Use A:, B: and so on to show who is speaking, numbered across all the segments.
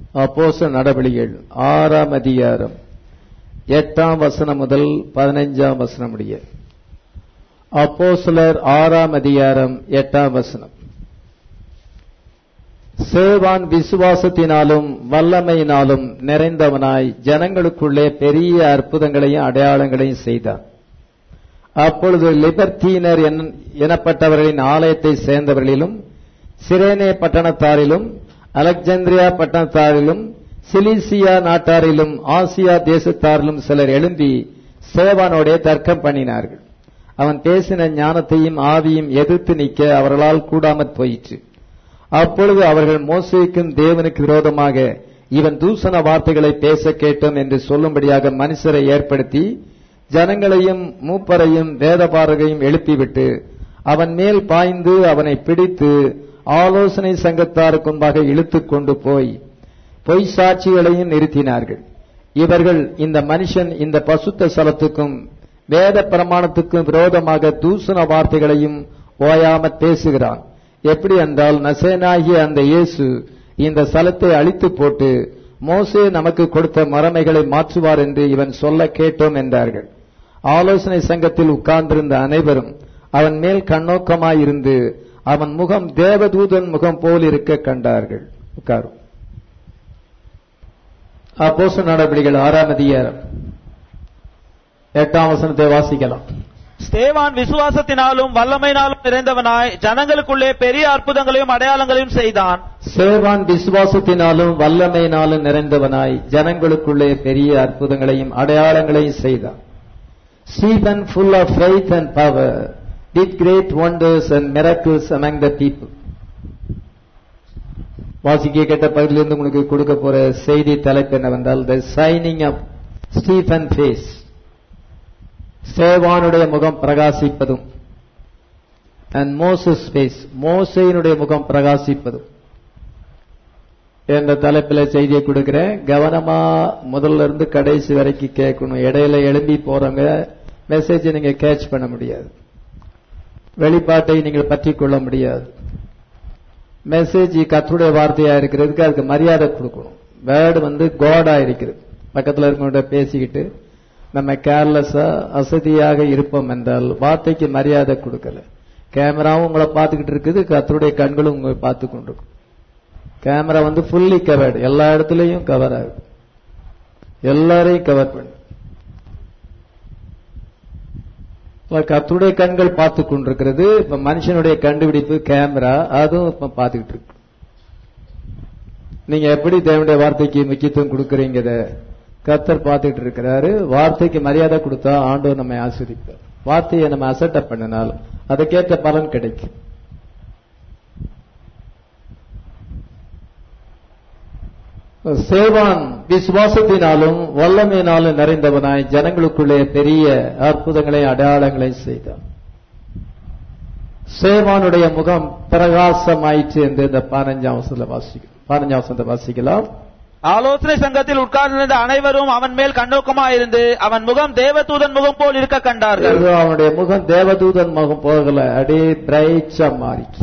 A: அப்போஸ்தலர் நடவடிக்கைகள் ஆறாம் அதிகாரம் எட்டாம் வசனம் முதல் பதினைஞ்சாம் வசனம் முடிய அப்போஸ்தலர் ஆறாம் அதிகாரம் எட்டாம் வசனம் சேவான் விசுவாசத்தினாலும் வல்லமையினாலும் நிறைந்தவனாய் ஜனங்களுக்குள்ளே பெரிய அற்புதங்களையும் அடையாளங்களையும் செய்தான் அப்பொழுது லிபர்த்தீனர் என்- எனப்பட்டவர்களின் ஆலயத்தை சேர்ந்தவர்களிலும் சிரேனே பட்டணத்தாரிலும் அலெக்சாந்திரியா பட்டணத்தாரிலும் சிலிசியா நாட்டாரிலும் ஆசியா தேசத்தாரிலும் சிலர் எழும்பி சேவானோடே தர்க்கம் பண்ணினார்கள் அவன் பேசின ஞானத்தையும் ஆவியும் எதிர்த்து நிற்க அவர்களால் கூடாமற் போயிற்று அப்பொழுது அவர்கள் மோசேக்கும் தேவனுக்கு விரோதமாக இவன் தூசண வார்த்தைகளை பேச கேட்டோம் என்று சொல்லும்படியாக மனுஷரை ஏற்படுத்தி ஜனங்களையும் மூப்பரையும் வேதபாரகையும் எழுப்பிவிட்டு அவன் மேல் பாய்ந்து அவனை பிடித்து ஆலோசனை சங்கத்தாருக்கு முன்பாக இழுத்துக் கொண்டு போய் பொய் சாட்சிகளையும் நிறுத்தினார்கள் இவர்கள் இந்த மனுஷன் இந்த பசுத்த ஸ்தலத்துக்கும் வேத பிரமாணத்துக்கும் விரோதமாக தூசண வார்த்தைகளையும் ஓயாமற் பேசுகிறான் எப்படி என்றால் நசேனாகிய அந்த இயேசு இந்த ஸ்தலத்தை அழித்து போட்டு மோசே நமக்கு கொடுத்த மரமைகளை மாற்றுவார் என்று இவன் சொல்ல கேட்டோம் என்றார்கள் ஆலோசனை சங்கத்தில் உட்கார்ந்திருந்த அனைவரும் அவன் மேல் கண்ணோக்கமாயிருந்து அவன் முகம் தேவதூதன் முகம் போல் இருக்க கண்டார்கள் உட்காரும் அப்போச நடவடிக்கைகள் ஆறாம் அதிகாரம் எட்டாம் வசனத்தை வாசிக்கலாம்
B: ஸ்தேவான் விசுவாசத்தினாலும் வல்லமையினாலும் நிறைந்தவனாய் ஜனங்களுக்குள்ளே பெரிய அற்புதங்களையும் அடையாளங்களையும் செய்தான்
A: சேவான் விசுவாசத்தினாலும் வல்லமையினாலும் நிறைந்தவனாய் ஜனங்களுக்குள்ளே பெரிய அற்புதங்களையும் அடையாளங்களையும் செய்தான் Stephen, full of faith and power, did great wonders and miracles among the people. வாசிக்க கேட்ட பகுதியிலிருந்து உங்களுக்கு கொடுக்க போற செய்தி தலைப்பு என்னவென்றால் the shining of Stephen face சேவானுடைய முகம் பிரகாசிப்பதும் அண்ட் மோசஸ் ஃபேஸ் மோசையினுடைய முகம் பிரகாசிப்பதும் என்ற தலைப்பில் செய்தியை கொடுக்கிறேன் கவனமா முதல்ல இருந்து கடைசி வரைக்கும் கேட்கணும் இடையில எழும்பி போறவங்க மெசேஜ் நீங்க கேட்ச் பண்ண முடியாது வெளிப்பாட்டை நீங்கள் பற்றி கொள்ள முடியாது மெசேஜ் கத்துடைய வார்த்தையா இருக்கிறதுக்கு அதுக்கு மரியாதை கொடுக்கணும் வேர்டு வந்து காடா இருக்கிறது பக்கத்துல இருக்கவங்க பேசிக்கிட்டு நம்ம கேர்லெஸ்ஸா அசதியாக இருப்போம் என்றால் வார்த்தைக்கு மரியாதை கொடுக்கல கேமராவும் உங்களை பார்த்துக்கிட்டு இருக்குது கத்தருடைய கண்களும் உங்களை பார்த்து கொண்டிருக்கும் கேமரா வந்து ஃபுல்லி கவர்டு எல்லா இடத்துலயும் கவர் ஆகுது எல்லாரையும் கவர் பண்ணு இப்ப கர்த்தருடைய கண்கள் பார்த்து கொண்டிருக்கிறது இப்ப மனுஷனுடைய கண்டுபிடிப்பு கேமரா அதுவும் இப்ப பார்த்துக்கிட்டு இருக்கு நீங்க எப்படி தேவனுடைய வார்த்தைக்கு முக்கியத்துவம் கொடுக்கறீங்கத கர்த்தர் பார்த்துக்கிட்டு இருக்கிறாரு வார்த்தைக்கு மரியாதை கொடுத்தா ஆண்டவர் நம்மை ஆஸ்வதிப்பார் வார்த்தையை நம்ம அசட்ட பண்ணினால் அதுக்கேற்ற பலன் கிடைக்கும் சேவான் விசுவாசத்தினாலும் வல்லமையினாலும் நிறைந்தவனாய் ஜனங்களுக்குள்ளே பெரிய அற்புதங்களை அடையாளங்களை செய்தான் சேவானுடைய முகம் பிரகாசமாயிற்று என்று இந்த பதினஞ்சாம் வசனத்துல வாசிக்கலாம் பதினஞ்சாம் வசனத்தை வாசிக்கலாம்
B: ஆலோசனை சங்கத்தில் உட்கார்ந்திருந்த அனைவரும் அவன் மேல் கண்ணோக்கமாயிருந்து அவன் முகம் தேவதூதன் முகம் போல் இருக்க கண்டார்கள்
A: இது அவனுடைய முகம் தேவதூதன் முகம் போகல அப்படியே பிரைட்ஸா மாறிச்சு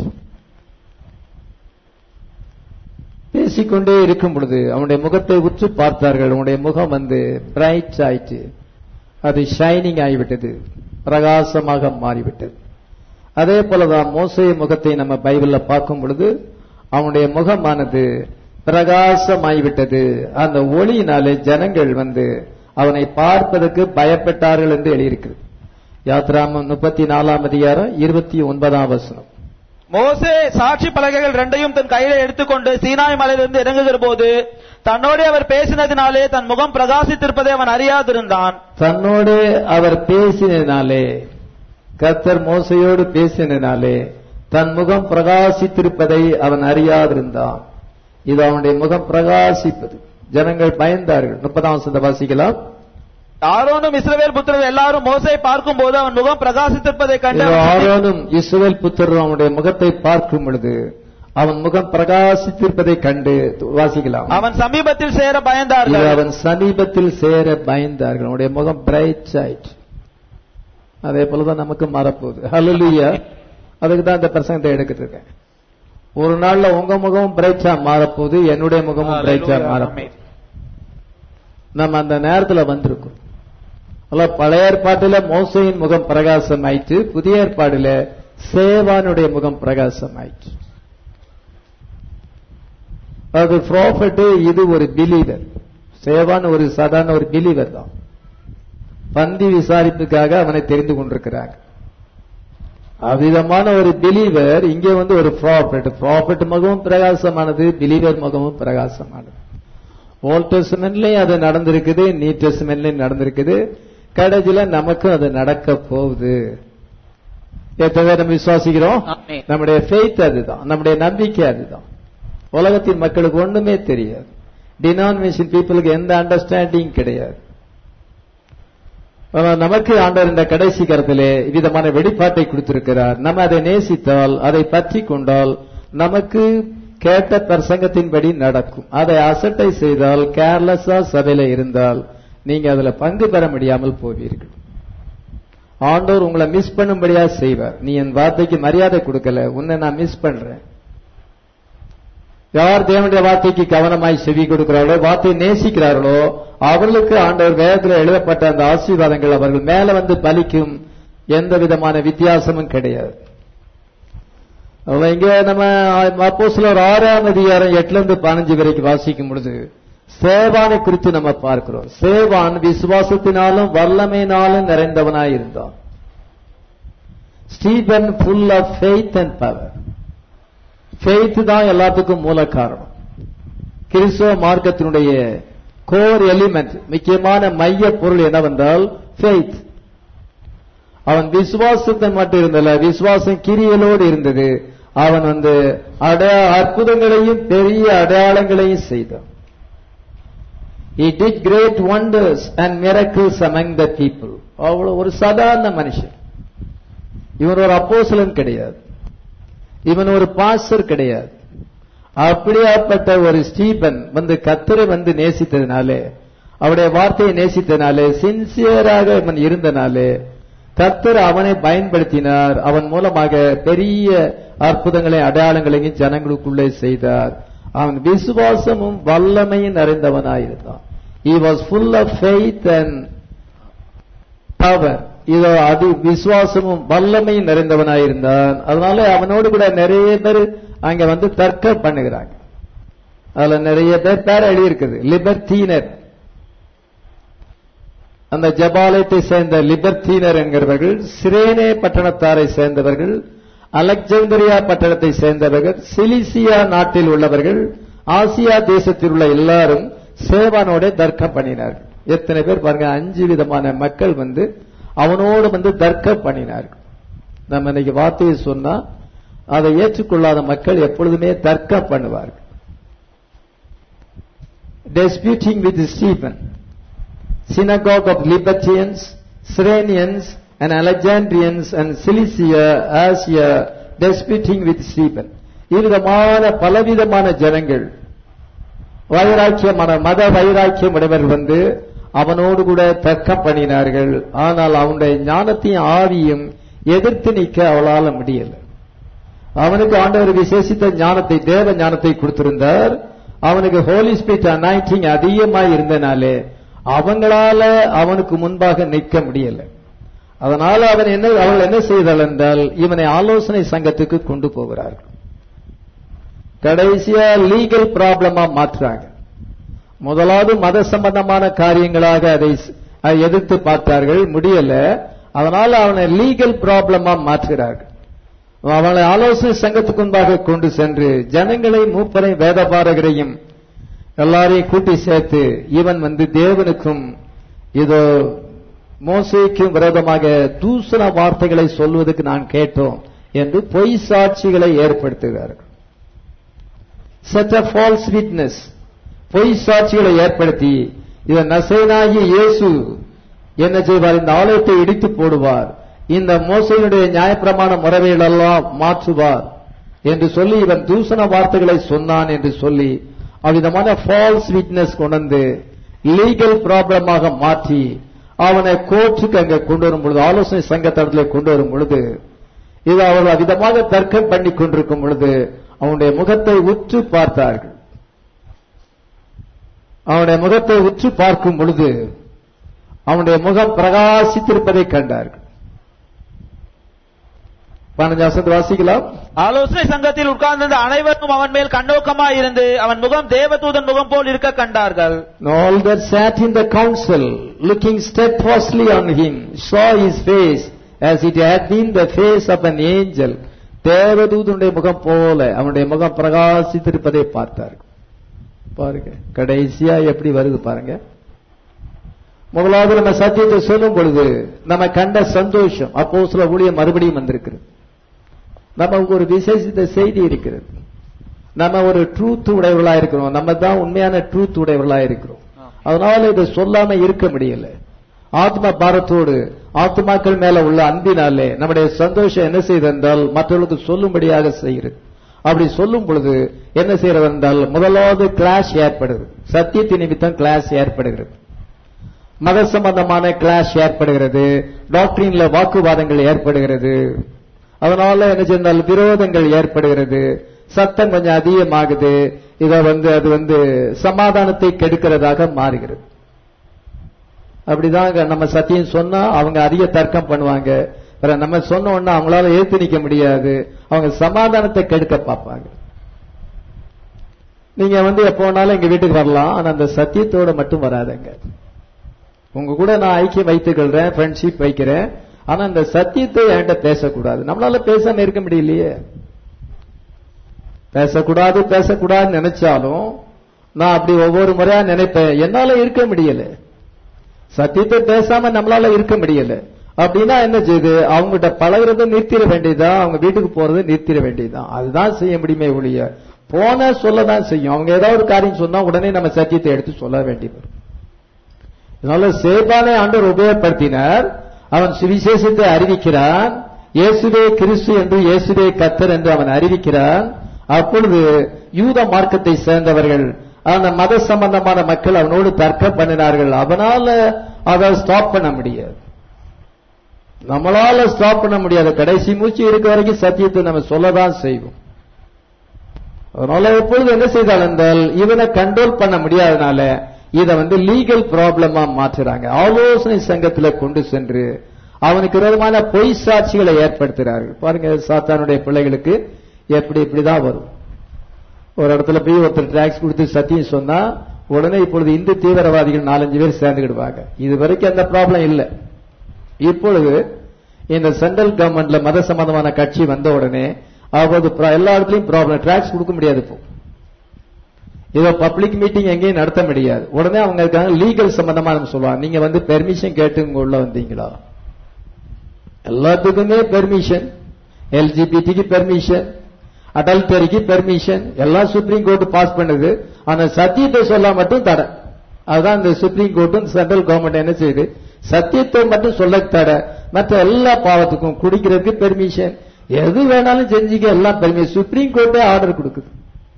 A: பேசிக்கொண்டே இருக்கும் பொழுது அவனுடைய முகத்தை உற்று பார்த்தார்கள் அவனுடைய முகம் வந்து பிரைட் ஆயிற்று அது ஷைனிங் ஆகிவிட்டது பிரகாசமாக மாறிவிட்டது அதே போலதான் மோசைய முகத்தை நம்ம பைபிள்ல பார்க்கும் பொழுது அவனுடைய முகமானது பிரகாசமாகிவிட்டது அந்த ஒளியினாலே ஜனங்கள் வந்து அவனை பார்ப்பதற்கு பயப்பட்டார்கள் என்று எழுதியிருக்கிறது யாத்ராமம் முப்பத்தி நாலாம் அதிகாரம் இருபத்தி ஒன்பதாம் வசனம்
B: மோசே சாட்சி பலகைகள் ரெண்டையும் தன் கையில எடுத்துக்கொண்டு சீனாய் மலையிலிருந்து இறங்குகிற போது தன்னோடே அவர் பேசினதினாலே தன் முகம் பிரகாசித்திருப்பதை அவன் அறியாதிருந்தான்
A: தன்னோடு அவர் பேசினாலே கர்த்தர் மோசையோடு பேசினாலே தன் முகம் பிரகாசித்திருப்பதை அவன் அறியாதிருந்தான் இது அவனுடைய முகம் பிரகாசிப்பது ஜனங்கள் பயந்தார்கள் முப்பதாம் வசந்த வாசிக்கலாம்
B: ஆரோனும் இஸ்ரவேல் புத்திரர் எல்லாரும் மோசையை பார்க்கும் போது அவன் முகம் பிரகாசித்திருப்பதை கண்டு
A: இதோ
B: அவன்
A: ஆரோனும் இஸ்ரவேல் புத்திரரும் அவனுடைய முகத்தை பார்க்கும் பொழுது அவன் முகம் பிரகாசித்திருப்பதை கண்டு வாசிக்கலாம்
B: அவன் சமீபத்தில் சேர
A: இது
B: பயந்தார்கள்
A: அவன் சமீபத்தில் சேர பயந்தார்கள் அவனுடைய முகம் பிரைட் ஆயிற்று அதே போலதான் நமக்கு மாறப்போகுது ஹalleluya அதுக்கு தான் இந்த பிரசங்கத்தை எடுக்கிட்டு இருக்கேன் ஒரு நாள்ல உங்க முகமும் பிரைட்டா மாறப்போகுது என்னுடைய முகமும் பிரைட்டா
B: Hallelujah.
A: மாறப்போகுது நம்ம அந்த நேரத்துல வந்திருக்கோம் அல்ல பழைய ஏற்பாட்டில மோசையின் முகம் பிரகாசம் ஆயிற்று புதிய ஏற்பாடுல சேவானுடைய முகம் பிரகாசம் ஆயிற்று அது ப்ராஃபட் இது ஒரு பிலீவர் சேவான் ஒரு சாதாரண ஒரு பிலீவர் தான் பந்தி விசாரிப்புக்காக அவனை தெரிந்து கொண்டிருக்கிறாங்க அவ்விதமான ஒரு பிலீவர் இங்கே வந்து ஒரு ப்ராஃபட் ப்ராஃபட் முகமும் பிரகாசமானது பிலீவர் முகமும் பிரகாசமானது ஓல்ட் டெஸ்ட்மென்ட்லயும் அது நடந்திருக்குது நியூ டெஸ்ட்மென்ட்லயும் நடந்திருக்குது கடைசியில நமக்கும் அது நடக்க போகுது எத்தனை பேர் நம்ம விசுவாசிக்கிறோம்
B: ஆமென்.
A: நம்முடைய ஃபெய்த் அதுதான் நம்முடைய நம்பிக்கை அதுதான் உலகத்தின் மக்களுக்கு ஒண்ணுமே தெரியாது டினாமினேஷன் பீப்புளுக்கு எந்த அண்டர்ஸ்டாண்டிங் கிடையாது ஆனா, நமக்கு ஆண்டவர் இந்த கடைசி கருத்திலே விதமான வெளிப்பாட்டை கொடுத்திருக்கிறார் நம்ம அதை நேசித்தால் அதை பற்றி கொண்டால் நமக்கு கேட்ட பிரசங்கத்தின்படி நடக்கும் அதை அசட்டை செய்தால் கேர்லெஸ்ஸா சபையில இருந்தால் நீங்க அதுல பங்கு பெற முடியாமல் போவீர்கள் ஆண்டவர் உங்களை மிஸ் பண்ணும்படியா செய்வார் நீ என் வார்த்தைக்கு மரியாதை கொடுக்கல உன்னை நான் மிஸ் பண்றேன் யார் தேவனுடைய வார்த்தைக்கு கவனமாய் செவி கொடுக்கிறார்களோ வார்த்தையை நேசிக்கிறார்களோ அவர்களுக்கு ஆண்டவர் வேதத்தில் எழுதப்பட்ட அந்த ஆசீர்வாதங்கள் அவர்கள் மேல வந்து பலிக்கும் எந்த விதமான வித்தியாசமும் கிடையாது அதுல இங்க நம்ம அப்போ சிலர் ஆறாம் அதிகாரம் எட்டுல இருந்து பதினஞ்சு வரைக்கும் வாசிக்கும் பொழுது சேவானை குறித்து நம்ம பார்க்கிறோம் சேவான் விசுவாசத்தினாலும் வல்லமையினாலும் நிறைந்தவனாய் இருந்தான் Stephen full of faith and power faith தான் எல்லாத்துக்கும் மூல காரணம் கிறிஸ்தவ மார்க்கத்தினுடைய கோர் எலிமெண்ட் முக்கியமான மைய பொருள் என்னவென்றால் ஃபெய்த் அவன் விசுவாசத்தை மட்டும் இருந்தல விசுவாசம் கிரியலோடு இருந்தது அவன் வந்து அடைய அற்புதங்களையும் பெரிய அடையாளங்களையும் செய்தான் He did great wonders and miracles among the people. அவ்வளவு ஒரு சாதாரண மனுஷன் இவன் ஒரு அப்போஸ்தலன் கிடையாது இவன் ஒரு பாஸ்டர் கிடையாது அப்படியாப்பட்ட ஒரு ஸ்டீபன் வந்து கத்தரை வந்து நேசித்ததினாலே அவருடைய வார்த்தையை நேசித்ததினாலே சின்சியராக இவன் இருந்தனாலே கத்தர் அவனை பயன்படுத்தினார் அவன் மூலமாக பெரிய அற்புதங்களை அடையாளங்களையும் ஜனங்களுக்குள்ளே செய்தார் அவன் விசுவாசமும் வல்லமையும் நிறைந்தவனாயிருந்தான் he was full of faith and power இதோ அது விசுவாசமும் வல்லமையும் நிறைந்தவனாயிருந்தான் அதனால அவனோடு கூட நிறைய பேர் அங்க வந்து தர்க்கம் பண்ணுகிறாங்க அதுல நிறைய பேர் பேர் எழுதியிருக்குது லிபர்டீனர் அந்த ஜபாலயத்தை சேர்ந்த லிபர்டீனர் என்கிறவர்கள் சிரேனே பட்டணத்தாரை சேர்ந்தவர்கள் அலெக்சாந்திரியா பட்டணத்தை சேர்ந்தவர்கள் சிலிசியா நாட்டில் உள்ளவர்கள் ஆசியா தேசத்தில் உள்ள எல்லாரும் சேவானோட தர்க்கம் பண்ணினார்கள் எத்தனை பேர் பாருங்க அஞ்சு விதமான மக்கள் வந்து அவனோடு வந்து தர்க்கம் பண்ணினார்கள் நம்ம இன்னைக்கு வார்த்தையை சொன்னா அதை ஏற்றுக்கொள்ளாத மக்கள் எப்பொழுதுமே தர்க்கம் பண்ணுவார்கள் disputing with Stephen, synagogue of Libertines, Cyrenians, and Alexandrians and Cilicia, Asia, disputing with Stephen. இவ்விதமான பலவிதமான ஜனங்கள் வைராக்கியமான மத வைராக்கியம் உடையவர்கள் வந்து அவனோடு கூட தர்க்கம் பண்ணினார்கள் ஆனால் அவனுடைய ஞானத்தையும் ஆவியும் எதிர்த்து நிற்க அவளால முடியல அவனுக்கு ஆண்டவர் விசேஷித்த ஞானத்தை தேவ ஞானத்தை கொடுத்திருந்தார் அவனுக்கு ஹோலி ஸ்பிரிட் அனாயிட்டிங் அதிகமாய் இருந்தனாலே அவங்களால அவனுக்கு முன்பாக நிற்க முடியல அதனால அவன் என்ன அவள் என்ன செய்தாள் என்றால் இவனை ஆலோசனை சங்கத்துக்கு கொண்டு போகிறார்கள் கடைசியா லீகல் ப்ராப்ளமா மாற்றுறாங்க முதலாவது மத சம்பந்தமான காரியங்களாக அதை ஸ்- அதை எதிர்த்து பார்த்தார்கள் முடியல அதனால அவனை லீகல் ப்ராப்ளமா மாற்றுகிறார்கள் அவனை ஆலோசனை சங்கத்துக்கு முன்பாக கொண்டு சென்று ஜனங்களை மூப்பரை வேதபாரகரையும் எல்லாரையும் கூட்டி சேர்த்து இவன் வந்து தேவனுக்கும் இதோ மோசைக்கும் விரோதமாக தூசண வார்த்தைகளை சொல்வதற்கு நான் கேட்டோம் என்று பொய் சாட்சிகளை ஏற்படுத்துகிறார்கள் such a false witness பொய் சாட்சிகளை ஏற்படுத்தி இதன் நசைனாகி இயேசு என்ன செய்வார் இந்த ஆலயத்தை இடித்து போடுவார் இந்த மோசையினுடைய நியாயப்பிரமாண முறைகளெல்லாம் மாற்றுவார் என்று சொல்லி இவன் தூசண வார்த்தைகளை சொன்னான் என்று சொல்லி அவ்விதமான ஃபால்ஸ் விட்னஸ் கொண்டு லீகல் ப்ராப்ளமாக மாற்றி அவனை கோர்ட்டுக்கு அங்க கொண்டு வரும் பொழுது ஆலோசனை சங்கத்தடத்தில் கொண்டு வரும் பொழுது இது அவர்கள் அவ்விதமாக தர்க்கம் பண்ணி கொண்டிருக்கும் பொழுது அவனுடைய முகத்தை உற்று பார்த்தார்கள் அவனுடைய முகத்தை உற்று பார்க்கும் பொழுது அவனுடைய முகம் பிரகாசித்திருப்பதை கண்டார்கள் பதினஞ்சாம் வசனத்தை வாசிக்கலாம்
B: ஆலோசனை சங்கத்தில் உட்கார்ந்திருந்த அனைவருக்கும் அவன் மேல் கண்ணோக்கமாய் இருந்து அவன் முகம் தேவதூதன் முகம் போல் இருக்க கண்டார்கள்
A: And all that sat in the council, looking steadfastly on him, saw his face as it had been the face of an angel. தேவதூதனுடைய முகம் போல அவனுடைய முகம் பிரகாசித்திருப்பதை பார்த்தார்கள் பாருங்க கடைசியா எப்படி வருது பாருங்க முதலாவது நம்ம சத்தியத்தை சொல்லும் பொழுது நம்ம கண்ட சந்தோஷம் அப்போ சில ஊழியம் மறுபடியும் வந்திருக்கிறது நம்ம ஒரு விசேஷித்த செய்தி இருக்கிறது நம்ம ஒரு ட்ரூத் உடையவர்களா இருக்கிறோம் நம்ம தான் உண்மையான ட்ரூத் உடையவர்களா இருக்கிறோம் அதனால இதை சொல்லாம இருக்க முடியல ஆத்ம பாரத்தோடு ஆத்மாக்கள் மேல உள்ள அன்பினாலே நம்முடைய சந்தோஷம் என்ன செய்து என்றால் மற்றவர்களுக்கு சொல்லும்படியாக செய்கிறது அப்படி சொல்லும் பொழுது என்ன செய்யறது என்றால் முதலாவது கிளாஷ் ஏற்படுது சத்தியத்தின் நிமித்தம் கிளாஷ் ஏற்படுகிறது மத சம்பந்தமான கிளாஷ் ஏற்படுகிறது டாக்டரின்ல வாக்குவாதங்கள் ஏற்படுகிறது அதனால என்ன செய்தால் விரோதங்கள் ஏற்படுகிறது சத்தம் கொஞ்சம் அதிகமாகுது இத வந்து அது வந்து சமாதானத்தை கெடுக்கிறதாக மாறுகிறது அப்படிதாங்க நம்ம சத்தியம் சொன்னா அவங்க அதிக தர்க்கம் பண்ணுவாங்க அப்புறம் நம்ம சொன்ன உடனே அவங்களால ஏத்து நிக்க முடியாது அவங்க சமாதானத்தை கெடுக்க பார்ப்பாங்க நீங்க வந்து எப்போ வேணாலும் எங்க வீட்டுக்கு வரலாம் ஆனா அந்த சத்தியத்தோட மட்டும் வராதங்க உங்க கூட நான் ஐக்கியம் வைத்துக் கொள்றேன் ஃப்ரெண்ட்ஷிப் வைக்கிறேன் ஆனா அந்த சத்தியத்தை என்கிட்ட பேசக்கூடாது நம்மளால பேசாம இருக்க முடியலையே பேசக்கூடாது பேசக்கூடாதுன்னு நினைச்சாலும் நான் அப்படி ஒவ்வொரு முறையா நினைப்பேன் என்னால இருக்க முடியல சத்தியத்தை பேசாம நம்மளால இருக்க முடியல அப்படின்னா என்ன செய்யுது அவங்ககிட்ட பழகுறத நிறுத்திட வேண்டியதுதான் அவங்க வீட்டுக்கு போறது நிறுத்திட வேண்டியதுதான் அதுதான் செய்ய முடியுமே ஒழிய போன சொல்லதான் செய்யும் அவங்க ஏதாவது ஒரு காரியம் சொன்னா உடனே நம்ம சத்தியத்தை எடுத்து சொல்ல வேண்டியது வரும். அதனால சேபானை ஆண்டவர் உபயோகப்படுத்தினார் அவன் சுவிசேஷத்தை அறிவிக்கிறான் இயேசுவே கிறிஸ்து என்று இயேசுவே கத்தர் என்று அவன் அறிவிக்கிறான் அப்பொழுது யூத மார்க்கத்தை சேர்ந்தவர்கள் அந்த மத சம்பந்தமான மக்கள் அவனோடு தர்க்கம் பண்ணினார்கள் அவனால அதை ஸ்டாப் பண்ண முடியாது நம்மளால ஸ்டாப் பண்ண முடியாது கடைசி மூச்சு இருக்க வரைக்கும் சத்தியத்தை நம்ம சொல்லதான் செய்வோம் அதனால எப்பொழுது என்ன செய்தால் என்றால் இவனை கண்ட்ரோல் பண்ண முடியாதனால இத வந்து லீகல் ப்ராப்ளமா மாற்றுறாங்க ஆலோசனை சங்கத்துல கொண்டு சென்று அவனுக்கு விரோதமான பொய் சாட்சிகளை ஏற்படுத்துகிறார்கள் பாருங்க சாத்தானுடைய பிள்ளைகளுக்கு எப்படி இப்படிதான் வரும் ஒரு இடத்துல போய் ஒருத்தர் டாக்ஸ் கொடுத்து சத்தியம் சொன்னா உடனே இப்பொழுது இந்து தீவிரவாதிகள் நாலஞ்சு பேர் சேர்ந்துக்கிடுவாங்க இது வரைக்கும் அந்த ப்ராப்ளம் இல்ல இப்பொழுது இந்த சென்ட்ரல் கவர்மெண்ட்ல மத சம்பந்தமான கட்சி வந்த உடனே அவது எல்லா இடத்துலயும் ப்ராப்ளம் டாக்ஸ் கொடுக்க முடியாது இப்போ இதோ பப்ளிக் மீட்டிங் எங்கேயும் நடத்த முடியாது உடனே அவங்க இருக்காங்க லீகல் சம்பந்தமா நம்ம சொல்லுவாங்க நீங்க வந்து பெர்மிஷன் கேட்டு உங்க உள்ள வந்தீங்களா எல்லாத்துக்குமே பெர்மிஷன் எல்ஜிபிடிக்கு பெர்மிஷன் அடல்டரிக்கு பெர்மிஷன் எல்லாம் சுப்ரீம் கோர்ட் பாஸ் பண்ணுது ஆனா சத்தியத்தை சொல்ல மட்டும் தடை அதுதான் இந்த சுப்ரீம் கோர்ட்டும் சென்ட்ரல் கவர்மெண்ட் என்ன செய்யுது சத்தியத்தை மட்டும் சொல்ல தடை மற்ற எல்லா பாவத்துக்கும் குடிக்கிறதுக்கு பெர்மிஷன் எது வேணாலும் செஞ்சுக்க எல்லாம் பெர்மிஷன் சுப்ரீம் கோர்ட்டே ஆர்டர் கொடுக்குது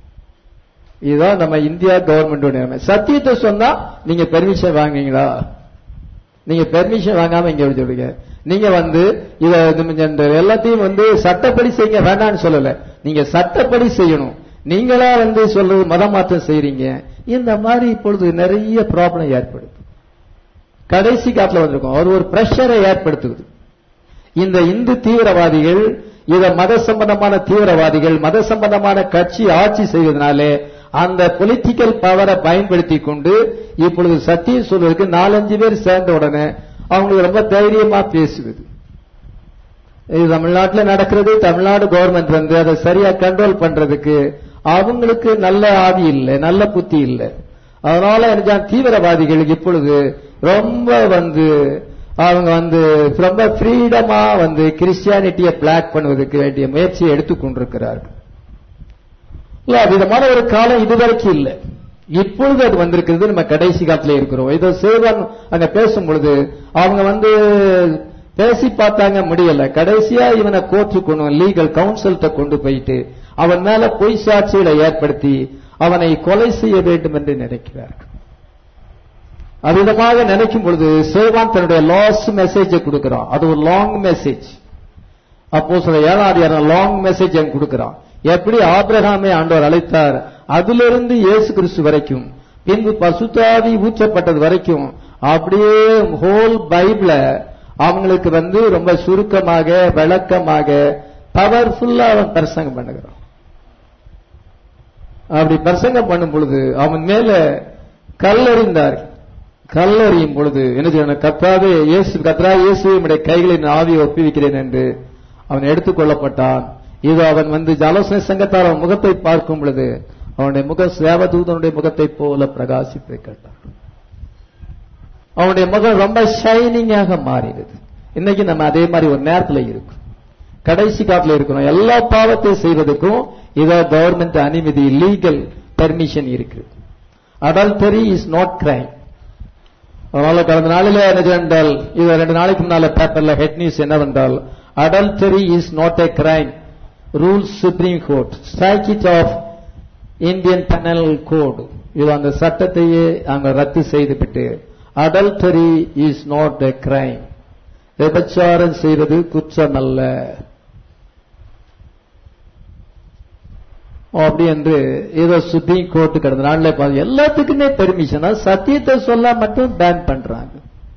A: இதுதான் நம்ம இந்தியா கவர்மெண்டோட நிலைமை சத்தியத்தை சொன்னா நீங்க பெர்மிஷன் வாங்குவீங்களா நீங்க பெர்மிஷன் வாங்காம இங்க எப்படி சொல்றீங்க நீங்க வந்து இத இந்த எல்லாத்தையும் வந்து சட்டப்படி செய்யுங்க வேண்டாம்னு சொல்லல நீங்க சட்டப்படி செய்யணும் நீங்களா வந்து சொல்றது மத மாற்றம் செய்யறீங்க இந்த மாதிரி இப்பொழுது நிறைய ப்ராப்ளம் ஏற்படுது கடைசி காலத்துல வந்திருக்கும் அவர் ஒரு பிரஷரை ஏற்படுத்துவது இந்த இந்து தீவிரவாதிகள் இத மத சம்பந்தமான தீவிரவாதிகள் மத சம்பந்தமான கட்சி ஆட்சி செய்வதனாலே அந்த பொலிட்டிக்கல் பவரை பயன்படுத்தி கொண்டு இப்பொழுது சத்தியம் சொல்வதற்கு நாலஞ்சு பேர் சேர்ந்த உடனே அவங்களுக்கு ரொம்ப தைரியமா பேசுவது இது தமிழ்நாட்டில் நடக்கிறது தமிழ்நாடு கவர்மெண்ட் வந்து அதை சரியா கண்ட்ரோல் பண்றதுக்கு அவங்களுக்கு நல்ல ஆவி இல்லை நல்ல புத்தி இல்லை அதனால என்ன தீவிரவாதிகள் இப்பொழுது ரொம்ப வந்து அவங்க வந்து ரொம்ப ஃப்ரீடமா வந்து கிறிஸ்டியானிட்டியை பிளாக் பண்ணுவதற்கு வேண்டிய முயற்சியை எடுத்துக்கொண்டிருக்கிறார்கள் இல்ல விதமான ஒரு காலம் இதுவரைக்கும் இல்லை இப்பொழுது அது வந்திருக்கிறது நம்ம கடைசி காலத்துல இருக்கிறோம் இதோ சேவன் அங்க பேசும் பொழுது அவங்க வந்து பேசி பார்த்தாங்க முடியல கடைசியா இவனை கோர்ட்டு கொண்டு லீகல் கவுன்சில்கிட்ட கொண்டு போயிட்டு அவன் மேல பொய் சாட்சிகளை ஏற்படுத்தி அவனை கொலை செய்ய வேண்டும் என்று நினைக்கிறார்கள் அவ்விதமாக நினைக்கும் பொழுது சேவான் தன்னுடைய லாஸ்ட் மெசேஜை கொடுக்கிறான் அது ஒரு லாங் மெசேஜ் அப்போ சில ஏழாவது லாங் மெசேஜ் அங்க கொடுக்கிறான் எப்படி ஆபிரகாமை ஆண்டவர் அழைத்தார் அதிலிருந்து இயேசு கிறிஸ்து வரைக்கும் பின்பு பசுத்தாவி ஊற்றப்பட்டது வரைக்கும் அப்படியே ஹோல் பைபிள அவங்களுக்கு வந்து ரொம்ப சுருக்கமாக விளக்கமாக பவர்ஃபுல்லா அவன் பிரசங்கம் பண்ணுகிறான் அப்படி பிரசங்கம் பண்ணும் பொழுது அவன் மேல கல்லறிந்தார் கல்லறியும் பொழுது என்ன செய்யணும் கத்தாவே இயேசு கத்ரா இயேசு என்னுடைய கைகளின் ஆவியை ஒப்புவிக்கிறேன் என்று அவன் எடுத்துக்கொள்ளப்பட்டான் இது அவன் வந்து ஆலோசனை சங்கத்தார் அவன் முகத்தை பார்க்கும் பொழுது அவனுடைய முக சேவதூதனுடைய முகத்தை போல பிரகாசித்து கேட்டான் அவனுடைய முகம் ரொம்ப ஷைனிங்காக மாறினது இன்னைக்கு நம்ம அதே மாதிரி ஒரு நேரத்துல இருக்கும் கடைசி காலத்துல இருக்கிறோம் எல்லா பாவத்தை செய்வதற்கும் இத கவர்மெண்ட் அனுமதி லீகல் பெர்மிஷன் இருக்கு அடல்டரி இஸ் நாட் கிரைம் அதனால கடந்த நாளில என்ன என்றால் இது ரெண்டு நாளைக்கு முன்னால பேப்பர்ல ஹெட் நியூஸ் என்னவென்றால் adultery is not a crime rules supreme court struck it off Indian penal code இது அந்த சட்டத்தையே அங்க ரத்து செய்துவிட்டு adultery is not a crime விபச்சாரம் செய்வது குற்றம் அல்ல அப்படி என்று ஏதோ சுப்ரீம் கோர்ட் கடந்த நாள்ல பார்த்து எல்லாத்துக்குமே பெர்மிஷன் சத்தியத்தை சொல்ல மட்டும் பேன் பண்றாங்க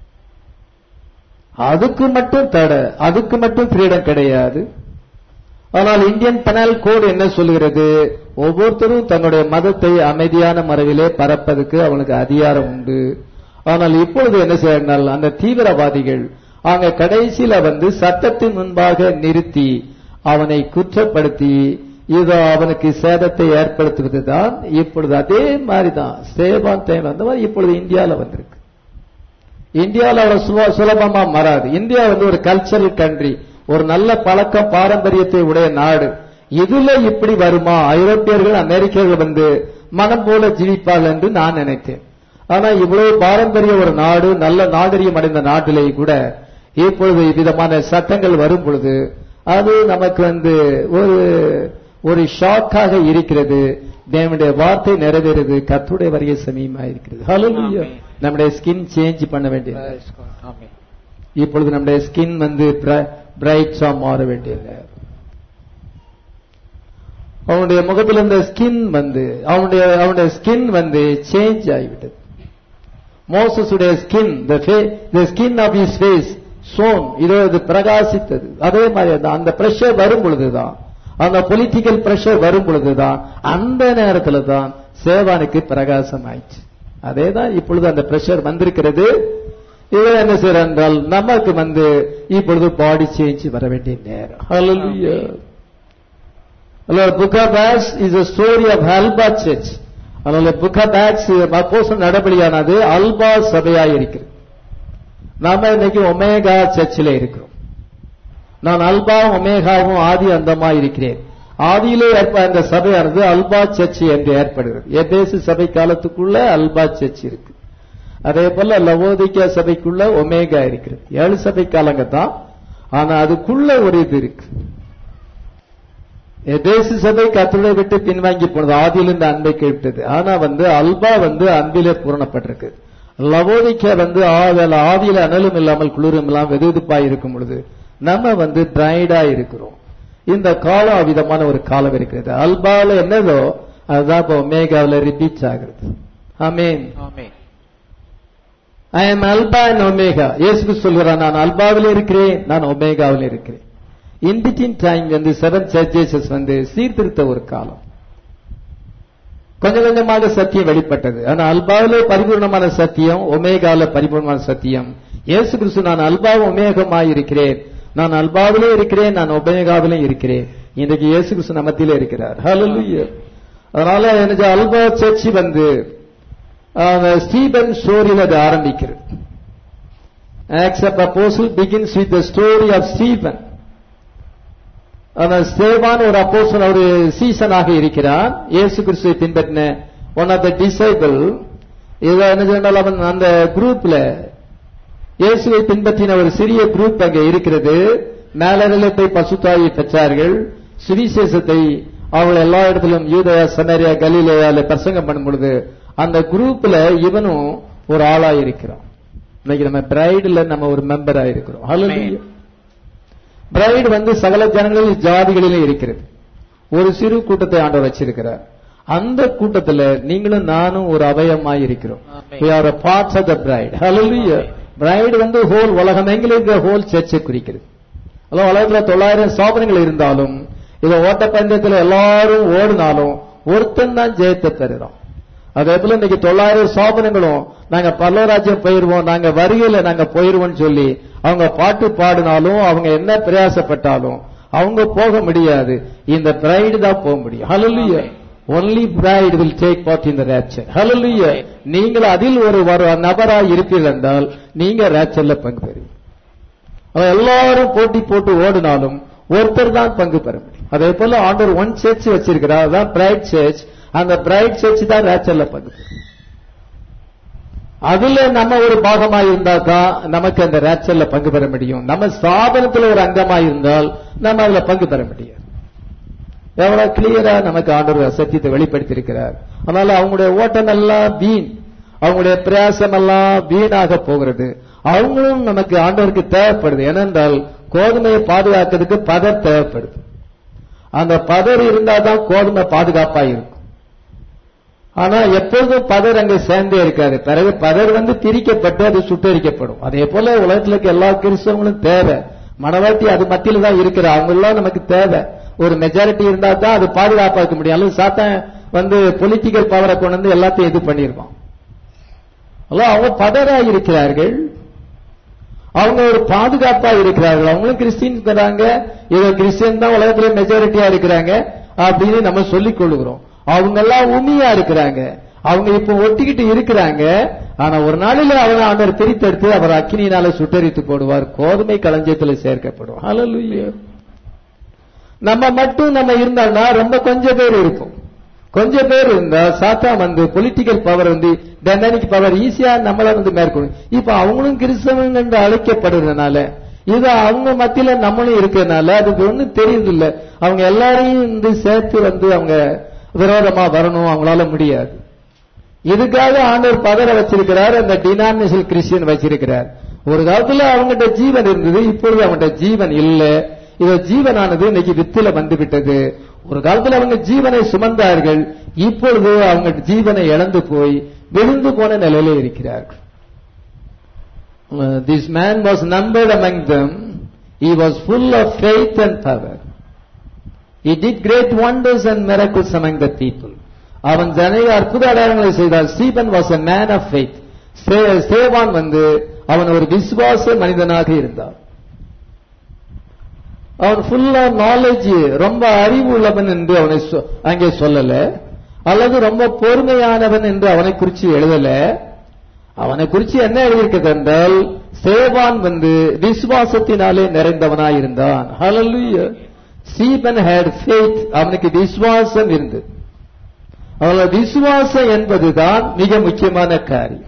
A: அதுக்கு மட்டும் தடை அதுக்கு மட்டும் ஃப்ரீடம் கிடையாது ஆனால் இந்தியன் பெனல் கோடு என்ன சொல்கிறது ஒவ்வொருத்தரும் தன்னுடைய மதத்தை அமைதியான முறையிலே பரப்பதுக்கு அவனுக்கு அதிகாரம் உண்டு ஆனால் இப்பொழுது என்ன செய்யறால் அந்த தீவிரவாதிகள் அவங்க கடைசியில வந்து சட்டத்தின் முன்பாக நிறுத்தி அவனை குற்றப்படுத்தி இது அவனுக்கு சேதத்தை ஏற்படுத்துவதுதான் இப்பொழுது அதே மாதிரிதான் சேவான் டைம் அந்த மாதிரி இப்பொழுது இந்தியாவில் வந்திருக்கு இந்தியாவில் அவ்வளவு சுல- சுலபமா மாறாது இந்தியா வந்து ஒரு கல்ச்சரல் கண்ட்ரி ஒரு நல்ல பழக்கம் பாரம்பரியத்தை உடைய நாடு இதுல இப்படி வருமா ஐரோப்பியர்கள் அமெரிக்கர்கள் வந்து மனம் போல ஜீவிப்பார்கள் என்று நான் நினைத்தேன் ஆனா இவ்வளவு பாரம்பரிய ஒரு நாடு நல்ல நாகரிகம் அடைந்த நாட்டிலே கூட இப்பொழுது விதமான சட்டங்கள் வரும் பொழுது அது நமக்கு வந்து ஒரு ஒரு ஷாக்காக இருக்கிறது தேவனுடைய வார்த்தை நிறைவேறுது கத்துடைய வருகை சமீபமா இருக்கிறது ஹalleluya
B: ஆமென்.
A: நம்முடைய ஸ்கின் சேஞ்ச் பண்ண வேண்டியது
B: Praise God. Amen.
A: இப்பொழுது நம்முடைய ஸ்கின் வந்து பிரைட்ஸா மாற வேண்டியது அவனுடைய முகத்தில் இருந்த ஸ்கின் வந்து அவனுடைய அவனுடைய ஸ்கின் வந்து சேஞ்ச் ஆகிவிட்டது மோசஸுடைய skin the skin of his face shone இதோ இது பிரகாசித்தது அதே மாதிரி தான் அந்த பிரஷர் வரும் பொழுதுதான் அந்த பொலிட்டிக்கல் பிரஷர் வரும் பொழுதுதான் அந்த நேரத்துல தான் சேவானுக்கு பிரகாசம் ஆயிடுச்சு அதே தான் இப்பொழுது அந்த பிரஷர் வந்திருக்கிறது இவர் என்ன செய்யறார் என்றால் நமக்கு வந்து இப்பொழுது பாடி சேஞ்ச் வர வேண்டிய நேரம் Hallelujah. அதனால book of acts is a story of alpha church அதனால புக் ஆஃப் ஆக்ஸ் அப்போஸ்தலர் நடபடியானது அல்பா சபையாய் இருக்கிறது நாம இன்னைக்கு ஒமேகா சர்ச்சில் இருக்கிறோம் நான் அல்பாவும் ஒமேகாவும் ஆதி அந்தமா இருக்கிறேன் ஆதியிலே ஏற்ப அந்த சபையானது அல்பா சர்ச் என்று ஏற்படுகிறது எபேசு சபை காலத்துக்குள்ள அல்பா சர்ச் இருக்கு அதே போல லவோதிக்கா சபைக்குள்ள ஒமேகா இருக்கிறது ஏழு சபை காலங்க தான் ஆனா அதுக்குள்ள ஒரு இது இருக்கு எதேசு சபை கத்தருடைய விட்டு பின்வாங்கி போனது ஆதியிலிருந்து அன்பை கேட்டது ஆனா வந்து அல்பா வந்து அன்பிலே பூரணப்பட்டிருக்கு லவோதிக்கா வந்து ஆதல ஆதியில அனலும் இல்லாமல் குளிரும் இல்லாமல் வெதுவெதுப்பாய் இருக்கும் பொழுது நம்ம வந்து டிரைடா இருக்கிறோம் இந்த காலம் அவ்விதமான ஒரு காலம் இருக்கிறது அல்பால என்னதோ அதுதான் இப்போ ஒமேகாவில் ரிப்பீட் ஆகிறது ஆமீன்
B: Amen.
A: I am alpha and omega இயேசு சொல்கிறான் நான் அல்பாவில் இருக்கிறேன் நான் ஒமேகாவில் இருக்கிறேன் இன்பிட்டின் டைம் வந்து செவன் சர்ச்சஸ் வந்து சீர்திருத்த ஒரு காலம் கொஞ்சம் கொஞ்சமாக சத்தியம் வெளிப்பட்டது ஆனா அல்பாவிலே பரிபூர்ணமான சத்தியம் ஒமேகால பரிபூர்ணமான சத்தியம் இயேசு கிறிஸ்து நான் அல்பாவும் ஒமேகமாய் இருக்கிறேன் நான் அல்பாவிலே இருக்கிறேன் நான் ஒமேகாவிலே இருக்கிறேன் இன்றைக்கு இயேசு கிறிஸ்து நமத்திலே இருக்கிறார் ஹalleluya அதனால எனக்கு அல்பா சர்ச் வந்து ஆஹ், ஸ்டீபன் ஸ்டோரியில் அது ஆரம்பிக்கிறது acts of apostle begins with the story of Stephen அந்த ஸ்தேவான் ஒரு அப்போஸ்தலன் ஒரு சீசனாக இருக்கிறான் இயேசு கிறிஸ்துவை பின்பற்றின ஒன் ஆஃப் த டிசைபிள் இதை என்ன சொன்னால் அவன் அந்த குரூப்ல இயேசுவை பின்பற்றின ஒரு சிறிய குரூப் அங்கே இருக்கிறது மேலநிலத்தை பசுத்தாயை பெற்றார்கள் சுவிசேஷத்தை அவள் எல்லா இடத்திலும் யூதயா சமரியா கலிலேயால பிரசங்கம் பண்ணும் பொழுது அந்த குரூப்ல இவனும் ஒரு ஆளா இருக்கிறான் இன்னைக்கு நம்ம பிரைடுல நம்ம ஒரு மெம்பரா இருக்கிறோம் Hallelujah. பிரைடு வந்து சகல ஜனங்களில் ஜாதிகளிலும் இருக்கிறது ஒரு சிறு கூட்டத்தை ஆண்டவர் வச்சிருக்கிறார் அந்த கூட்டத்துல நீங்களும் நானும் ஒரு அவயமாய் இருக்கிறோம்
B: Amen.
A: we are a parts of the bride hallelujah bride வந்து ஹோல் உலகம் எங்களுக்கு ஹோல் சர்ச்சை குறிக்கிறது அதான் உலகத்துல தொள்ளாயிரம் சாதனங்கள் இருந்தாலும் இத ஓட்டப்பந்தயத்துல எல்லாரும் ஓடினாலும் ஒருத்தன் தான் ஜெயத்தை பெறுறோம் அதே போல இன்னைக்கு தொள்ளாயிரம் சாதனங்களும் நாங்க பல்லவராஜ்யம் போயிருவோம் நாங்க வருகையில நாங்க போயிருவோம்னு சொல்லி அவங்க பாட்டு பாடினாலும் அவங்க என்ன பிரயாசப்பட்டாலும் அவங்க போக முடியாது இந்த பிரைடு தான் போக முடியும் hallelujah only bride will take part in the rapture hallelujah நீங்கள் அதில் ஒரு ஒரு நபராய் இருப்பீர்கள் என்றால் நீங்க ரேப்சர்ல பங்கு பெறுவீங்க அவன் எல்லாரும் போட்டி போட்டு ஓடினாலும் ஒருத்தர் தான் பங்கு பெற முடியும் அதே போல ஆண்டவர் ஒன் சர்ச் வச்சிருக்கிறார் அதான் பிரைட் சர்ச் அந்த பிரைட் சர்ச் தான் ரேச்சல்ல பங்கு பெறும் அதுல நம்ம ஒரு பாகமா இருந்தா தான் நமக்கு அந்த ரேச்சல்ல பங்கு பெற முடியும் நம்ம சாதனத்துல ஒரு அங்கமா இருந்தால் நம்ம அதுல பங்கு பெற முடியும் எவ்வளவு கிளியரா நமக்கு ஆண்டவர் சத்தியத்தை வெளிப்படுத்தி இருக்கிறார் அதனால அவங்களுடைய ஓட்டம் எல்லாம் வீண் அவங்களுடைய பிரயாசம் எல்லாம் வீணாக போகிறது அவங்களும் நமக்கு ஆண்டவருக்கு தேவைப்படுது ஏனென்றால் கோதுமையை பாதுகாக்கிறதுக்கு பதர் தேவைப்படுது அந்த பதர் இருந்தா தான் கோதுமை பாதுகாப்பா இருக்கும் ஆனா எப்பொழுதும் பதர் அங்க சேர்ந்தே இருக்காது பிறகு பதர் வந்து பிரிக்கப்பட்டு அது சுட்டரிக்கப்படும் அதே போல உலகத்துல இருக்க எல்லா கிறிஸ்தவங்களும் தேவை மனவாட்டி அது மத்தியில தான் இருக்கிற அவங்க எல்லாம் நமக்கு தேவை ஒரு மெஜாரிட்டி இருந்தா தான் அது பாதுகாப்பா இருக்க முடியும் அல்லது சாத்தான் வந்து பொலிட்டிக்கல் பவரை கொண்டு வந்து எல்லாத்தையும் இது பண்ணிருப்பான் அல்ல அவங்க பதரா இருக்கிறார்கள் அவங்க ஒரு பாதுகாப்பா இருக்கிறார்கள் அவங்களும் கிறிஸ்டின்ங்கிறாங்க இதோ கிறிஸ்டியன் தான் உலகத்துல மெஜாரிட்டியா இருக்கிறாங்க அப்படின்னு நம்ம சொல்லிக் கொள்ளுகிறோம் அவங்க எல்லாம் உண்மையா இருக்கிறாங்க அவங்க இப்ப ஒட்டிக்கிட்டு இருக்கிறாங்க ஆனா ஒரு நாளில் அவனை ஆண்டவர் பிரித்தெடுத்து அவர் அக்கினியினால சுட்டரித்து போடுவார் கோதுமை களஞ்சியத்துல சேர்க்கப்படும் ஹalleluya நம்ம மட்டும் நம்ம இருந்தோம்னா ரொம்ப கொஞ்சம் பேர் இருப்போம் கொஞ்சம் பேர் இருந்தா சாத்தா வந்து பொலிட்டிக்கல் பவர் வந்து டைனாமிக் பவர் ஈஸியா நம்மள வந்து மேற்கொள்ளும் இப்ப அவங்களும் கிறிஸ்தவங்க என்று அழைக்கப்படுறதுனால இது அவங்க மத்தியில நம்மளும் இருக்கிறதுனால அதுக்கு ஒண்ணும் தெரியுது இல்ல அவங்க எல்லாரையும் வந்து சேர்த்து வந்து அவங்க விரோதமா வரணும் அவங்களால முடியாது இதுக்காக ஆண்டவர் பதற வச்சிருக்கிறார் அந்த டினாமினேஷன் கிறிஸ்டியன் வச்சிருக்கிறார் ஒரு காலத்துல அவங்ககிட்ட ஜீவன் இருந்தது இப்பொழுது அவங்ககிட்ட ஜீவன் இல்ல இத ஜீவனானது இன்னைக்கு வித்துல வந்து விட்டது ஒரு காலத்துல அவங்க ஜீவனை சுமந்தார்கள் இப்பொழுது அவங்க ஜீவனை இழந்து போய் விழுந்து போன நிலையில இருக்கிறார்கள் this man was numbered among them he was full of faith and power he did great wonders and miracles among the people அவன் ஜனக அற்புத அடையாளங்களை செய்தார் Stephen was a man of faith சே- சேவான் வந்து அவன் ஒரு விசுவாச மனிதனாக இருந்தான் அவன் ஃபுல்லா நாலேஜ் ரொம்ப அறிவு உள்ளவன் என்று அவனை சொ- அங்கே சொல்லல அல்லது ரொம்ப பொறுமையானவன் என்று அவனை குறித்து எழுதல அவனை குறித்து என்ன எழுதியிருக்கிறது என்றால் சேவான் வந்து விசுவாசத்தினாலே நிறைந்தவனாய் இருந்தான் ஹalleluya சீபன் had faith அவனுக்கு விசுவாசம் இருந்தது அவள விசுவாசம் என்பதுதான் மிக முக்கியமான காரியம்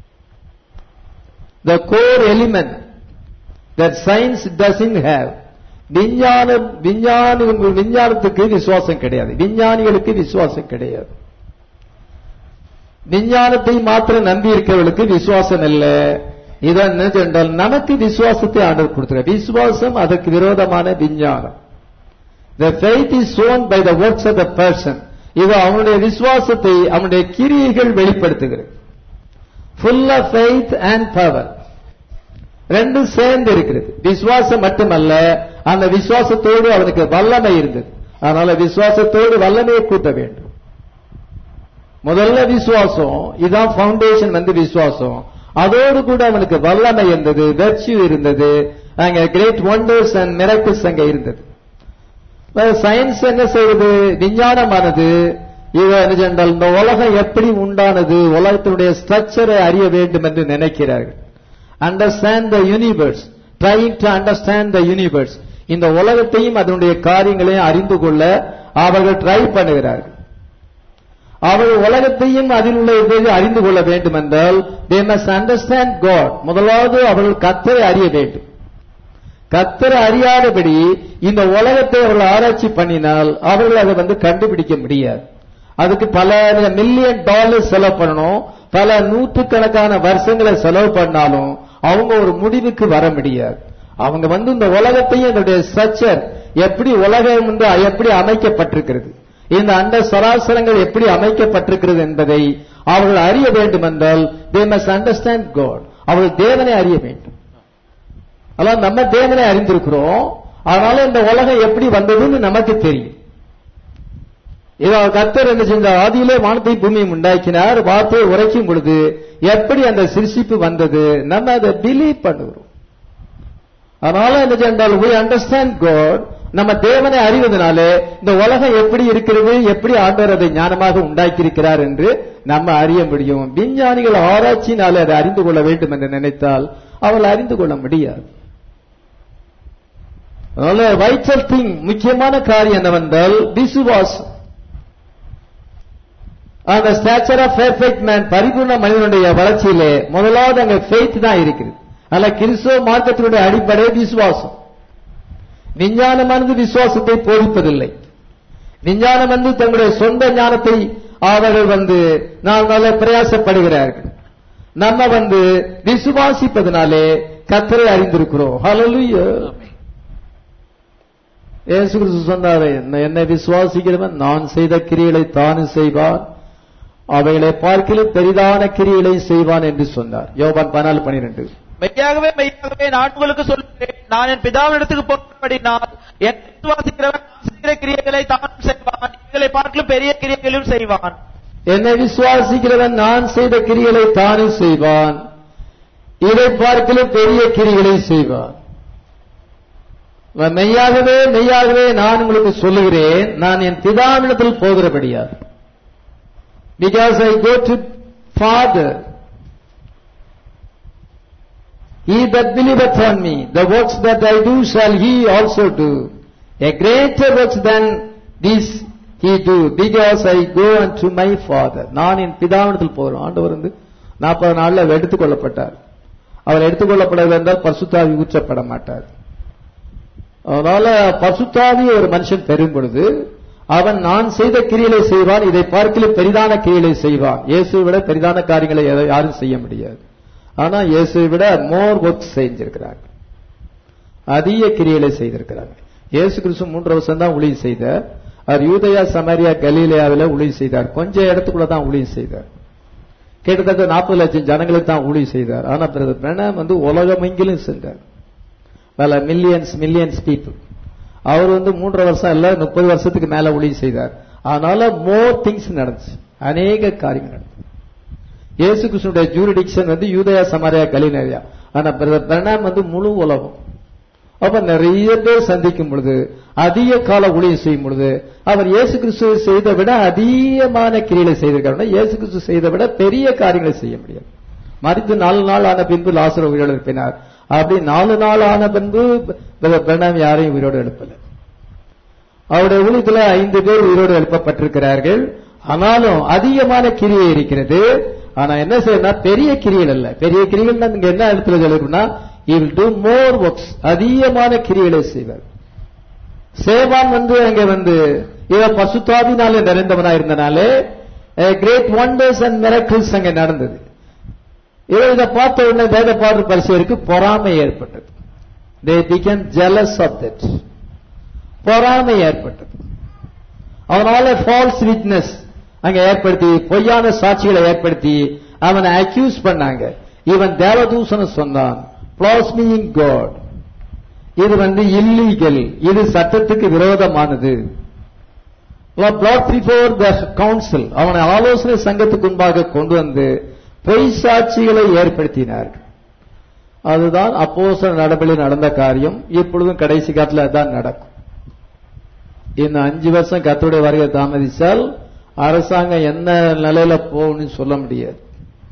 A: the core element that science doesn't have விஞ்ஞான விஞ்ஞானி விஞ்ஞானத்துக்கு விசுவாசம் கிடையாது விஞ்ஞானிகளுக்கு விசுவாசம் கிடையாது விஞ்ஞானத்தை மாத்திரம் நம்பி இருக்கிறவர்களுக்கு விசுவாசம் இல்ல இதான் என்ன என்றால் நமக்கு விசுவாசத்தை ஆண்டவர் கொடுத்திருக்க விசுவாசம் அதற்கு விரோதமான விஞ்ஞானம் the faith is shown by the works of the person இது அவனுடைய விசுவாசத்தை அவனுடைய கிரியைகள் வெளிப்படுத்துகிறது full of faith and power ரெண்டும் சேர்ந்து இருக்கிறது விசுவாசம் மட்டுமல்ல அந்த விசுவாசத்தோடு அவனுக்கு வல்லமை இருந்தது அதனால விசுவாசத்தோடு வல்லமையை கூட்ட வேண்டும் முதல்ல விசுவாசம் இதான் ஃபவுண்டேஷன் வந்து விசுவாசம் அதோடு கூட அவனுக்கு வல்லமை இருந்தது வெர்ச்சியூ இருந்தது அங்க கிரேட் ஒண்டர்ஸ் அண்ட் மிரக்கிள்ஸ் அங்க இருந்தது சயின்ஸ் என்ன செய்வது விஞ்ஞானமானது இது என்ன சென்றால் இந்த உலகம் எப்படி உண்டானது உலகத்தினுடைய ஸ்ட்ரக்சரை அறிய வேண்டும் என்று நினைக்கிறார்கள் understand the universe trying to understand the universe இந்த உலகத்தையும் அதனுடைய காரியங்களையும் அறிந்து கொள்ள அவர்கள் ட்ரை பண்ணுகிறார்கள் அவர்கள் உலகத்தையும் அதில் உள்ள இதை அறிந்து கொள்ள வேண்டும் என்றால் they must understand God முதலாவது அவர்கள் கத்தரை அறிய வேண்டும் கத்தரை அறியாதபடி இந்த உலகத்தை அவர்கள் ஆராய்ச்சி பண்ணினால் அவர்கள் அதை வந்து கண்டுபிடிக்க முடியாது அதுக்கு பல மில்லியன் டாலர் செலவு பண்ணணும் பல நூற்றுக்கணக்கான வருஷங்களை செலவு பண்ணாலும் அவங்க ஒரு முடிவுக்கு வர முடியாது அவங்க வந்து இந்த உலகத்தையும் அதனுடைய ஸ்ட்ரக்சர் எப்படி உலகம் வந்து எப்படி அமைக்கப்பட்டிருக்கிறது இந்த அண்ட சராசரங்கள் எப்படி அமைக்கப்பட்டிருக்கிறது என்பதை அவர்கள் அறிய வேண்டும் என்றால் தே மஸ்ட் அண்டர்ஸ்டாண்ட் காட் அவர்கள் தேவனை அறிய வேண்டும் அதான் நம்ம தேவனை அறிந்திருக்கிறோம் அதனால இந்த உலகம் எப்படி வந்ததுன்னு நமக்கு தெரியும் இதோ கர்த்தர் என்ன செஞ்சார் ஆதியிலே வானத்தை பூமியும் உண்டாக்கினார் வார்த்தையை உரைக்கும் பொழுது எப்படி அந்த சிருஷிப்பு வந்தது நம்ம அதை பிலீவ் பண்ணுகிறோம் அதனால என்ன சென்றால் we அண்டர்ஸ்டாண்ட் God நம்ம தேவனை அறிவதனாலே இந்த உலகம் எப்படி இருக்கிறது எப்படி ஆண்டவர் அதை ஞானமாக உண்டாக்கியிருக்கிறார் என்று நம்ம அறிய முடியும் விஞ்ஞானிகள் ஆராய்ச்சினாலே அதை அறிந்து கொள்ள வேண்டும் என்று நினைத்தால் அவள் அறிந்து கொள்ள முடியாது அதனால வைச்சல் திங் முக்கியமான காரியம் என்னவென்றால் விசுவாசம் அந்த ஸ்டாச்சர் ஆஃப் பெர்ஃபெக்ட் மேன் பரிபூர்ண மனிதனுடைய வளர்ச்சியிலே முதலாவது அங்க ஃபெய்த் தான் இருக்குது அல்ல கிறிஸ்துவ மார்க்கத்தினுடைய அடிப்படை விசுவாசம் விஞ்ஞானமானது விசுவாசத்தை போதிப்பதில்லை விஞ்ஞானம் வந்து தங்களுடைய சொந்த ஞானத்தை அவர்கள் வந்து நாம் நல்ல பிரயாசப்படுகிறார்கள் நம்ம வந்து விசுவாசிப்பதனாலே கத்தரை அறிந்திருக்கிறோம் ஹalleluya இயேசு கிறிஸ்து சொன்னாரே "என்னை- என்னை விசுவாசிக்கிறவன் நான் செய்த கிரியைகளை தானும் செய்வான் அவைகளை பார்க்கிலும் பெரிதான கிரியைகளை செய்வான் என்று சொன்னார் யோவான் பதினாலு பனிரெண்டு
B: மெய்யாகவே மெய்யாகவே நான் உங்களுக்கு சொல்கிறேன் நான் என் பிதாவினிடத்துக்கு போனபடினால் என் விசுவாசிக்கிறவன் நான் செய்கிற கிரியைகளை தானும் செய்வான் இவைகளை பார்க்கலும் பெரிய கிரியைகளும் செய்வான்
A: என்னை விசுவாசிக்கிறவன் நான் செய்த கிரிகளை தானும் செய்வான் இதை பார்க்கிலும் பெரிய கிரிகளை செய்வான் மெய்யாகவே மெய்யாகவே நான் உங்களுக்கு சொல்லுகிறேன் நான் என் பிதாவிடத்தில் போகிறபடியா because I go to father He that believeth on me, the works that I do shall he also do. A greater works than this he do, because I go unto my Father. நான் என் பிதாவினத்தில் போகிறோம் ஆண்டவர் வந்து நாற்பது நாள்ல அவர் எடுத்துக் கொள்ளப்பட்டார் அவர் எடுத்துக் கொள்ளப்படவில்லை என்றால் பசுத்தாவி ஊற்றப்பட மாட்டார் அதனால பசுத்தாவி ஒரு மனுஷன் பெறும் பொழுது அவன் நான் செய்த கிரியலை செய்வான் இதை பார்க்கலும் பெரிதான கிரியலை செய்வான் இயேசுவை விட பெரிதான காரியங்களை எதை- யாரும் செய்ய முடியாது ஆனா இயேசுவை விட மோர் ஒர்க் செஞ்சிருக்கிறாங்க அதிக கிரியைகளை செய்திருக்கிறாங்க இயேசு கிறிஸ்து மூன்று வருஷம் தான் ஊழியம் செய்தார் அவர் யூதயா சமாரியா கலீலியாவில் ஊழியம் செய்தார் கொஞ்சம் இடத்துக்குள்ள தான் ஊழியம் செய்தார் கிட்டத்தட்ட நாற்பது லட்சம் ஜனங்களுக்கு தான் ஊழியம் செய்தார் ஆனா பிரதர் பிரணாம் வந்து உலகமெங்கிலும் சென்றார் பல மில்லியன்ஸ் மில்லியன்ஸ் பீப்புள் அவர் வந்து மூன்றரை வருஷம் இல்ல முப்பது வருஷத்துக்கு மேல ஊழியம் செய்தார் அதனால மோர் திங்ஸ் நடந்துச்சு அநேக காரியங்கள் நடந்துச்சு இயேசு கிறிஸ்துடைய ஜூரிடிக்ஷன் வந்து யூதயா சமாரியா கலினரியா ஆனா பிரதர் பிரணாம் வந்து முழு உலகம் அப்ப நிறைய பேர் சந்திக்கும் பொழுது அதிக கால ஊழியம் செய்யும் பொழுது அவர் இயேசு கிறிஸ்து செய்த விட அதிகமான கிரிகளை செய்திருக்காரு இயேசு கிறிஸ்து செய்த விட பெரிய காரியங்களை செய்ய முடியாது மறித்து நாலு நாள் ஆன பின்பு லாசர் உயிரோடு எழுப்பினார் அப்படி நாலு நாள் ஆன பின்பு பிரதர் பிரணாம் யாரையும் உயிரோடு எழுப்பல அவருடைய ஊழியத்துல ஐந்து பேர் உயிரோடு எழுப்பப்பட்டிருக்கிறார்கள் ஆனாலும் அதிகமான கிரியை இருக்கிறது ஆனா என்ன செய்யணும் பெரிய கிரிகள் அல்ல பெரிய கிரிகள் இங்க என்ன இடத்துல சொல்லிருக்குன்னா he will do more works அதிகமான கிரிகளை செய்வார் சேவான் வந்து அங்க வந்து இவ பசுத்தாவினாலே நிறைந்தவனா இருந்தனாலே கிரேட் ஒண்டர்ஸ் அண்ட் மிரக்கிள்ஸ் அங்க நடந்தது இவ இதை பார்த்த உடனே வேத பாடல் பரிசுவருக்கு பொறாமை ஏற்பட்டது they began jealous of that பொறாமை ஏற்பட்டது அதனால ஃபால்ஸ் விட்னஸ் அங்க ஏற்படுத்தி பொய்யான சாட்சிகளை ஏற்படுத்தி அவனை அக்யூஸ் பண்ணாங்க இவன் தேவதூசன சொன்னான் பிளாஸ்மியிங் காட் இது வந்து இல்லீகல் இது சட்டத்துக்கு விரோதமானது brought before the council அவனை ஆலோசனை சங்கத்துக்கு முன்பாக கொண்டு வந்து பொய் சாட்சிகளை ஏற்படுத்தினார்கள் அதுதான் அப்போஸ்தல நடபடியில் நடந்த காரியம் இப்பொழுதும் கடைசி காலத்துல அதான் நடக்கும் இன்னும் அஞ்சு வருஷம் கத்தோடைய வருகை தாமதிச்சால் அரசாங்கம் என்ன நிலையில போகும்னு சொல்ல முடியாது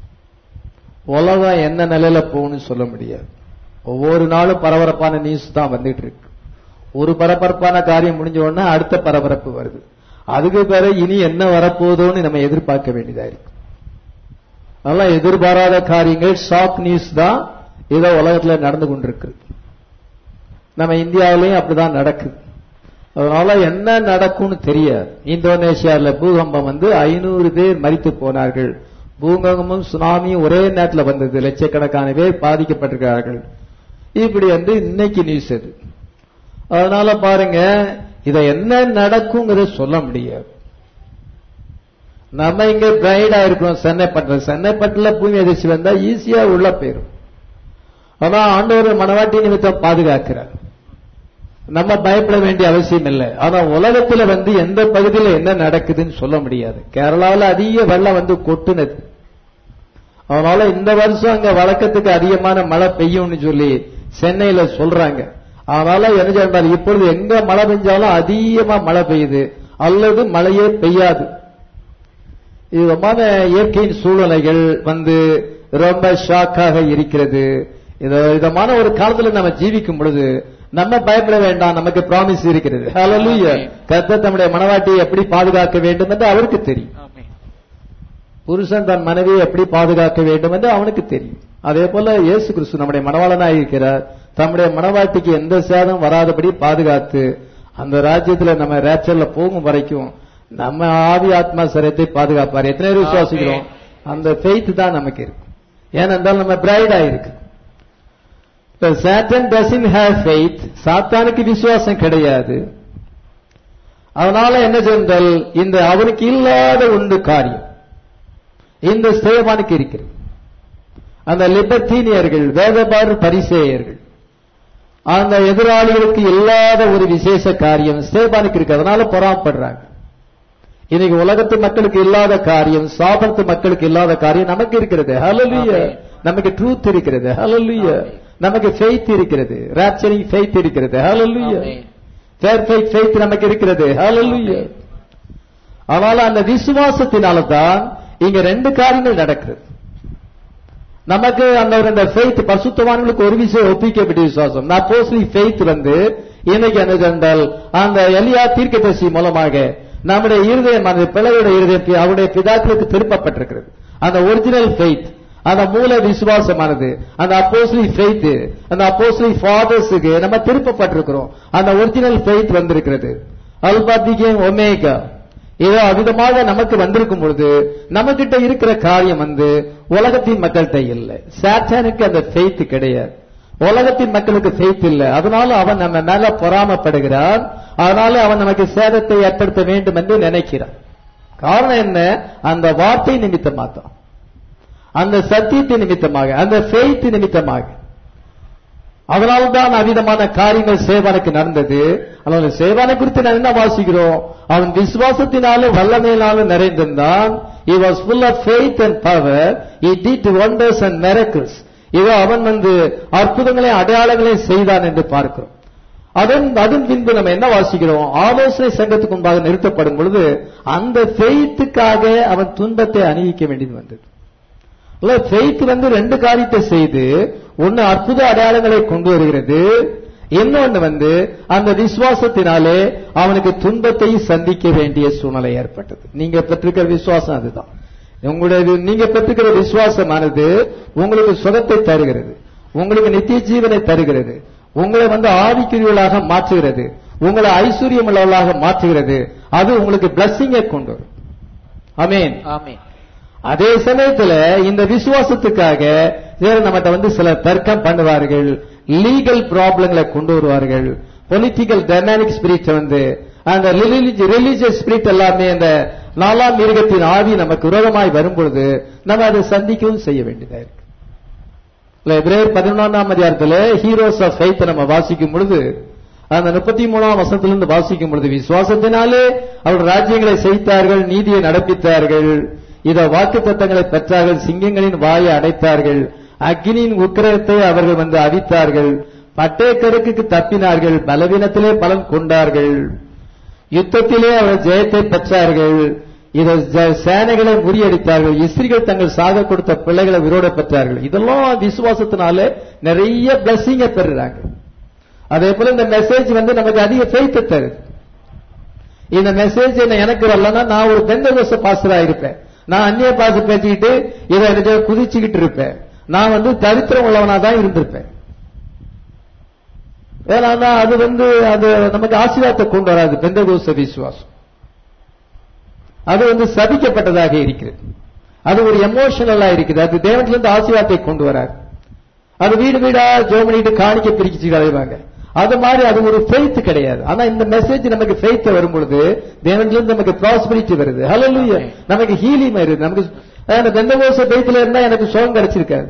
A: உலகம் என்ன நிலையில போகும்னு சொல்ல முடியாது ஒவ்வொரு நாளும் பரபரப்பான நியூஸ் தான் வந்துட்டு இருக்கு ஒரு பரபரப்பான காரியம் முடிஞ்ச உடனே அடுத்த பரபரப்பு வருது அதுக்கு பிறகு இனி என்ன வரப்போதோன்னு நம்ம எதிர்பார்க்க வேண்டியதா இருக்கு அதெல்லாம் எதிர்பாராத காரியங்கள் ஷாக் நியூஸ் தான் ஏதோ உலகத்துல நடந்து கொண்டிருக்கு நம்ம இந்தியாவிலையும் அப்படிதான் நடக்குது அதனால என்ன நடக்கும்னு தெரியாது இந்தோனேஷியால பூகம்பம் வந்து ஐநூறு பேர் மரித்து போனார்கள் பூகம்பமும் சுனாமியும் ஒரே நேரத்தில் வந்தது லட்சக்கணக்கான பேர் பாதிக்கப்பட்டிருக்கிறார்கள் இப்படி வந்து இன்னைக்கு நியூஸ் அது அதனால பாருங்க இத என்ன நடக்குங்கிறத சொல்ல முடியாது நம்ம இங்க பிரைடா இருக்கிறோம் சென்னைப்பட்டில் சென்னைப்பட்டில பூமி அதிர்ச்சி வந்தா ஈஸியா உள்ள போயிரும் ஆனா ஆண்டவர் மனவாட்டி நிமித்தம் பாதுகாக்கிறார் நம்ம பயப்பட வேண்டிய அவசியம் இல்லை ஆனா உலகத்துல வந்து எந்த பகுதியில என்ன நடக்குதுன்னு சொல்ல முடியாது கேரளாவில் அதிக வெள்ளம் வந்து கொட்டுனது அதனால இந்த வருஷம் அங்க வழக்கத்துக்கு அதிகமான மழை பெய்யும்னு சொல்லி சென்னையில சொல்றாங்க அதனால என்ன சொன்னால் இப்பொழுது எங்க மழை பெஞ்சாலும் அதிகமா மழை பெய்யுது அல்லது மழையே பெய்யாது இது விதமான இயற்கையின் சூழ்நிலைகள் வந்து ரொம்ப ஷாக்காக இருக்கிறது இது விதமான ஒரு காலத்துல நம்ம ஜீவிக்கும் பொழுது நம்ம பயப்பட வேண்டாம் நமக்கு ப்ராமிஸ் இருக்கிறது ஹalleluya கர்த்தர் தம்முடைய மனவாட்டியை எப்படி பாதுகாக்க வேண்டும் என்று அவருக்கு தெரியும்
B: ஆமென்.
A: புருஷன் தன் மனைவியை எப்படி பாதுகாக்க வேண்டும் என்று அவனுக்கு தெரியும் அதே போல இயேசு கிறிஸ்து நம்முடைய மனவாளனாக இருக்கிறார் தம்முடைய மனவாட்டிக்கு எந்த சேதம் வராதபடி பாதுகாத்து அந்த ராஜ்யத்துல நம்ம ரேச்சல்ல போகும் வரைக்கும் நம்ம ஆவி ஆத்மா சரத்தை பாதுகாப்பார் எத்தனை பேர் விசுவாசிக்கிறோம் அந்த ஃபெய்த் தான் நமக்கு இருக்கும் ஏனென்றால் நம்ம பிரைடா இருக்கு சாட்டன் டசன் ஹேவ் ஃபெய்த் சாத்தானுக்கு விசுவாசம் கிடையாது அதனால என்ன சென்றால் இந்த அவனுக்கு இல்லாத ஒன்று காரியம் இந்த ஸ்தேவானுக்கு இருக்கிறது அந்த லிபர்டீனியர்கள் வேதபாடு பரிசேயர்கள் அந்த எதிராளிகளுக்கு இல்லாத ஒரு விசேஷ காரியம் ஸ்தேபானுக்கு இருக்கு அதனால பொறாமப்படுறாங்க இன்னைக்கு உலகத்து மக்களுக்கு இல்லாத காரியம் சாபத்து மக்களுக்கு இல்லாத காரியம் நமக்கு இருக்கிறது ஹalleluya
B: ஆமென்.
A: நமக்கு ட்ரூத் இருக்கிறது ஹalleluya
B: ஆமென்.
A: நமக்கு ஃபெய்த் இருக்கிறது ராப்சரிங் ஃபெய்த் இருக்கிறது ஹalleluya
B: ஆமென்.
A: ஃபேர் ஃபெய்த் ஃபெய்த் நமக்கு இருக்கிறது ஹalleluya
B: ஆமென்.
A: ஆனால் அந்த விசுவாசத்தினால தான் இங்க ரெண்டு காரியங்கள் நடக்கிறது நமக்கு அந்த ஒரு அந்த ஃபெய்த் பசுத்தவான்களுக்கு ஒரு விஷயம் ஒப்பிக்கப்பட்ட விசுவாசம் நான் போஸ்லி ஃபெய்த் வந்து இன்னைக்கு என்ன சென்றால் அந்த எலியா தீர்க்கதரிசி மூலமாக நம்முடைய இருதயமானது பிள்ளையுடைய இருதயம் அவருடைய பிதாக்களுக்கு திருப்பப்பட்டிருக்கிறது அந்த ஒரிஜினல் ஃபெய்த் அந்த மூல விசுவாசமானது அந்த அப்போஸ்லி ஃபெய்த் அந்த அப்போஸ்லி ஃபாதர்ஸுக்கு நம்ம திருப்பப்பட்டிருக்கிறோம் அந்த ஒரிஜினல் ஃபெய்த் வந்திருக்கிறது அல்பாத்திகேம் ஒமேகா ஏதோ அவிதமாக நமக்கு வந்திருக்கும் பொழுது நம்மகிட்ட இருக்கிற காரியம் வந்து உலகத்தின் மக்கள்கிட்ட இல்லை சாத்தானுக்கு அந்த ஃபெய்த் கிடையாது உலகத்தின் மக்களுக்கு ஃபெய்த் இல்லை அதனால அவன் நம்ம மேல பொறாமப்படுகிறான் அதனால அவன் நமக்கு சேதத்தை ஏற்படுத்த வேண்டும் என்று நினைக்கிறான் காரணம் என்ன அந்த வார்த்தை நிமித்தமாக தான் அந்த சத்தியத்தின் நிமித்தமாக அந்த ஃபெய்த் நிமித்தமாக அதனால்தான் அவிதமான காரியங்கள் சேவானுக்கு நடந்தது அதனால சேவானை குறித்து நான் என்ன வாசிக்கிறோம் அவன் விசுவாசத்தினாலும் வல்லமையினாலும் நிறைந்திருந்தான் he was full of faith and power he did wonders and miracles இதோ அவன் வந்து அற்புதங்களை அடையாளங்களை செய்தான் என்று பார்க்கிறோம் அதன் அதன் பின்பு நம்ம என்ன வாசிக்கிறோம் ஆலோசனை சங்கத்துக்கு முன்பாக நிறுத்தப்படும் பொழுது அந்த ஃபெய்த்துக்காக அவன் துன்பத்தை அணிவிக்க வேண்டியது வந்தது ஃபெய்த் வந்து ரெண்டு காரியத்தை செய்து ஒன்னு அற்புத அடையாளங்களை கொண்டு வருகிறது இன்னொன்னு வந்து அந்த விசுவாசத்தினாலே அவனுக்கு துன்பத்தை சந்திக்க வேண்டிய சூழ்நிலை ஏற்பட்டது நீங்க பெற்றிருக்கிற விசுவாசம் அதுதான் உங்களுடைய வி- நீங்க பெற்றிருக்கிற விசுவாசமானது உங்களுக்கு சுகத்தை தருகிறது உங்களுக்கு நித்திய ஜீவனை தருகிறது உங்களை வந்து ஆவிக்குரியவர்களாக மாற்றுகிறது உங்களை ஐஸ்வர்யம் உள்ளவர்களாக மாற்றுகிறது அது உங்களுக்கு பிளஸ்ஸிங்கை கொண்டு வரும் அமேன்
B: ஆமென்.
A: அதே சமயத்துல இந்த விசுவாசத்துக்காக வேற நம்மகிட்ட வந்து சில தர்க்கம் பண்ணுவார்கள் லீகல் ப்ராப்ளங்களை கொண்டு வருவார்கள் பொலிட்டிக்கல் டைனாமிக் ஸ்பிரிட் வந்து அந்த ரிலீஜியஸ் ஸ்பிரிட் எல்லாமே அந்த நாலாம் மிருகத்தின் ஆவி நமக்கு விரோதமாய் வரும்பொழுது நம்ம அதை சந்திக்கவும் செய்ய வேண்டியதா இருக்கு இல்ல, எபிரேயர் பதினொன்றாம் அதிகாரத்துல ஹீரோஸ் ஆஃப் ஃபெய்த் நம்ம வாசிக்கும் பொழுது அந்த முப்பத்தி மூணாம் வசனத்திலிருந்து வாசிக்கும் பொழுது விசுவாசத்தினாலே அவர்கள் ராஜ்யங்களை செய்தார்கள் நீதியை நடப்பித்தார்கள் இத வாக்கு தத்தங்களை பெற்றார்கள் சிங்கங்களின் வாயை அடைத்தார்கள் அக்னியின் உக்கிரத்தை அவர்கள் வந்து அவித்தார்கள் பட்டயக்கருக்குக்கு தப்பினார்கள் பலவீனத்திலே பலன் கொண்டார்கள் யுத்தத்திலே அவர் ஜெயத்தை பெற்றார்கள் இத ஜ- சேனைகளை முறியடித்தார்கள் இஸ்திரிகள் தங்கள் சாக கொடுத்த பிள்ளைகளை விரோட பெற்றார்கள் இதெல்லாம் விசுவாசத்தினால நிறைய பிளஸிங்க பெறுறாங்க அதே போல இந்த மெசேஜ் வந்து நமக்கு அதிக ஃபெய்த் தருது இந்த மெசேஜ் என்ன எனக்கு வரலன்னா நான் ஒரு பெந்தகோச பாஸ்டரா இருப்பேன் நான் அந்நிய பாச பேசிக்கிட்டு இதை எனக்கு குதிச்சுக்கிட்டு இருப்பேன் நான் வந்து தரித்திரம் உள்ளவனா தான் இருந்திருப்பேன் ஏன்னா அது வந்து அது நமக்கு ஆசீர்வாதத்தை கொண்டு வராது பெந்தகோச விசுவாசம் அது வந்து சபிக்கப்பட்டதாக இருக்கிறது அது ஒரு எமோஷனலா இருக்குது அது தேவனிலிருந்து ஆசீர்வாதத்தை கொண்டு வராது அது வீடு வீடா ஜோம் பண்ணிட்டு காணிக்க பிரிச்சு அலைவாங்க அது மாதிரி அது ஒரு ஃபெய்த் கிடையாது ஆனா இந்த மெசேஜ் நமக்கு ஃபெய்த் வரும் பொழுது தேவனிலிருந்து நமக்கு ப்ராஸ்பரிட்டி வருது ஹalleluya நமக்கு ஹீலிங் வருது நமக்கு அந்த பெந்தகோச பெய்த்துல இருந்தா எனக்கு சுகம் கிடைச்சிருக்காது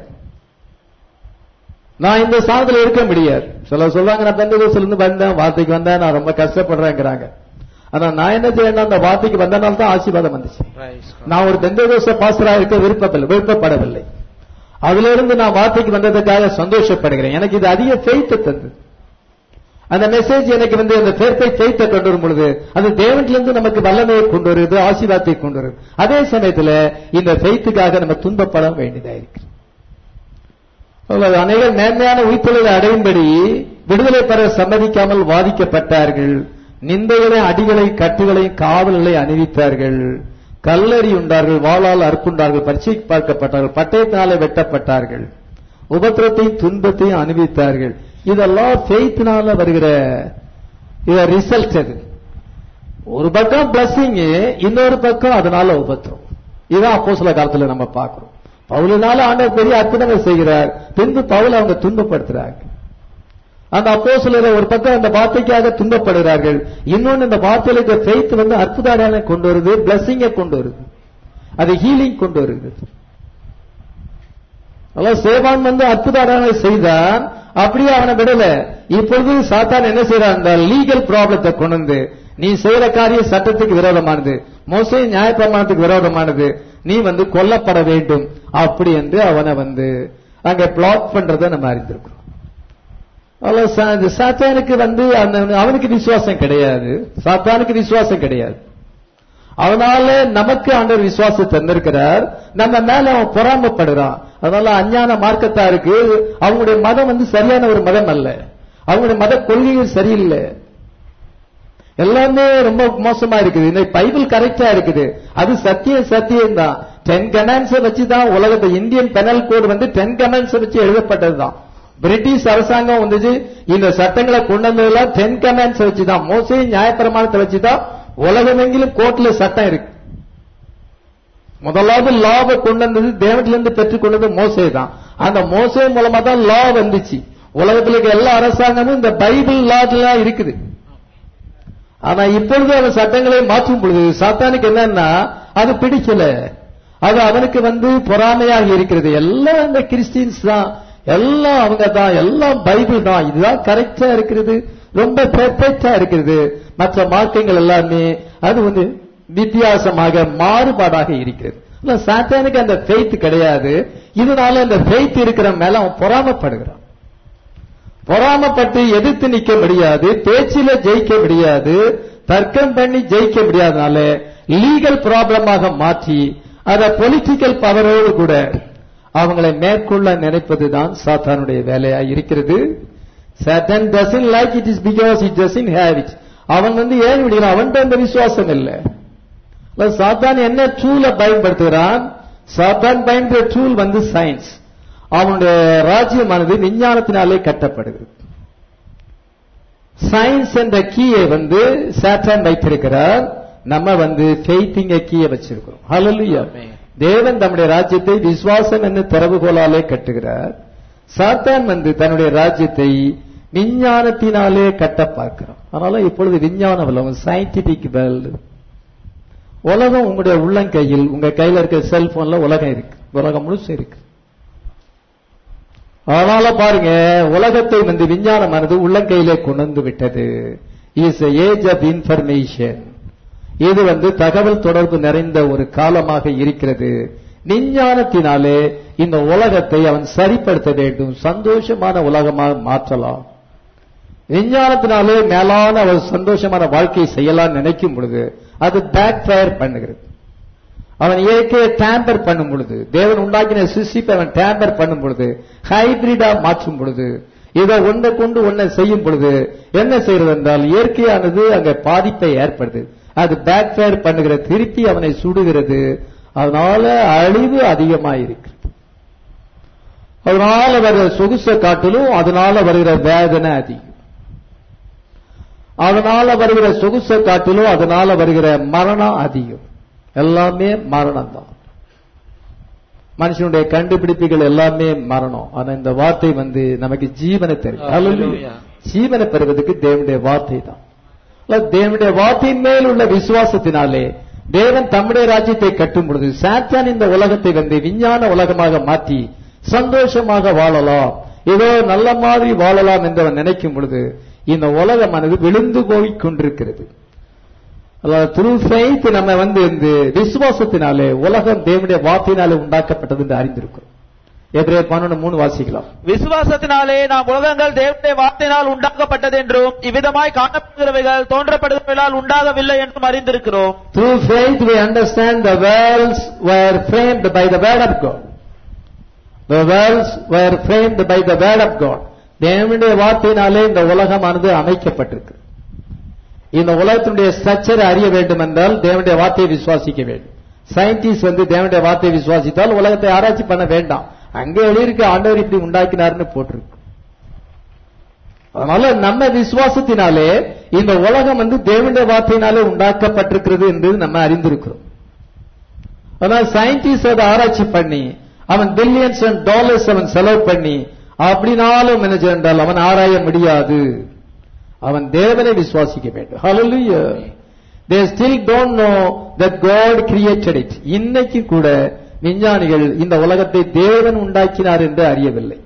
A: நான் இந்த சாதத்துல இருக்க முடியாது சில சொல்றாங்க நான் பெந்தகோசில இருந்து வந்தேன் வார்த்தைக்கு வந்தேன் நான் ரொம்ப கஷ்டப்படுறேங்கிறாங்க ஆனா நான் என்ன செய்யணும் அந்த வார்த்தைக்கு வந்தனால தான் ஆசீர்வாதம் வந்துச்சு நான் ஒரு பெந்தகோச பாஸ்டரா இருக்க விருப்பமில்லை விருப்பப்படவில்லை அதுல இருந்து நான் வார்த்தைக்கு வந்ததுக்காக சந்தோஷப்படுகிறேன் எனக்கு இது அதிக ஃபெய்த் தந்தது அந்த மெசேஜ் எனக்கு வந்து அந்த ஃபேர்பை ஃபெய்த்தை கொண்டு வரும் பொழுது அது தேவனிலிருந்து நமக்கு வல்லமையை கொண்டு வருது ஆசீர்வாதத்தை கொண்டு வருது அதே சமயத்துல இந்த ஃபெய்த்துக்காக நம்ம துன்பப்பட வேண்டியதா இருக்கு அவ்வளவு அநேகர் மேன்மையான உயிர்த்தொழிலை அடையும்படி விடுதலை பெற சம்மதிக்காமல் வாதிக்கப்பட்டார்கள் நிந்தைகளை அடிகளை கட்டுகளை காவல்களை அணிவித்தார்கள் கல்லறி உண்டார்கள் வாளால் அற்புண்டார்கள் பரீட்சை பார்க்கப்பட்டார்கள் பட்டயத்தினாலே வெட்டப்பட்டார்கள் உபத்திரத்தையும் துன்பத்தையும் அனுபவித்தார்கள் இதெல்லாம் ஃபெய்த்னால வருகிற இத ரிசல்ட் அது ஒரு பக்கம் பிளஸிங் இன்னொரு பக்கம் அதனால உபத்திரம் இதுதான் அப்போ சில காலத்துல நம்ம பார்க்கிறோம் பவுலினால ஆண்டவர் பெரிய அற்புதங்கள் செய்கிறார் பின்பு பவுல் அவங்க துன்பப்படுத்துறாங்க அந்த அப்போ ஒரு பக்கம் அந்த வார்த்தைக்காக துன்பப்படுகிறார்கள் இன்னொன்னு இந்த வார்த்தையில இருக்க ஃபெய்த் வந்து அற்புதான கொண்டு வருது பிளஸிங்க கொண்டு வருது அது ஹீலிங் கொண்டு வருது அதாவது சேவான் வந்து அற்புதான செய்தான் அப்படியே அவனை விடல இப்பொழுது சாத்தான் என்ன செய்யறான் அந்த லீகல் ப்ராப்ளத்தை கொண்டு வந்து நீ செய்யற காரியம் சட்டத்துக்கு விரோதமானது மோசே நியாயப்பிரமாணத்துக்கு விரோதமானது நீ வந்து கொல்லப்பட வேண்டும் அப்படி என்று அவனை வந்து அங்க பிளாக் பண்றதை நம்ம அறிந்திருக்கிறோம் அவ்வளவு சா- இந்த சாத்தானுக்கு வந்து அந்த அவனுக்கு விசுவாசம் கிடையாது சாத்தானுக்கு விசுவாசம் கிடையாது அதனால நமக்கு ஆண்டவர் விசுவாசம் தந்திருக்கிறார் நம்ம மேல அவன் பொறாமப்படுறான் அதனால அஞ்ஞான மார்க்கத்தாருக்கு அவங்களுடைய மதம் வந்து சரியான ஒரு மதம் அல்ல அவங்களுடைய மத கொள்கைகள் சரியில்லை எல்லாமே ரொம்ப மோசமா இருக்குது இந்த பைபிள் கரெக்டா இருக்குது அது சத்தியம் சத்தியம் தான் டென் கமெண்ட்ஸ் வச்சு தான் உலகத்தை இந்தியன் பெனல் கோடு வந்து டென் கமெண்ட்ஸ் வச்சு எழுதப்பட்டதுதான் பிரிட்டிஷ் அரசாங்கம் வந்துச்சு இந்த சட்டங்களை கொண்டு வந்ததெல்லாம் டென் கமெண்ட்ஸ் வச்சு தான் மோசே நியாயப்பிரமாணத்தை வச்சு தான் உலகமெங்கிலும் கோர்ட்ல சட்டம் இருக்கு முதலாவது லாவை கொண்டு வந்தது தேவத்திலிருந்து பெற்றுக் கொண்டது மோசே தான் அந்த மோசே மூலமா தான் லா வந்துச்சு உலகத்தில் இருக்க எல்லா அரசாங்கமும் இந்த பைபிள் லாட்ல இருக்குது ஆனா இப்பொழுது அவன் சட்டங்களை மாற்றும் பொழுது சாத்தானுக்கு என்னன்னா அது பிடிக்கல அது அவனுக்கு வந்து பொறாமையாக இருக்கிறது எல்லாம் இந்த கிறிஸ்டின்ஸ் தான் எல்லாம் அவங்க தான் எல்லாம் பைபிள் தான் இதுதான் கரெக்டா இருக்கிறது ரொம்ப பெர்ஃபெக்டா இருக்கிறது மற்ற மார்க்கங்கள் எல்லாமே அது வந்து வித்தியாசமாக மாறுபாடாக இருக்கிறது ஆனா சாத்தானுக்கு அந்த ஃபெய்த் கிடையாது இதனால அந்த ஃபெய்த் இருக்கிற மேல அவன் பொறாமப்படுகிறான் பொறாமப்பட்டு எதிர்த்து நிக்க முடியாது பேச்சில ஜெயிக்க முடியாது தர்க்கம் பண்ணி ஜெயிக்க முடியாதனால லீகல் ப்ராப்ளமாக மாற்றி அத பொலிட்டிக்கல் பவரோடு கூட அவங்களை மேற்கொள்ள நினைப்பதுதான் சாத்தானுடைய வேலையா இருக்கிறது சாத்தான் doesn't like it is because it doesn't have it அவன் வந்து ஏன் விடுகிறான் அவன்கிட்ட அந்த விசுவாசம் இல்லை அப்ப சாத்தான் என்ன டூலை பயன்படுத்துகிறான் சாத்தான் பயன்படுத்த டூல் வந்து சயின்ஸ் அவனுடைய ராஜ்யமானது விஞ்ஞானத்தினாலே கட்டப்படுகிறது சயின்ஸ் என்ற கீயை வந்து சாத்தான் வைத்திருக்கிறார் நம்ம வந்து ஃபெய்த்திங்க கீயை வச்சிருக்கிறோம் ஹalleluya
B: Amen.
A: தேவன் தம்முடைய ராஜ்யத்தை விசுவாசம் என்ன திறவுகோலாலே கட்டுகிறார் சாத்தான் வந்து தன்னுடைய ராஜ்யத்தை விஞ்ஞானத்தினாலே கட்ட பார்க்கிறான் அதனால இப்பொழுது விஞ்ஞான உலகம் சயின்டிபிக் வேர்ல்டு உலகம் உங்களுடைய உள்ளங்கையில் உங்க கையில இருக்க செல்போன்ல உலகம் இருக்கு உலகம் முழுசும் இருக்கு அதனால பாருங்க உலகத்தை வந்து விஞ்ஞானமானது உள்ளங்கையிலே கொண்டு வந்து விட்டது இஸ் ஏஜ் ஆஃப் இன்ஃபர்மேஷன் இது வந்து தகவல் தொடர்பு நிறைந்த ஒரு காலமாக இருக்கிறது விஞ்ஞானத்தினாலே இந்த உலகத்தை அவன் சரிப்படுத்த வேண்டும் சந்தோஷமான உலகமாக மாற்றலாம் விஞ்ஞானத்தினாலே மேலான ஒரு சந்தோஷமான வாழ்க்கையை செய்யலாம் நினைக்கும் பொழுது அது பேக் ஃபயர் பண்ணுகிறது அவன் இயற்கையை டேம்பர் பண்ணும் பொழுது தேவன் உண்டாக்கின சிசிப்பை அவன் டேம்பர் பண்ணும் பொழுது ஹைபிரிடா மாற்றும் பொழுது இதை ஒன்றை கொண்டு ஒன்றை செய்யும் பொழுது என்ன செய்யறது என்றால் இயற்கையானது அங்க பாதிப்பை ஏற்படுது அது பேக் ஃபயர் பண்ணுகிற திருப்பி அவனை சுடுகிறது அதனால அழிவு அதிகமாயிருக்கு அதனால வருகிற சொகுசை காட்டிலும் அதனால வருகிற வேதனை அதிகம் அதனால வருகிற சொகுசை காட்டிலும் அதனால வருகிற மரணம் அதிகம் எல்லாமே மரணம் தான் மனுஷனுடைய கண்டுபிடிப்புகள் எல்லாமே மரணம் ஆனா இந்த வார்த்தை வந்து நமக்கு ஜீவனை தரும்
B: Hallelujah.
A: Hallelujah. ஜீவனை பெறுவதற்கு தேவனுடைய வார்த்தை தான் அல்ல, தேவனுடைய வார்த்தையின் மேல் உள்ள விசுவாசத்தினாலே தேவன் தம்முடைய ராஜ்யத்தை கட்டும் பொழுது சாத்தான் இந்த உலகத்தை வந்து விஞ்ஞான உலகமாக மாற்றி சந்தோஷமாக வாழலாம் ஏதோ நல்ல மாதிரி வாழலாம் என்று அவன் நினைக்கும் பொழுது இந்த உலகமானது விழுந்து போய் கொண்டிருக்கிறது த்ரூ ஃபெய்த் நம்ம வந்து இந்த விசுவாசத்தினாலே உலகம் தேவனுடைய வார்த்தையினாலே உண்டாக்கப்பட்டது என்று அறிந்திருக்கிறோம் எதிரே பன்னெண்டு மூணு வாசிக்கலாம்
B: விசுவாசத்தினாலே நாம் உலகங்கள் தேவனுடைய வார்த்தையினால் உண்டாக்கப்பட்டது என்றும் இவ்விதமாய் காணப்படுகிறவைகள் தோன்றப்படுகிறவைகளால் உண்டாகவில்லை என்றும் அறிந்திருக்கிறோம்
A: Through faith we understand the worlds were framed by the word of God. The worlds were framed by the word of God. தேவனுடைய வார்த்தையினாலே இந்த உலகமானது அமைக்கப்பட்டிருக்கு இந்த உலகத்தினுடைய ஸ்ட்ரக்சர் அறிய வேண்டும் என்றால் தேவனுடைய வார்த்தையை விசுவாசிக்க வேண்டும் சயின்டிஸ்ட் வந்து தேவனுடைய வார்த்தையை விசுவாசித்தால் உலகத்தை ஆராய்ச்சி பண்ண வேண்டாம் அங்கே எழுதியிருக்கு ஆண்டவர் இப்படி உண்டாக்கினார்னு போட்டிருக்கு அதனால நம்ம விசுவாசத்தினாலே இந்த உலகம் வந்து தேவனுடைய வார்த்தையினாலே உண்டாக்கப்பட்டிருக்கிறது என்று நம்ம அறிந்திருக்கிறோம் அதனால சயின்டிஸ்ட் அதை ஆராய்ச்சி பண்ணி அவன் பில்லியன்ஸ் அண்ட் டாலர்ஸ் அவன் செலவு பண்ணி அப்படினாலும் என்ன என்றால் அவன் ஆராய முடியாது அவன் தேவனை விசுவாசிக்க வேண்டும் Hallelujah. They still don't know that God created it. இன்னைக்கு கூட விஞ்ஞானிகள் இந்த உலகத்தை தேவன் உண்டாக்கினார் என்று அறியவில்லை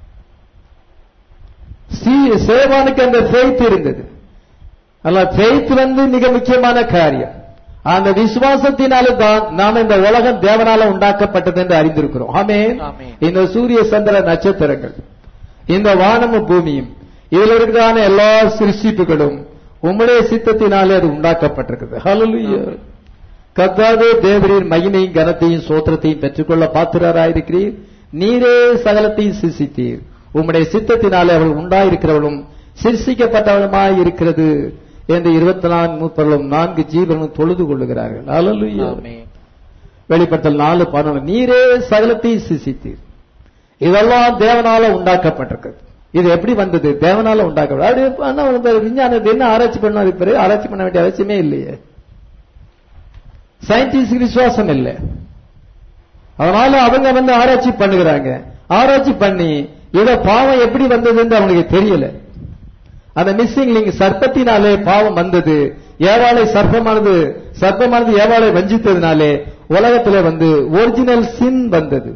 A: சீ- சேவானுக்கு அந்த ஃபெய்த் இருந்தது அல்ல ஃபெய்த் வந்து மிக முக்கியமான காரியம் அந்த விசுவாசத்தினால தான் நாம் இந்த உலகம் தேவனால உண்டாக்கப்பட்டது என்று அறிந்திருக்கிறோம் ஆமென்
B: ஆமென்.
A: இந்த சூரிய சந்திர நட்சத்திரங்கள் இந்த வானமும் பூமியும் இதில் இருக்கிறான எல்லா சிருஷ்டிப்புகளும் உம்முடைய சித்தத்தினாலே அது உண்டாக்கப்பட்டிருக்கிறது ஹalleluya கர்த்தாவே தேவரின் மகிமையும் கனத்தையும் சோத்திரத்தையும் பெற்றுக்கொள்ள பாத்திரராயிருக்கிறீர் நீரே சகலத்தையும் சிருஷ்டித்தீர் உம்முடைய சித்தத்தினாலே அவள் உண்டாயிருக்கிறவளும் சிருஷ்டிக்கப்பட்டவளுமாய் இருக்கிறது என்று இருபத்தி நான்கு மூப்பர்களும் நான்கு ஜீவனும் தொழுது கொள்ளுகிறார்கள் ஹalleluya வெளிப்படுத்தல் நாலு பதினொன்று நீரே சகலத்தையும் சிருஷ்டித்தீர் இதெல்லாம் தேவனால உண்டாக்கப்பட்டிருக்கிறது இது எப்படி வந்தது தேவனால உண்டாக்கப்பட்டது அப்படி ஆனா இந்த விஞ்ஞானத்தை என்ன ஆராய்ச்சி பண்ண அதுக்கு ஆராய்ச்சி பண்ண வேண்டிய அவசியமே இல்லையே சயின்டிஸ்ட் விசுவாசம் இல்லை அதனால அவங்க வந்து ஆராய்ச்சி பண்ணுகிறாங்க ஆராய்ச்சி பண்ணி இத பாவம் எப்படி வந்ததுன்னு அவங்களுக்கு தெரியல அந்த மிஸ்ஸிங் லிங்க் சர்ப்பத்தினாலே பாவம் வந்தது ஏவாளை சர்ப்பமானது சர்ப்பமானது ஏவாளை வஞ்சித்ததினாலே உலகத்திலே வந்து ஒரிஜினல் சின் வந்தது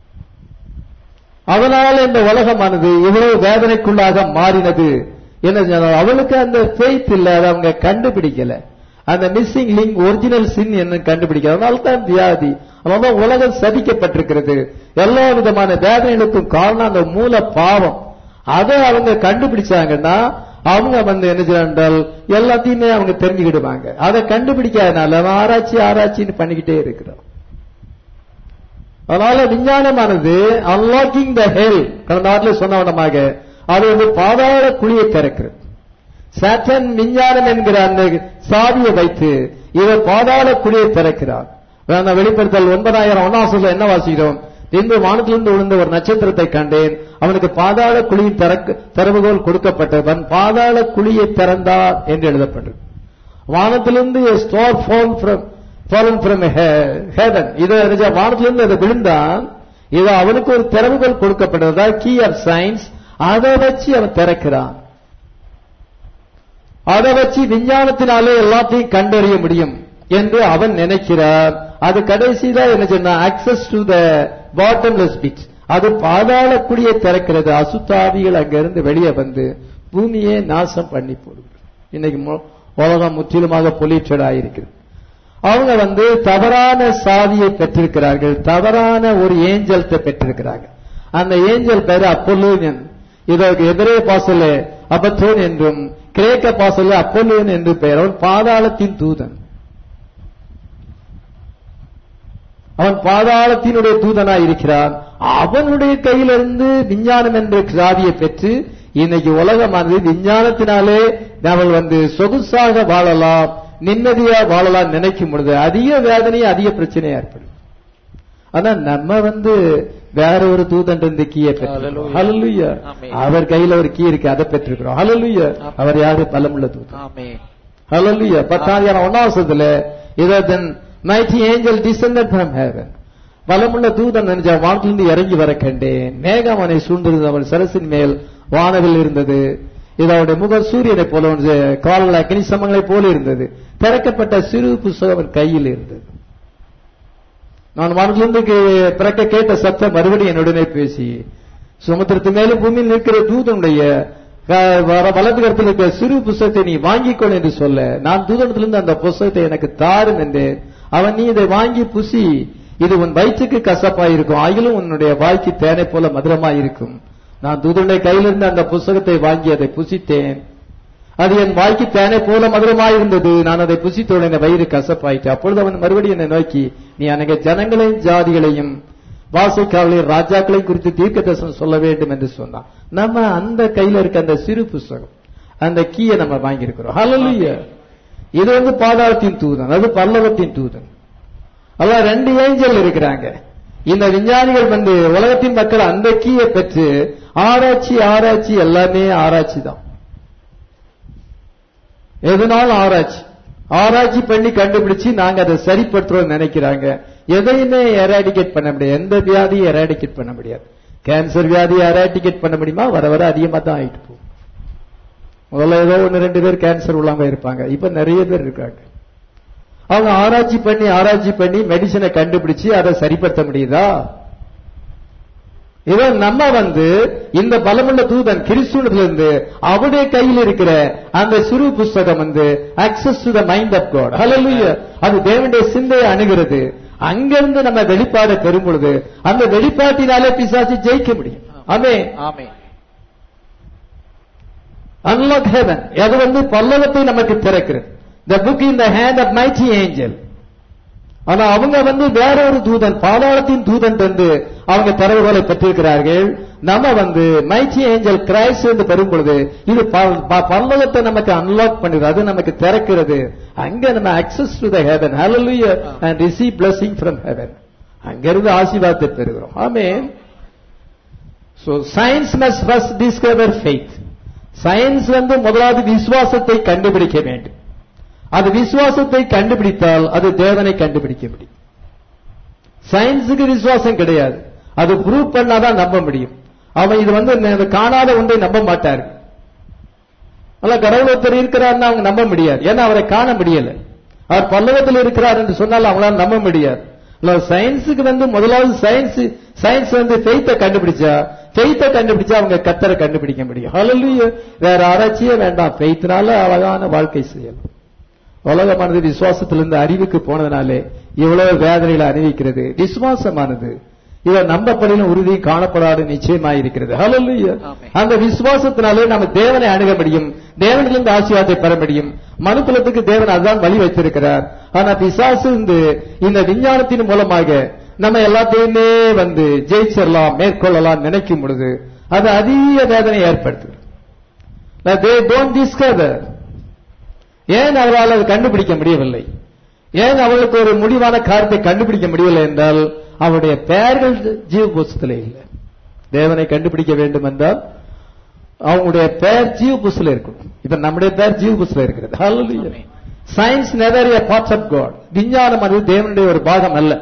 A: அதனால இந்த உலகமானது இவ்வளவு வேதனைக்குள்ளாக மாறினது என்ன சொன்னால், அவளுக்கு அந்த ஃபெய்த் இல்ல அதை அவங்க கண்டுபிடிக்கல அந்த மிஸ்ஸிங் லிங்க் ஒரிஜினல் சின் என்ன கண்டுபிடிக்கல அதனால தான் வியாதி அதனால உலகம் சதிக்கப்பட்டிருக்கிறது எல்லா விதமான வேதனைகளுக்கும் காரணம் அந்த மூல பாவம் அதை அவங்க கண்டுபிடிச்சாங்கன்னா அவங்க வந்து என்ன செய்யறால் எல்லாத்தையுமே அவங்க தெரிஞ்சுக்கிடுவாங்க அதை கண்டுபிடிக்காதனால அவன் ஆராய்ச்சி ஆராய்ச்சின்னு பண்ணிக்கிட்டே இருக்கிறோம் அதனால விஞ்ஞானமானது அன்லாக்கிங் த ஹெல் கடந்த நாட்டில் சொன்னவனமாக அது வந்து பாதாள குழியை திறக்கிறது சாட்டன் விஞ்ஞானம் என்கிற அந்த சாவியை வைத்து இவர் பாதாள குழியை திறக்கிறார் அந்த வெளிப்படுத்தல் ஒன்பதாயிரம் ஒன்னாசத்துல என்ன வாசிக்கிறோம் இன்று வானத்திலிருந்து விழுந்த ஒரு நட்சத்திரத்தை கண்டேன் அவனுக்கு பாதாள குழியின் திறக்க திறவுகோல் கொடுக்கப்பட்டவன் பாதாள குழியை திறந்தார் என்று எழுதப்பட்டது வானத்திலிருந்து star fall from fallen from heaven இது நிஜ வானத்திலிருந்து அது விழுந்தான் இது அவனுக்கு ஒரு திறவுகோல் கொடுக்கப்பட்டது கீ ஆஃப் சயின்ஸ் அதை வச்சு அவன் திறக்கிறான் அதை வச்சு விஞ்ஞானத்தினாலே எல்லாத்தையும் கண்டறிய முடியும் என்று அவன் நினைக்கிறான் அது கடைசிதான் என்ன சொன்னா access to the bottomless pit அது பாதாள குழியை திறக்கிறது அசுத்தாவிகள் அங்கிருந்து வெளியே வந்து பூமியை நாசம் பண்ணி போடுகிறது இன்னைக்கு மு- உலகம் முற்றிலுமாக பொலியூட்டட் ஆயிருக்கிறது அவங்க வந்து தவறான சாவியை பெற்றிருக்கிறார்கள் தவறான ஒரு ஏஞ்சல்த்தை பெற்றிருக்கிறாங்க அந்த ஏஞ்சல் பேரு அப்போலோனியன் இதற்கு எதிரே பாசல அபத்தோன் என்றும் கிரேக்க பாசல அப்போலோன் என்று பெயர் அவன் பாதாளத்தின் தூதன் அவன் பாதாளத்தினுடைய தூதனாய் இருக்கிறான் அவனுடைய கையிலிருந்து விஞ்ஞானம் என்ற சாவியை பெற்று இன்னைக்கு உலகமானது விஞ்ஞானத்தினாலே நாங்கள் வந்து சொகுசாக வாழலாம் நிம்மதியா வாழலாம் நினைக்கும் பொழுது அதிக வேதனையும் அதிக பிரச்சனையா ஏற்படும் ஆனா நம்ம வந்து வேற ஒரு தூதன் இருந்து கீயை பெற்றிருக்கிறோம்
B: Hallelujah.
A: ஹalleluya
B: Amen.
A: அவர் கையில ஒரு கீ இருக்கு அதை பெற்றிருக்கிறோம் ஹalleluya அவர் யாரு பலமுள்ள தூதன்
B: ஆமென்
A: ஹalleluya பத்தாயிரம் ஒன்னாவசத்துல இதோ தென் mighty angel descended from heaven பலமுள்ள தூதன் நினைச்ச வானத்திலிருந்து இறங்கி வர கண்டேன் மேகம் அவனை சூழ்ந்திருந்தது அவன் சரசின் மேல் வானவில் இருந்தது இது அவருடைய முக சூரியனை போல ஒன்று காலில் அக்னி சமங்களை போல இருந்தது திறக்கப்பட்ட சிறு புஸ்தகம் அவன் கையில் இருந்தது நான் வானத்திலிருந்து கே- பிறக்க கேட்ட சத்தம் மறுபடியும் என்னுடனே பேசி சமுத்திரத்து மேலும் பூமியில் நிற்கிற தூதனுடைய க- வர- வலது கருத்தில் இருக்கிற சிறு புஸ்தகத்தை நீ வாங்கிக்கொள் என்று சொல்ல நான் தூதனத்திலிருந்து அந்த புஸ்தகத்தை எனக்கு தாரும் என்றேன் அவன் நீ இதை வாங்கி புசி இது உன் வயிற்றுக்கு கசப்பாயிருக்கும் ஆகிலும் உன்னுடைய வாய்க்கு தேனை போல மதுரமாயிருக்கும் நான் தூதனுடைய கையிலிருந்து அந்த புஸ்தகத்தை வாங்கி அதை புசித்தேன் அது என் வாய்க்கு தேனை போல மதுரமாயிருந்தது நான் அதை புசித்தோடு என் வயிறு கசப்பாயிற்று அப்பொழுது அவன் மறுபடியும் என்னை நோக்கி நீ அநேக ஜனங்களையும் ஜாதிகளையும் வாசைக்காவலையும் ராஜாக்களையும் குறித்து தீர்க்க தரிசனம் சொல்ல வேண்டும் என்று சொன்னான் நம்ம அந்த கையில இருக்க அந்த சிறு புஸ்தகம் அந்த கீயை நம்ம வாங்கியிருக்கிறோம் ஹalleluya இது வந்து பாதாளத்தின் தூதன் அது பல்லவத்தின் தூதன் அதான் ரெண்டு ஏஞ்சல் இருக்கிறாங்க இந்த விஞ்ஞானிகள் வந்து உலகத்தின் மக்கள் அந்த கீயை பெற்று ஆராய்ச்சி ஆராய்ச்சி எல்லாமே ஆராய்ச்சி தான் எதனாலும் ஆராய்ச்சி ஆராய்ச்சி பண்ணி கண்டுபிடிச்சு நாங்க அதை சரிப்படுத்துறோம் நினைக்கிறாங்க எதையுமே எராடிகேட் பண்ண முடியாது எந்த வியாதியும் எராடிகேட் பண்ண முடியாது கேன்சர் வியாதியை எராடிகேட் பண்ண முடியுமா வர வர அதிகமா தான் ஆயிட்டு போகும் முதல்ல ஏதோ ஒன்னு ரெண்டு பேர் கேன்சர் உள்ளவங்க இருப்பாங்க இப்ப நிறைய பேர் இருக்காங்க அவங்க ஆராய்ச்சி பண்ணி ஆராய்ச்சி பண்ணி மெடிசனை கண்டுபிடிச்சு அதை சரிப்படுத்த முடியுதா இதோ நம்ம வந்து இந்த பலமுள்ள தூதன் கிறிஸ்துவனிலிருந்து அவருடைய கையில் இருக்கிற அந்த சிறு புஸ்தகம் வந்து access to the mind of God hallelujah அது தேவனுடைய சிந்தையை அணுகிறது அங்கிருந்து நம்ம வெளிப்பாடை பெறும் பொழுது அந்த வெளிப்பாட்டினாலே பிசாசு ஜெயிக்க முடியும் ஆமே
B: ஆமே
A: அன்லாக் ஹெவன் அது வந்து பல்லவத்தை நமக்கு திறக்கிறது the book in the hand of mighty angel ஆனா அவங்க வந்து வேற ஒரு தூதன் பாதாளத்தின் தூதன் வந்து அவங்க தரவுகளை பெற்றிருக்கிறார்கள் நம்ம வந்து மைட்டி ஏஞ்சல் கிரைஸ்ட் என்று பெறும் பொழுது இது ப- ப- பல்லவத்தை நமக்கு அன்லாக் பண்ணுது அது நமக்கு திறக்கிறது அங்க நம்ம access to the heaven hallelujah and receive blessing from heaven அங்கிருந்து ஆசீர்வாதத்தை பெறுகிறோம் ஆமென் So science must first discover faith. Science வந்து முதலாவது விசுவாசத்தை கண்டுபிடிக்க வேண்டும் அது விசுவாசத்தை கண்டுபிடித்தால் அது தேவனை கண்டுபிடிக்க முடியும் சயின்ஸுக்கு விசுவாசம் கிடையாது அது ப்ரூவ் பண்ணாதான் நம்ப முடியும் அவன் இது வந்து ந- காணாத ஒன்றை நம்ப மாட்டார்கள் அல்ல கடவுள் ஒருத்தர் இருக்கிறார்னு அவங்க நம்ப முடியாது ஏன்னா அவரை காண முடியல அவர் பல்லவத்தில் இருக்கிறார் என்று சொன்னால் அவங்களால நம்ப முடியாது இல்ல சயின்ஸுக்கு வந்து முதலாவது சயின்ஸ் சயின்ஸ் வந்து ஃபெய்த்தை கண்டுபிடிச்சா ஃபெய்த்தை கண்டுபிடிச்சா அவங்க கத்தரை கண்டுபிடிக்க முடியும் ஹalleluya வேற ஆராய்ச்சியே வேண்டாம் ஃபெய்த்னால அழகான வாழ்க்கை செய்யலாம் உலகமானது விசுவாசத்திலிருந்து அறிவுக்கு போனதுனாலே இவ்வளவு வேதனைகளை அறிவிக்கிறது விசுவாசமானது இதை நம்பப்படிலும் உறுதி காணப்படாது நிச்சயமாயிருக்கிறது ஹalleluya
B: ஆமென்.
A: அந்த விசுவாசத்தினாலே நம்ம தேவனை அணுக முடியும் தேவனிலிருந்து ஆசீர்வாதத்தை பெற முடியும் மனுக்குலத்துக்கு தேவன் அதுதான் வழி வைத்திருக்கிறார் ஆனா பிசாசு வந்து இந்த விஞ்ஞானத்தின் மூலமாக நம்ம எல்லாத்தையுமே வந்து ஜெயிச்சிடலாம் மேற்கொள்ளலாம் நினைக்கும் பொழுது அது அதிக வேதனை ஏற்படுத்துது they don't discover ஏன் அவரால் அதை கண்டுபிடிக்க முடியவில்லை ஏன் அவளுக்கு ஒரு முடிவான காரியத்தை கண்டுபிடிக்க முடியவில்லை என்றால் அவருடைய பெயர்கள் ஜீவ புஸ்தகத்தில் இல்லை தேவனை கண்டுபிடிக்க வேண்டும் என்றால் அவங்களுடைய பெயர் ஜீவ புஸ்தல இருக்கணும் இப்ப நம்முடைய பெயர் ஜீவ புஸ்தல இருக்கிறது
B: Amen.
A: Science never a parts of God விஞ்ஞானம் அது தேவனுடைய ஒரு பாகம் அல்ல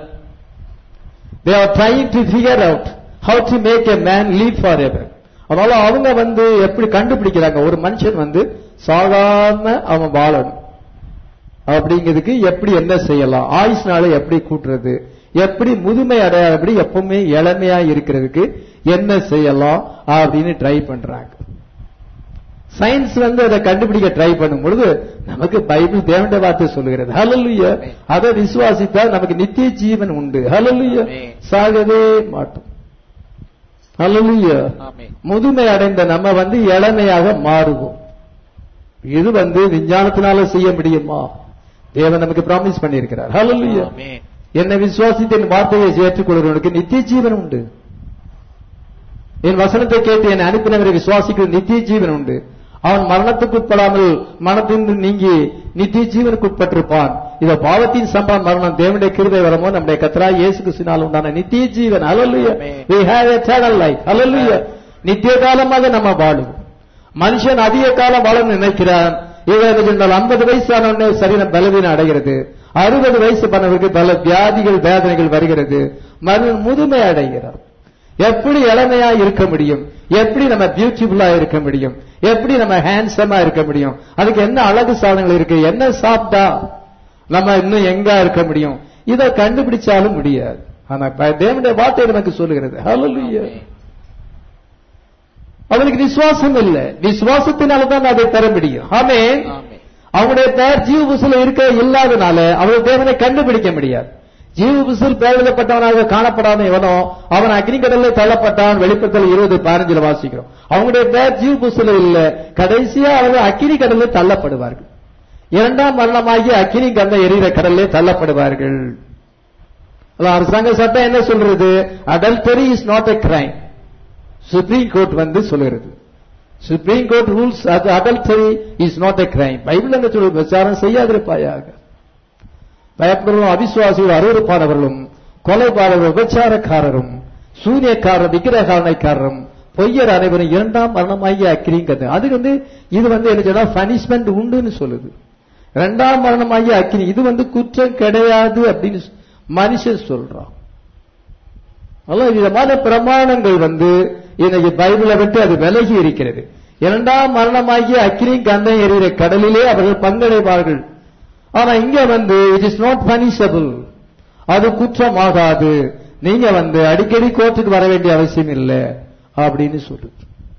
A: they are trying to figure out how to make a man live forever அதனால அவங்க வந்து எப்படி கண்டுபிடிக்கிறாங்க ஒரு மனுஷன் வந்து சாதாரண அவன் வாழணும் அப்படிங்கிறதுக்கு எப்படி என்ன செய்யலாம் ஆயுஷ்னால எப்படி கூட்டுறது எப்படி முதுமை அடையாதபடி எப்பவுமே இளமையா இருக்கிறதுக்கு என்ன செய்யலாம் அப்படின்னு ட்ரை பண்றாங்க சயின்ஸ் வந்து அதை கண்டுபிடிக்க ட்ரை பண்ணும் பொழுது நமக்கு பைபிள் தேவண்ட வார்த்தை சொல்லுகிறது ஹalleluya அதை விசுவாசித்தால் நமக்கு நித்திய ஜீவன் உண்டு ஹalleluya
B: Amen.
A: சாகவே மாட்டோம் ஹalleluya
B: ஆமென்.
A: முதுமை அடைந்த நம்ம வந்து இளமையாக மாறுவோம் இது வந்து விஞ்ஞானத்தினால செய்ய முடியுமா தேவன் நமக்கு பிராமிஸ் பண்ணியிருக்கிறார் ஹalleluya
B: ஆமென்.
A: என்னை விசுவாசித்து என் வார்த்தையை ஏற்றுக்கொள்கிறவனுக்கு நித்திய ஜீவன் உண்டு என் வசனத்தை கேட்டு என்னை அனுப்பினவரை விசுவாசிக்கிற நித்திய ஜீவன் உண்டு அவன் மரணத்துக்கு உட்படாமல் மனத்திலிருந்து நீங்கி நித்திய ஜீவனுக்கு உட்பட்டிருப்பான் இத பாவத்தின் சம்பளம் மரணம் தேவனுடைய கிருபை வரமோ நம்முடைய கத்தராய் இயேசு கிறிஸ்துவினால் உண்டான நித்திய ஜீவன் ஹalleluya
B: Amen.
A: we have eternal life hallelujah நித்திய காலமாக நம்ம வாழுவோம் மனுஷன் அதிக காலம் வாழ நினைக்கிறான் இவர்கள் சொன்னால் ஐம்பது வயசான உடனே சரீரம் பலவீனம் அடைகிறது அறுபது வயசு பண்ணவருக்கு பல வியாதிகள் வேதனைகள் வருகிறது மறு முதுமை அடைகிறார் எப்படி இளமையா இருக்க முடியும் எப்படி நம்ம பியூட்டிஃபுல்லா இருக்க முடியும் எப்படி நம்ம ஹேண்ட்ஸமா இருக்க முடியும் அதுக்கு என்ன அழகு சாதனங்கள் இருக்கு என்ன சாப்பிட்டா நம்ம இன்னும் எங்கா இருக்க முடியும் இதை கண்டுபிடிச்சாலும் முடியாது ஆனா ப- தேவனுடைய வார்த்தை நமக்கு சொல்லுகிறது ஹalleluya அவனுக்கு விசுவாசம் இல்லை விசுவாசத்தினால தான் அதை பெற முடியும் ஆமென்
B: ஆமென்.
A: அவனுடைய பெயர் ஜீவ புசுல இருக்க இல்லாதனால அவன் தேவனை கண்டுபிடிக்க முடியாது ஜீவ புசுல் பெயரிடப்பட்டவனாக காணப்படாத எவனோ அவன் அக்னிகடலில் தள்ளப்பட்டான் வெளிப்பத்தில் இருபது பதினஞ்சுல வாசிக்கிறோம் அவங்களுடைய பெயர் ஜீவ புசுல இல்ல கடைசியா அவர்கள் அக்கினி கடலில் தள்ளப்படுவார்கள் இரண்டாம் மரணமாகி அக்கினி கந்த எரிகிற கடலிலே தள்ளப்படுவார்கள் அதான் அரசாங்க சட்டம் என்ன சொல்றது adultery is not a crime supreme court வந்து சொல்லுகிறது சுப்ரீம் கோர்ட் ரூல்ஸ் அது adultery is not a crime Bible என்ன சொல்லுது விசாரம் செய்யாதிருப்பாயாக பயப்படுறோம் அவிசுவாசிகள் அருவருப்பானவர்களும் கொலைபாளர்கள் விபச்சாரக்காரரும் சூரியக்காரர் விக்கிரகாரனைக்காரரும் பொய்யர் அனைவரும் இரண்டாம் மரணமாகிய அக்கினிங்கிறது அது வந்து இது வந்து என்ன சொன்னா பனிஷ்மெண்ட் உண்டுன்னு சொல்லுது இரண்டாம் மரணமாகிய அக்கினி இது வந்து குற்றம் கிடையாது அப்படின்னு சொ- மனுஷன் சொல்றான் அல்ல விதமான பிரமாணங்கள் வந்து இன்னைக்கு பைபிளை விட்டு அது விலகி இருக்கிறது இரண்டாம் மரணமாகிய அக்கினி கந்தம் எறிகிற கடலிலே அவர்கள் பங்கடைவார்கள் ஆனா இங்க வந்து இட் இஸ் நாட் பனிஷபிள் அது குற்றமாகாது நீங்க வந்து அடிக்கடி கோர்ட்டுக்கு வர வேண்டிய அவசியம் இல்லை அப்படின்னு சொல்லுது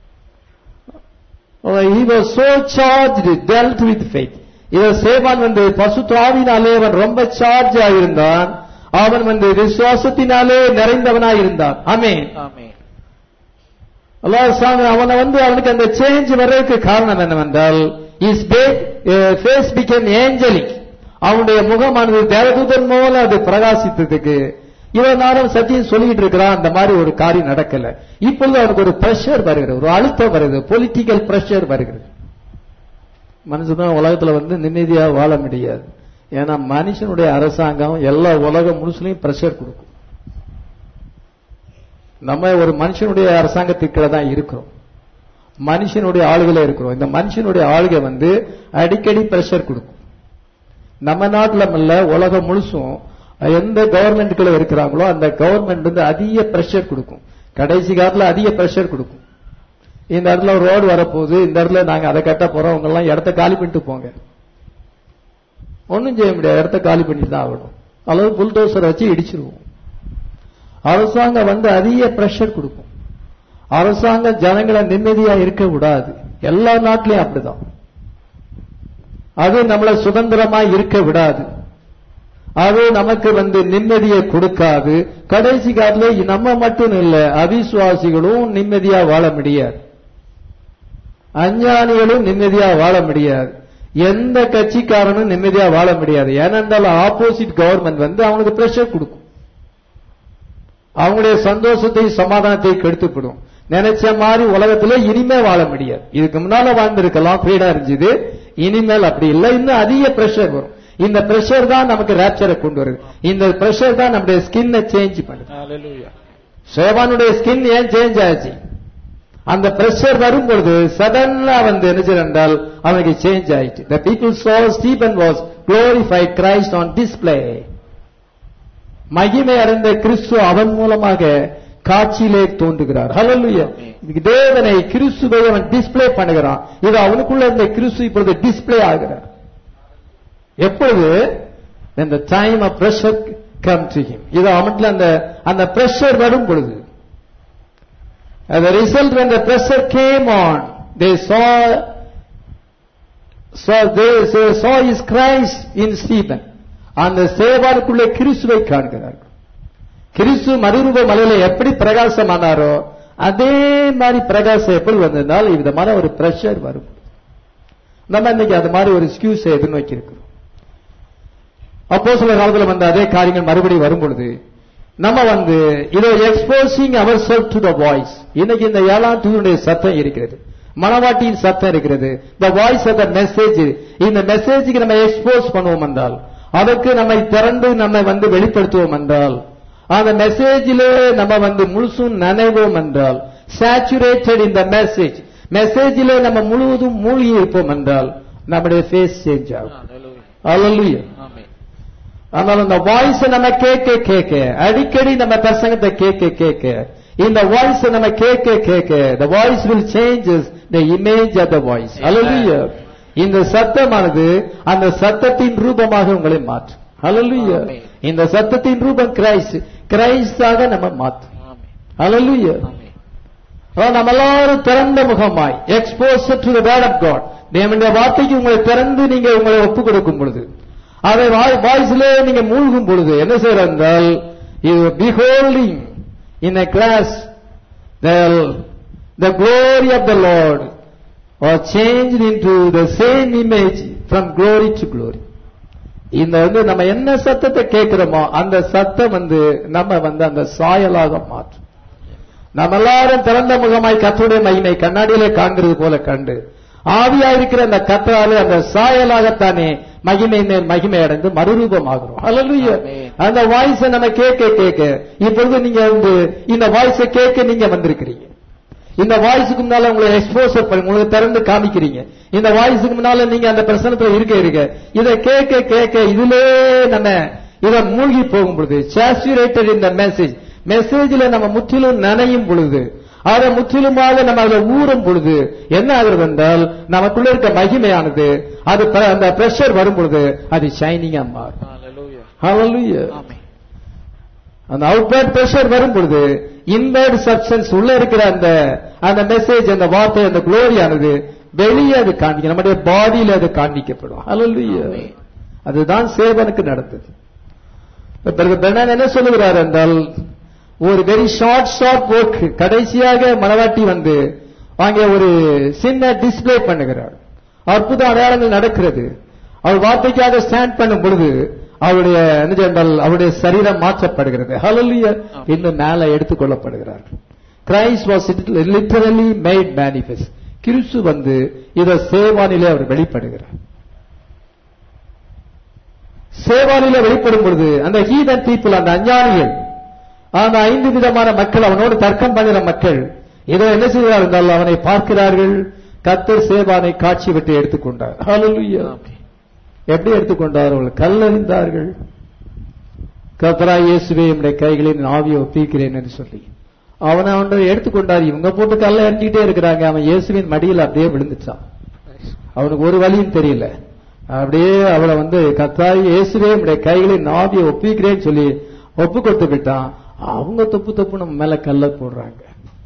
A: he was so charged dealt with faith இவர் சேவான் வந்து பசுத்தாவினாலே அவன் ரொம்ப சார்ஜ் ஆயிருந்தான் அவன் வந்து விசுவாசத்தினாலே நிறைந்தவனாய் இருந்தான் ஆமென்
B: ஆமென்.
A: அல்லாஹ் சாமி அவனை வந்து அவனுக்கு அந்த சேஞ்ச் வர்றதுக்கு காரணம் என்னவென்றால் இஸ் ஃபேஸ் பிகேம் ஏஞ்சலிக் அவனுடைய முகமானது தேவதூதன் மூலம் அது பிரகாசித்ததுக்கு இவன் நேரம் சத்தியம் சொல்லிட்டு இருக்கிறான் அந்த மாதிரி ஒரு காரியம் நடக்கல இப்பொழுது அவனுக்கு ஒரு பிரஷர் வருகிறது ஒரு அழுத்தம் வருகிறது பொலிட்டிக்கல் பிரஷர் வருகிறது மனுஷன் உலகத்துல வந்து நிம்மதியா வாழ முடியாது ஏன்னா மனுஷனுடைய அரசாங்கம் எல்லா உலகம் முழுசுலையும் பிரஷர் கொடுக்கும் நம்ம ஒரு மனுஷனுடைய அரசாங்கத்துக்கு கீழ தான் இருக்கிறோம் மனுஷனுடைய ஆளுகையில இருக்கிறோம் இந்த மனுஷனுடைய ஆளுகை வந்து அடிக்கடி பிரஷர் கொடுக்கும் நம்ம நாட்டுல இல்ல உலகம் முழுசும் எந்த கவர்மெண்ட்டுக்குள்ள இருக்கிறாங்களோ அந்த கவர்மெண்ட் வந்து அதிக பிரஷர் கொடுக்கும் கடைசி காலத்துல அதிக பிரஷர் கொடுக்கும் இந்த இடத்துல ஒரு ரோடு வரப்போகுது இந்த இடத்துல நாங்க அதை கட்ட போறோம் உங்க எல்லாம் இடத்த காலி பண்ணிட்டு போங்க ஒண்ணும் செய்ய முடியாது இடத்த காலி பண்ணிட்டு தான் ஆகணும் அல்லது புல்டோசரை வச்சு இடிச்சிருவோம் அரசாங்கம் வந்து அதிக பிரஷர் கொடுக்கும் அரசாங்கம் ஜனங்களை நிம்மதியா இருக்க விடாது எல்லா நாட்டிலையும் அப்படிதான் அது நம்மளை சுதந்திரமா இருக்க விடாது அது நமக்கு வந்து நிம்மதியை கொடுக்காது கடைசி காலத்துல நம்ம மட்டும் இல்ல அவிசுவாசிகளும் நிம்மதியா வாழ முடியாது அஞ்ஞானிகளும் நிம்மதியா வாழ முடியாது எந்த கட்சிக்காரனும் நிம்மதியா வாழ முடியாது ஏனென்றால் ஆப்போசிட் கவர்மெண்ட் வந்து அவனுக்கு பிரஷர் கொடுக்கும் அவங்களுடைய சந்தோஷத்தை சமாதானத்தை கெடுத்துப்படும் நினைச்ச மாதிரி உலகத்துல இனிமே வாழ முடியாது இதுக்கு முன்னால வாழ்ந்திருக்கலாம் ஃப்ரீடா இருந்துச்சு இனிமேல் அப்படி இல்லை இன்னும் அதிக பிரஷர் வரும் இந்த பிரஷர் தான் நமக்கு ரேப்சரை கொண்டு வருது இந்த பிரஷர் தான் நம்முடைய ஸ்கின்னை சேஞ்ச் பண்ணுது
B: Hallelujah.
A: சேவானுடைய ஸ்கின் ஏன் சேஞ்ச் ஆச்சு அந்த பிரஷர் வரும் பொழுது சடன்லா வந்து என்ன செய்ய என்றால் அவனுக்கு சேஞ்ச் ஆயிடுச்சு the people saw Stephen was glorified Christ on display மகிமை அடைந்த கிறிஸ்து அவன் மூலமாக காட்சியிலே தோன்றுகிறார் ஹalleluya இதுக்கு தேவனை கிறிஸ்துவை அவன் டிஸ்ப்ளே பண்ணுகிறான் இது அவனுக்குள்ள இருந்த கிறிஸ்து இப்பொழுது டிஸ்ப்ளே ஆகிறார் எப்பொழுது when the time of pressure come to him இது அவனுக்குள்ள அந்த அந்த பிரஷர் வரும் பொழுது as a result when the pressure came on they saw saw they, they saw his Christ in Stephen அந்த சேவாருக்குள்ளே கிறிஸ்துவை காண்கிறார்கள் கிறிஸ்து மறுரூப மலையில எப்படி பிரகாசமானாரோ அதே மாதிரி பிரகாசம் எப்படி வந்ததுனால் விதமான ஒரு பிரஷர் வரும் நம்ம இன்னைக்கு அது மாதிரி ஒரு எக்ஸ்கியூஸ் எதிர்நோக்கி இருக்கிறோம் அப்போ சில காலத்துல வந்து அதே காரியங்கள் மறுபடியும் வரும் பொழுது நம்ம வந்து இதை எக்ஸ்போசிங் அவர் செல்ஃப் டு த வாய்ஸ் இன்னைக்கு இந்த ஏழாம் தூதனுடைய சத்தம் இருக்கிறது மனவாட்டியின் சத்தம் இருக்கிறது the voice of the message இந்த மெசேஜுக்கு நம்ம எக்ஸ்போஸ் பண்ணுவோம் என்றால் அதற்கு நம்மை திறந்து நம்ம வந்து வெளிப்படுத்துவோம் என்றால் அந்த மெசேஜிலே நம்ம வந்து முழுசும் நனைவோம் என்றால் சேச்சுரேட்டட் இந்த மெசேஜ் மெசேஜிலே நம்ம முழுவதும் மூழ்கி இருப்போம் என்றால் நம்முடைய ஃபேஸ் சேஞ்ச் ஆகும்
B: Hallelujah.
A: Hallelujah.
B: Amen.
A: ஆனால் அந்த வாய்ஸ் நம்ம கேட்க கேட்க அடிக்கடி நம்ம பிரசங்கத்தை கேட்க கேட்க இந்த வாய்ஸ் நம்ம கேட்க கேட்க the voice will changes the image of the voice hallelujah இந்த சத்தமானது அந்த சத்தத்தின் ரூபமாக உங்களை மாற்றும் hallelujah
B: Amen.
A: இந்த சத்தத்தின் ரூபம் கிரைஸ்ட் கிரைஸ்டாக நம்ம மாற்றும் hallelujah அதான் நம்ம எல்லாரும் திறந்த முகமாய் expose to the word of God தேவனுடைய வார்த்தைக்கு உங்களை திறந்து நீங்க உங்களை ஒப்பு கொடுக்கும் பொழுது அதை வாய்ஸ்ல நீங்க மூழ்கும் பொழுது என்ன செய்யற என்றால் இது beholding in a glass the glory of the lord or changed into the same image from glory to glory இந்த வந்து நம்ம என்ன சத்தத்தை கேட்கிறோமோ அந்த சத்தம் வந்து நம்ம வந்து அந்த சாயலாக மாற்றும் நம்ம எல்லாரும் திறந்த முகமாய் கத்தருடைய மகிமை கண்ணாடியிலே காண்கிறது போல கண்டு ஆவியா இருக்கிற அந்த கத்தராலே அந்த சாயலாகத்தானே மகிமை மேல் மகிமை அடைந்து மறுரூபமாகிறோம் Hallelujah.
B: Amen.
A: அந்த வாய்ஸை நம்ம கேட்க கேட்க இப்பொழுது நீங்க வந்து இந்த வாய்ஸை கேட்க நீங்க வந்திருக்கிறீங்க இந்த வாய்ஸுக்கு முன்னால உங்களை எக்ஸ்போசர் பண்ணி உங்களுக்கு திறந்து காமிக்கிறீங்க இந்த வாய்ஸுக்கு முன்னால நீங்க அந்த பிரசனத்துல இருக்க இருக்க இதை கேட்க கேட்க இதிலே நம்ம இதை மூழ்கி போகும் பொழுது சேச்சுரேட்டட் இந்த மெசேஜ் மெசேஜ்ல நம்ம முற்றிலும் நனையும் பொழுது அதை முற்றிலுமாக நம்ம அதுல ஊறும் பொழுது என்ன ஆகுறது என்றால் நமக்குள்ள இருக்க மகிமையானது அது ப- அந்த பிரஷர் வரும் பொழுது அது ஷைனிங்கா மாறும் Hallelujah. அந்த அவுட்வேர்ட் பிரஷர் வரும் பொழுது இன்வேர்ட் சப்ஸ்டன்ஸ் உள்ள இருக்கிற அந்த அந்த மெசேஜ் அந்த வார்த்தை அந்த குளோரியானது வெளியே அது காண்பிக்கும் நம்முடைய பாடியில அது காண்பிக்கப்படும் Hallelujah.
B: Amen.
A: அதுதான் சேவனுக்கு நடந்தது பிறகு பெர்னான் என்ன சொல்லுகிறார் என்றால் ஒரு வெரி ஷார்ட் ஷார்ட் ஒர்க் கடைசியாக மனவாட்டி வந்து அங்கே ஒரு சின்ன டிஸ்ப்ளே பண்ணுகிறார் அற்புத அடையாளங்கள் நடக்கிறது அவள் வார்த்தைக்காக ஸ்டாண்ட் பண்ணும் பொழுது அவருடைய என்ன என்றால் அவருடைய சரீரம் மாற்றப்படுகிறது ஹalleluya இன்னும் மேல எடுத்துக்கொள்ளப்படுகிறார் Christ was literally made manifest கிறிஸ்து வந்து இத சேவானிலே அவர் வெளிப்படுகிறார் சேவானில வெளிப்படும் பொழுது அந்த ஹீதன் பீப்புள் அந்த அஞ்ஞானிகள் அந்த ஐந்து விதமான மக்கள் அவனோடு தர்க்கம் பண்ணுகிற மக்கள் இதை என்ன செய்கிறார்கள் என்றால் அவனை பார்க்கிறார்கள் கத்தர் சேவானை காட்சி விட்டு எடுத்துக்கொண்டார் Hallelujah. எப்படி எடுத்துக்கொண்டார் அவர்கள் கல்லறிந்தார்கள் கத்தரா இயேசுவே என்னுடைய கைகளில் என் ஆவியை ஒப்பிக்கிறேன் என்று சொல்லி அவனை அவனை எடுத்துக்கொண்டார் இவங்க போட்டு கல்ல எறிஞ்சிக்கிட்டே இருக்கிறாங்க அவன் இயேசுவின் மடியில் அப்படியே விழுந்துட்டான் அவனுக்கு ஒரு வழியும் தெரியல அப்படியே அவளை வந்து கத்தாய் இயேசுவே நம்முடைய கைகளில் நாவியை ஒப்பிக்கிறேன்னு சொல்லி ஒப்பு கொடுத்து விட்டான் அவங்க தப்பு தப்பு நம்ம மேல கல்ல போடுறாங்க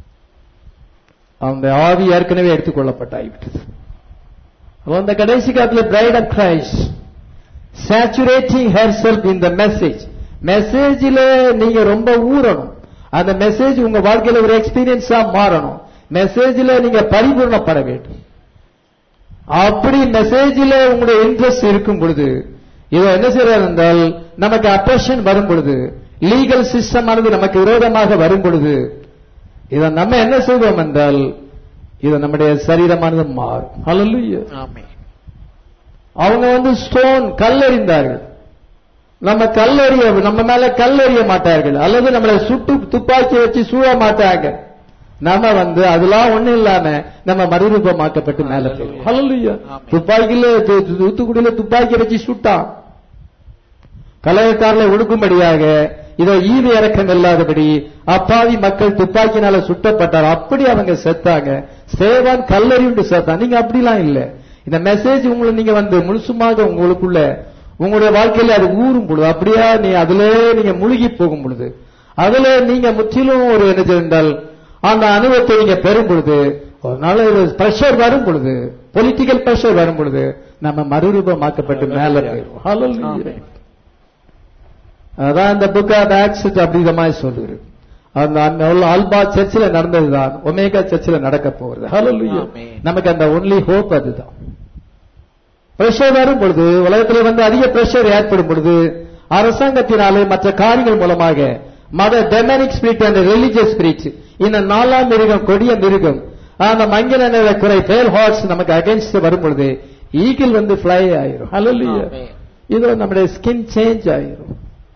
A: அந்த ஆவி ஏற்கனவே எடுத்துக்கொள்ளப்பட்டாகிவிட்டது அப்ப அந்த கடைசி காலத்துல bride of Christ saturating herself in the message மெசேஜில் நீங்க ரொம்ப ஊறணும் அந்த மெசேஜ் உங்க வாழ்க்கையில ஒரு எக்ஸ்பீரியன்ஸா மாறணும் மெசேஜில் நீங்க பரிபூர்ணப்பட வேண்டும் அப்படி மெசேஜில் உங்களுடைய இன்ட்ரெஸ்ட் இருக்கும் பொழுது இதை என்ன செய்யறாரு என்றால் நமக்கு அப்பேஷன் வரும் பொழுது லீகல் சிஸ்டம் ஆனது நமக்கு விரோதமாக வரும் பொழுது இதை நம்ம என்ன செய்வோம் என்றால் இது நம்முடைய சரீரமானது மாறும் Hallelujah. அவங்க வந்து ஸ்டோன் கல்லெறிந்தார்கள் நம்ம கல்லெறிய நம்ம மேல கல்லெறிய மாட்டார்கள் அல்லது நம்மளை சுட்டு துப்பாக்கி வச்சு சூழ மாட்டாங்க நம்ம வந்து அதெல்லாம் ஒண்ணும் இல்லாம நம்ம மறுரூபமாக்கப்பட்டு மேல போயிடும் Hallelujah.
B: ஆமென்.
A: துப்பாக்கியில து- து- தூத்துக்குடியில துப்பாக்கி வச்சு சுட்டான் கலகக்காரில் ஒடுக்கும்படியாக இதை ஈவு இறக்கம் இல்லாதபடி அப்பாவி மக்கள் துப்பாக்கினால சுட்டப்பட்டார் அப்படி அவங்க செத்தாங்க சேவான் கல்லறிண்டு செத்தான் நீங்க அப்படிலாம் இல்ல இந்த மெசேஜ் உங்களை நீங்க வந்து முழுசுமாக உங்களுக்குள்ள உங்களுடைய வாழ்க்கையில அது ஊறும் பொழுது அப்படியா நீ அதுல நீங்க முழுகி போகும் பொழுது அதுல நீங்க முற்றிலும் ஒரு என்ன என்றால் அந்த அனுபவத்தை நீங்க பெறும் பொழுது ஒரு நாள் பிரஷர் வரும் பொழுது பொலிட்டிக்கல் பிரஷர் வரும் பொழுது நம்ம மறுரூபமாக்கப்பட்டு மேல போயிடும் Hallelujah. அதான் இந்த புக் ஆஃப் ஆக்சிட் அப்படிங்கிற மாதிரி சொல்லுது அந்த அந்த ஆல்பா சர்ச்சில் நடந்ததுதான் ஒமேகா சர்ச்சில் நடக்க போகிறது Hallelujah.
B: Amen.
A: நமக்கு அந்த ஒன்லி ஹோப் அதுதான் பிரஷர் வரும் பொழுது உலகத்தில் வந்து அதிக பிரஷர் ஏற்படும் பொழுது அரசாங்கத்தினாலே மற்ற காரியங்கள் மூலமாக மத demonic spirit and religious spirit இந்த நாலாம் மிருகம் கொடிய மிருகம் அந்த மங்கின நிற குறை பேல் ஹார்ஸ் நமக்கு அகைன்ஸ்ட் வரும் பொழுது ஈகிள் வந்து ஃபிளை ஆயிரும் Hallelujah.
B: Amen.
A: இது நம்முடைய ஸ்கின் சேஞ்ச் ஆயிரும்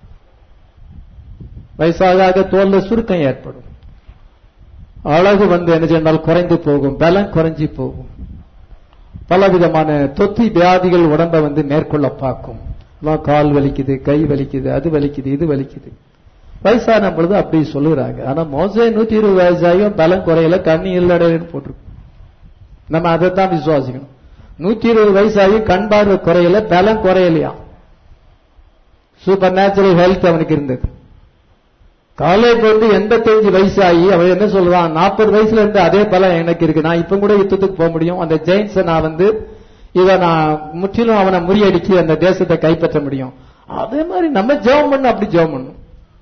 A: வயசாக ஆக தோல்ல சுருக்கம் ஏற்படும் அழகு வந்து என்ன செய்தால் குறைந்து போகும் பலம் குறைஞ்சி போகும் பலவிதமான தொத்தி வியாதிகள் உடம்ப வந்து மேற்கொள்ள பார்க்கும் எல்லாம் கால் வலிக்குது கை வலிக்குது அது வலிக்குது இது வலிக்குது வயசான பொழுது அப்படி சொல்லுறாங்க ஆனா மோசே நூத்தி இருபது வயசாயும் பலம் குறையல கண்ணி இல்லடையன்னு போட்டிருக்கு நம்ம அதைத்தான் விசுவாசிக்கணும் நூத்தி இருபது வயசாயும் கண் பார்வை குறையல பலம் குறையலையா சூப்பர் நேச்சுரல் ஹெல்த் அவனுக்கு இருந்தது காலேஜ் வந்து எண்பத்தஞ்சு வயசாகி அவன் என்ன சொல்றான் நாற்பது வயசுல இருந்து அதே பலம் எனக்கு இருக்கு நான் இப்ப கூட யுத்தத்துக்கு போக முடியும் அந்த ஜெயின்ஸை நான் வந்து இதை நான் முற்றிலும் அவனை முறியடிச்சு அந்த தேசத்தை கைப்பற்ற முடியும் அதே மாதிரி நம்ம ஜெபம் பண்ண அப்படி ஜெபம் பண்ணும்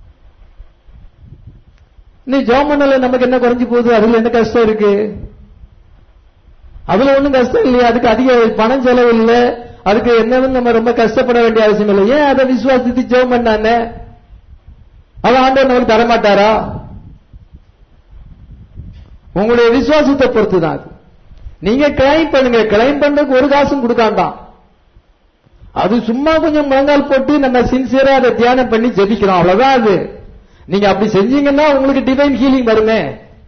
A: நீ ஜெபம் பண்ணல நமக்கு என்ன குறைஞ்சு போகுது அதுல என்ன கஷ்டம் இருக்கு அதுல ஒண்ணும் கஷ்டம் இல்லையா அதுக்கு அதிக பணம் செலவு இல்ல அதுக்கு என்னன்னு நம்ம ரொம்ப கஷ்டப்பட வேண்டிய அவசியம் இல்லை ஏன் அதை விசுவாசித்து ஜெபம் பண்ணானே அவன் ஆண்டவர் நமக்கு தரமாட்டாரா உங்களுடைய விசுவாசத்தை பொறுத்து தான் அது நீங்க கிளைம் பண்ணுங்க கிளைம் பண்றதுக்கு ஒரு காசும் கொடுக்காண்டாம் அது சும்மா கொஞ்சம் முழங்கால் போட்டு நம்ம சின்சியரா அதை தியானம் பண்ணி ஜெபிக்கிறோம் அவ்வளவுதான் அது நீங்க அப்படி செஞ்சீங்கன்னா உங்களுக்கு டிவைன் ஹீலிங் வருமே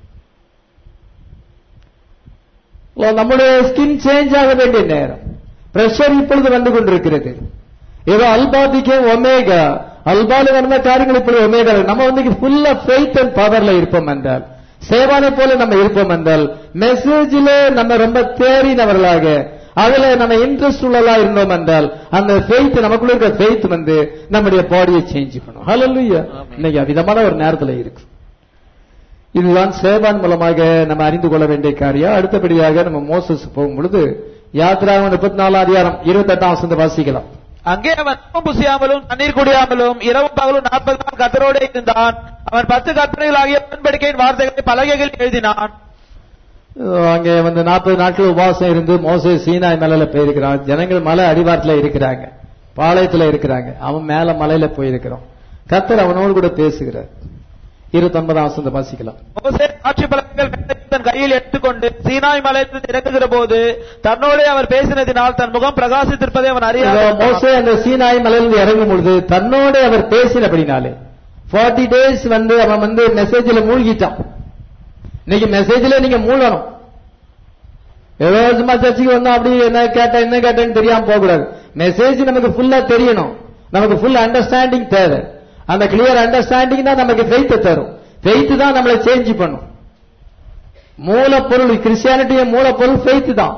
A: ஓ, நம்முடைய ஸ்கின் சேஞ்ச் ஆக வேண்டிய நேரம் பிரஷர் இப்பொழுது வந்து கொண்டிருக்கிறது ஏதோ அல்பாதிக்கு ஒமேகா அல்பால வந்த காரியங்கள் இப்பொழுது ஒமேகா நம்ம வந்து ஃபுல் ஆஃப் ஃபெய்த் அண்ட் பவர்ல இருப்போம் என்றால் சேவானை போல நம்ம இருப்போம் என்றால் மெசேஜில நம்ம ரொம்ப தேறினவர்களாக அதுல நம்ம இன்ட்ரெஸ்ட் உள்ளதா இருந்தோம் என்றால் அந்த ஃபெய்த் நமக்குள்ள இருக்கிற ஃபெய்த் வந்து நம்முடைய பாடியை சேஞ்ச் பண்ணும் ஹalleluya இன்னைக்கு விதமான ஒரு நேரத்துல இருக்கு இதுதான் சேவான் மூலமாக நம்ம அறிந்து கொள்ள வேண்டிய காரியம் அடுத்தபடியாக நம்ம மோசஸ் போகும் பொழுது யாத்திராகம் முப்பத்தி நாலாம் அதிகாரம் இருபத்தி எட்டாம் வசந்த வாசிக்கலாம்
B: அங்கே அவன் அப்பம் புசியாமலும் தண்ணீர் குடியாமலும் இரவும் பகலும் நாற்பது நாள் கத்தரோடு இருந்தான் அவன் பத்து கற்பனைகளாகிய உடன்படிக்கையின் வார்த்தைகளை பலகைகள் எழுதினான்
A: அஹ் அங்கே வந்து நாற்பது நாட்கள் உபவாசம் இருந்து மோசே சீனாய் மலையில போயிருக்கிறான் ஜனங்கள் மலை அடிவாரத்துல இருக்கிறாங்க பாளையத்துல இருக்கிறாங்க அவன் மேல மலையில போயிருக்கிறான் கத்தர் அவனோடு கூட பேசுகிறார் இருபத்தொன்பதாம் வசந்த வாசிக்கலாம்
B: மோசே சாட்சி பலகைகள் ரெண்டையும் தன் கையில் எடுத்துக்கொண்டு சீனாய் மலையிலிருந்து இறங்குகிற போது தன்னோடே அவர் பேசினதினால் தன் முகம் பிரகாசித்திருப்பதை அவன்
A: இதோ
B: அறியாத
A: மோசே அந்த சீனாய் மலையிலிருந்து இறங்கும் பொழுது தன்னோட அவர் பேசினபடினாலே 40 டேஸ் வந்து அவன் வந்து மெசேஜ்ல மூழ்கிட்டான் இன்னைக்கு மெசேஜ்ல நீங்க மூழ்கணும் ஏதோ சும்மா சர்ச்சுக்கு வந்தோம் அப்படி என்ன கேட்டேன் என்ன கேட்டேன்னு தெரியாம போக கூடாது மெசேஜ் நமக்கு ஃபுல்லா தெரியணும் நமக்கு ஃபுல் அண்டர்ஸ்டாண்டிங் தேவை அந்த கிளியர் அண்டர்ஸ்டாண்டிங் தான் நமக்கு ஃபெய்த் தரும் ஃபெய்த் தான் நம்மளை சேஞ்ச் பண்ணும் மூலப்பொருள் கிறிஸ்டியானிட்டிய மூலப்பொருள் ஃபெய்த் தான்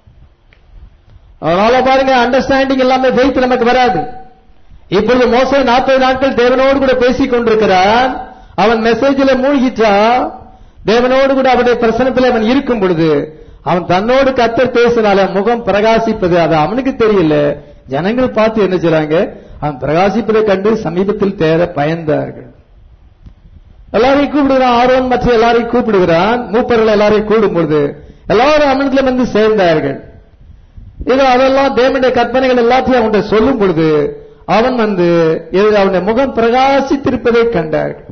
A: அதனால பாருங்க அண்டர்ஸ்டாண்டிங் எல்லாமே ஃபெய்த் நமக்கு வராது இப்பொழுது மோசே நாற்பது நாட்கள் தேவனோடு கூட பேசிக் கொண்டிருக்கிறான் அவன் மெசேஜில் மூழ்கிட்டா தேவனோடு கூட அவனுடைய பிரசனத்தில் அவன் இருக்கும் பொழுது அவன் தன்னோடு கத்தர் பேசினால முகம் பிரகாசிப்பது அது அவனுக்கு தெரியல ஜனங்கள் பார்த்து என்ன செய்றாங்க அவன் பிரகாசிப்பதை கண்டு சமீபத்தில் தேர பயந்தார்கள் எல்லாரையும் கூப்பிடுகிறான் ஆரோன் மற்ற எல்லாரையும் கூப்பிடுகிறான் மூப்பர்கள் எல்லாரையும் கூடும் பொழுது எல்லாரும் அவனத்துல வந்து சேர்ந்தார்கள் இதோ அதெல்லாம் தேவனுடைய கற்பனைகள் எல்லாத்தையும் அவன்கிட்ட சொல்லும் பொழுது அவன் வந்து இது அவனுடைய முகம் பிரகாசித்திருப்பதை கண்டார்கள்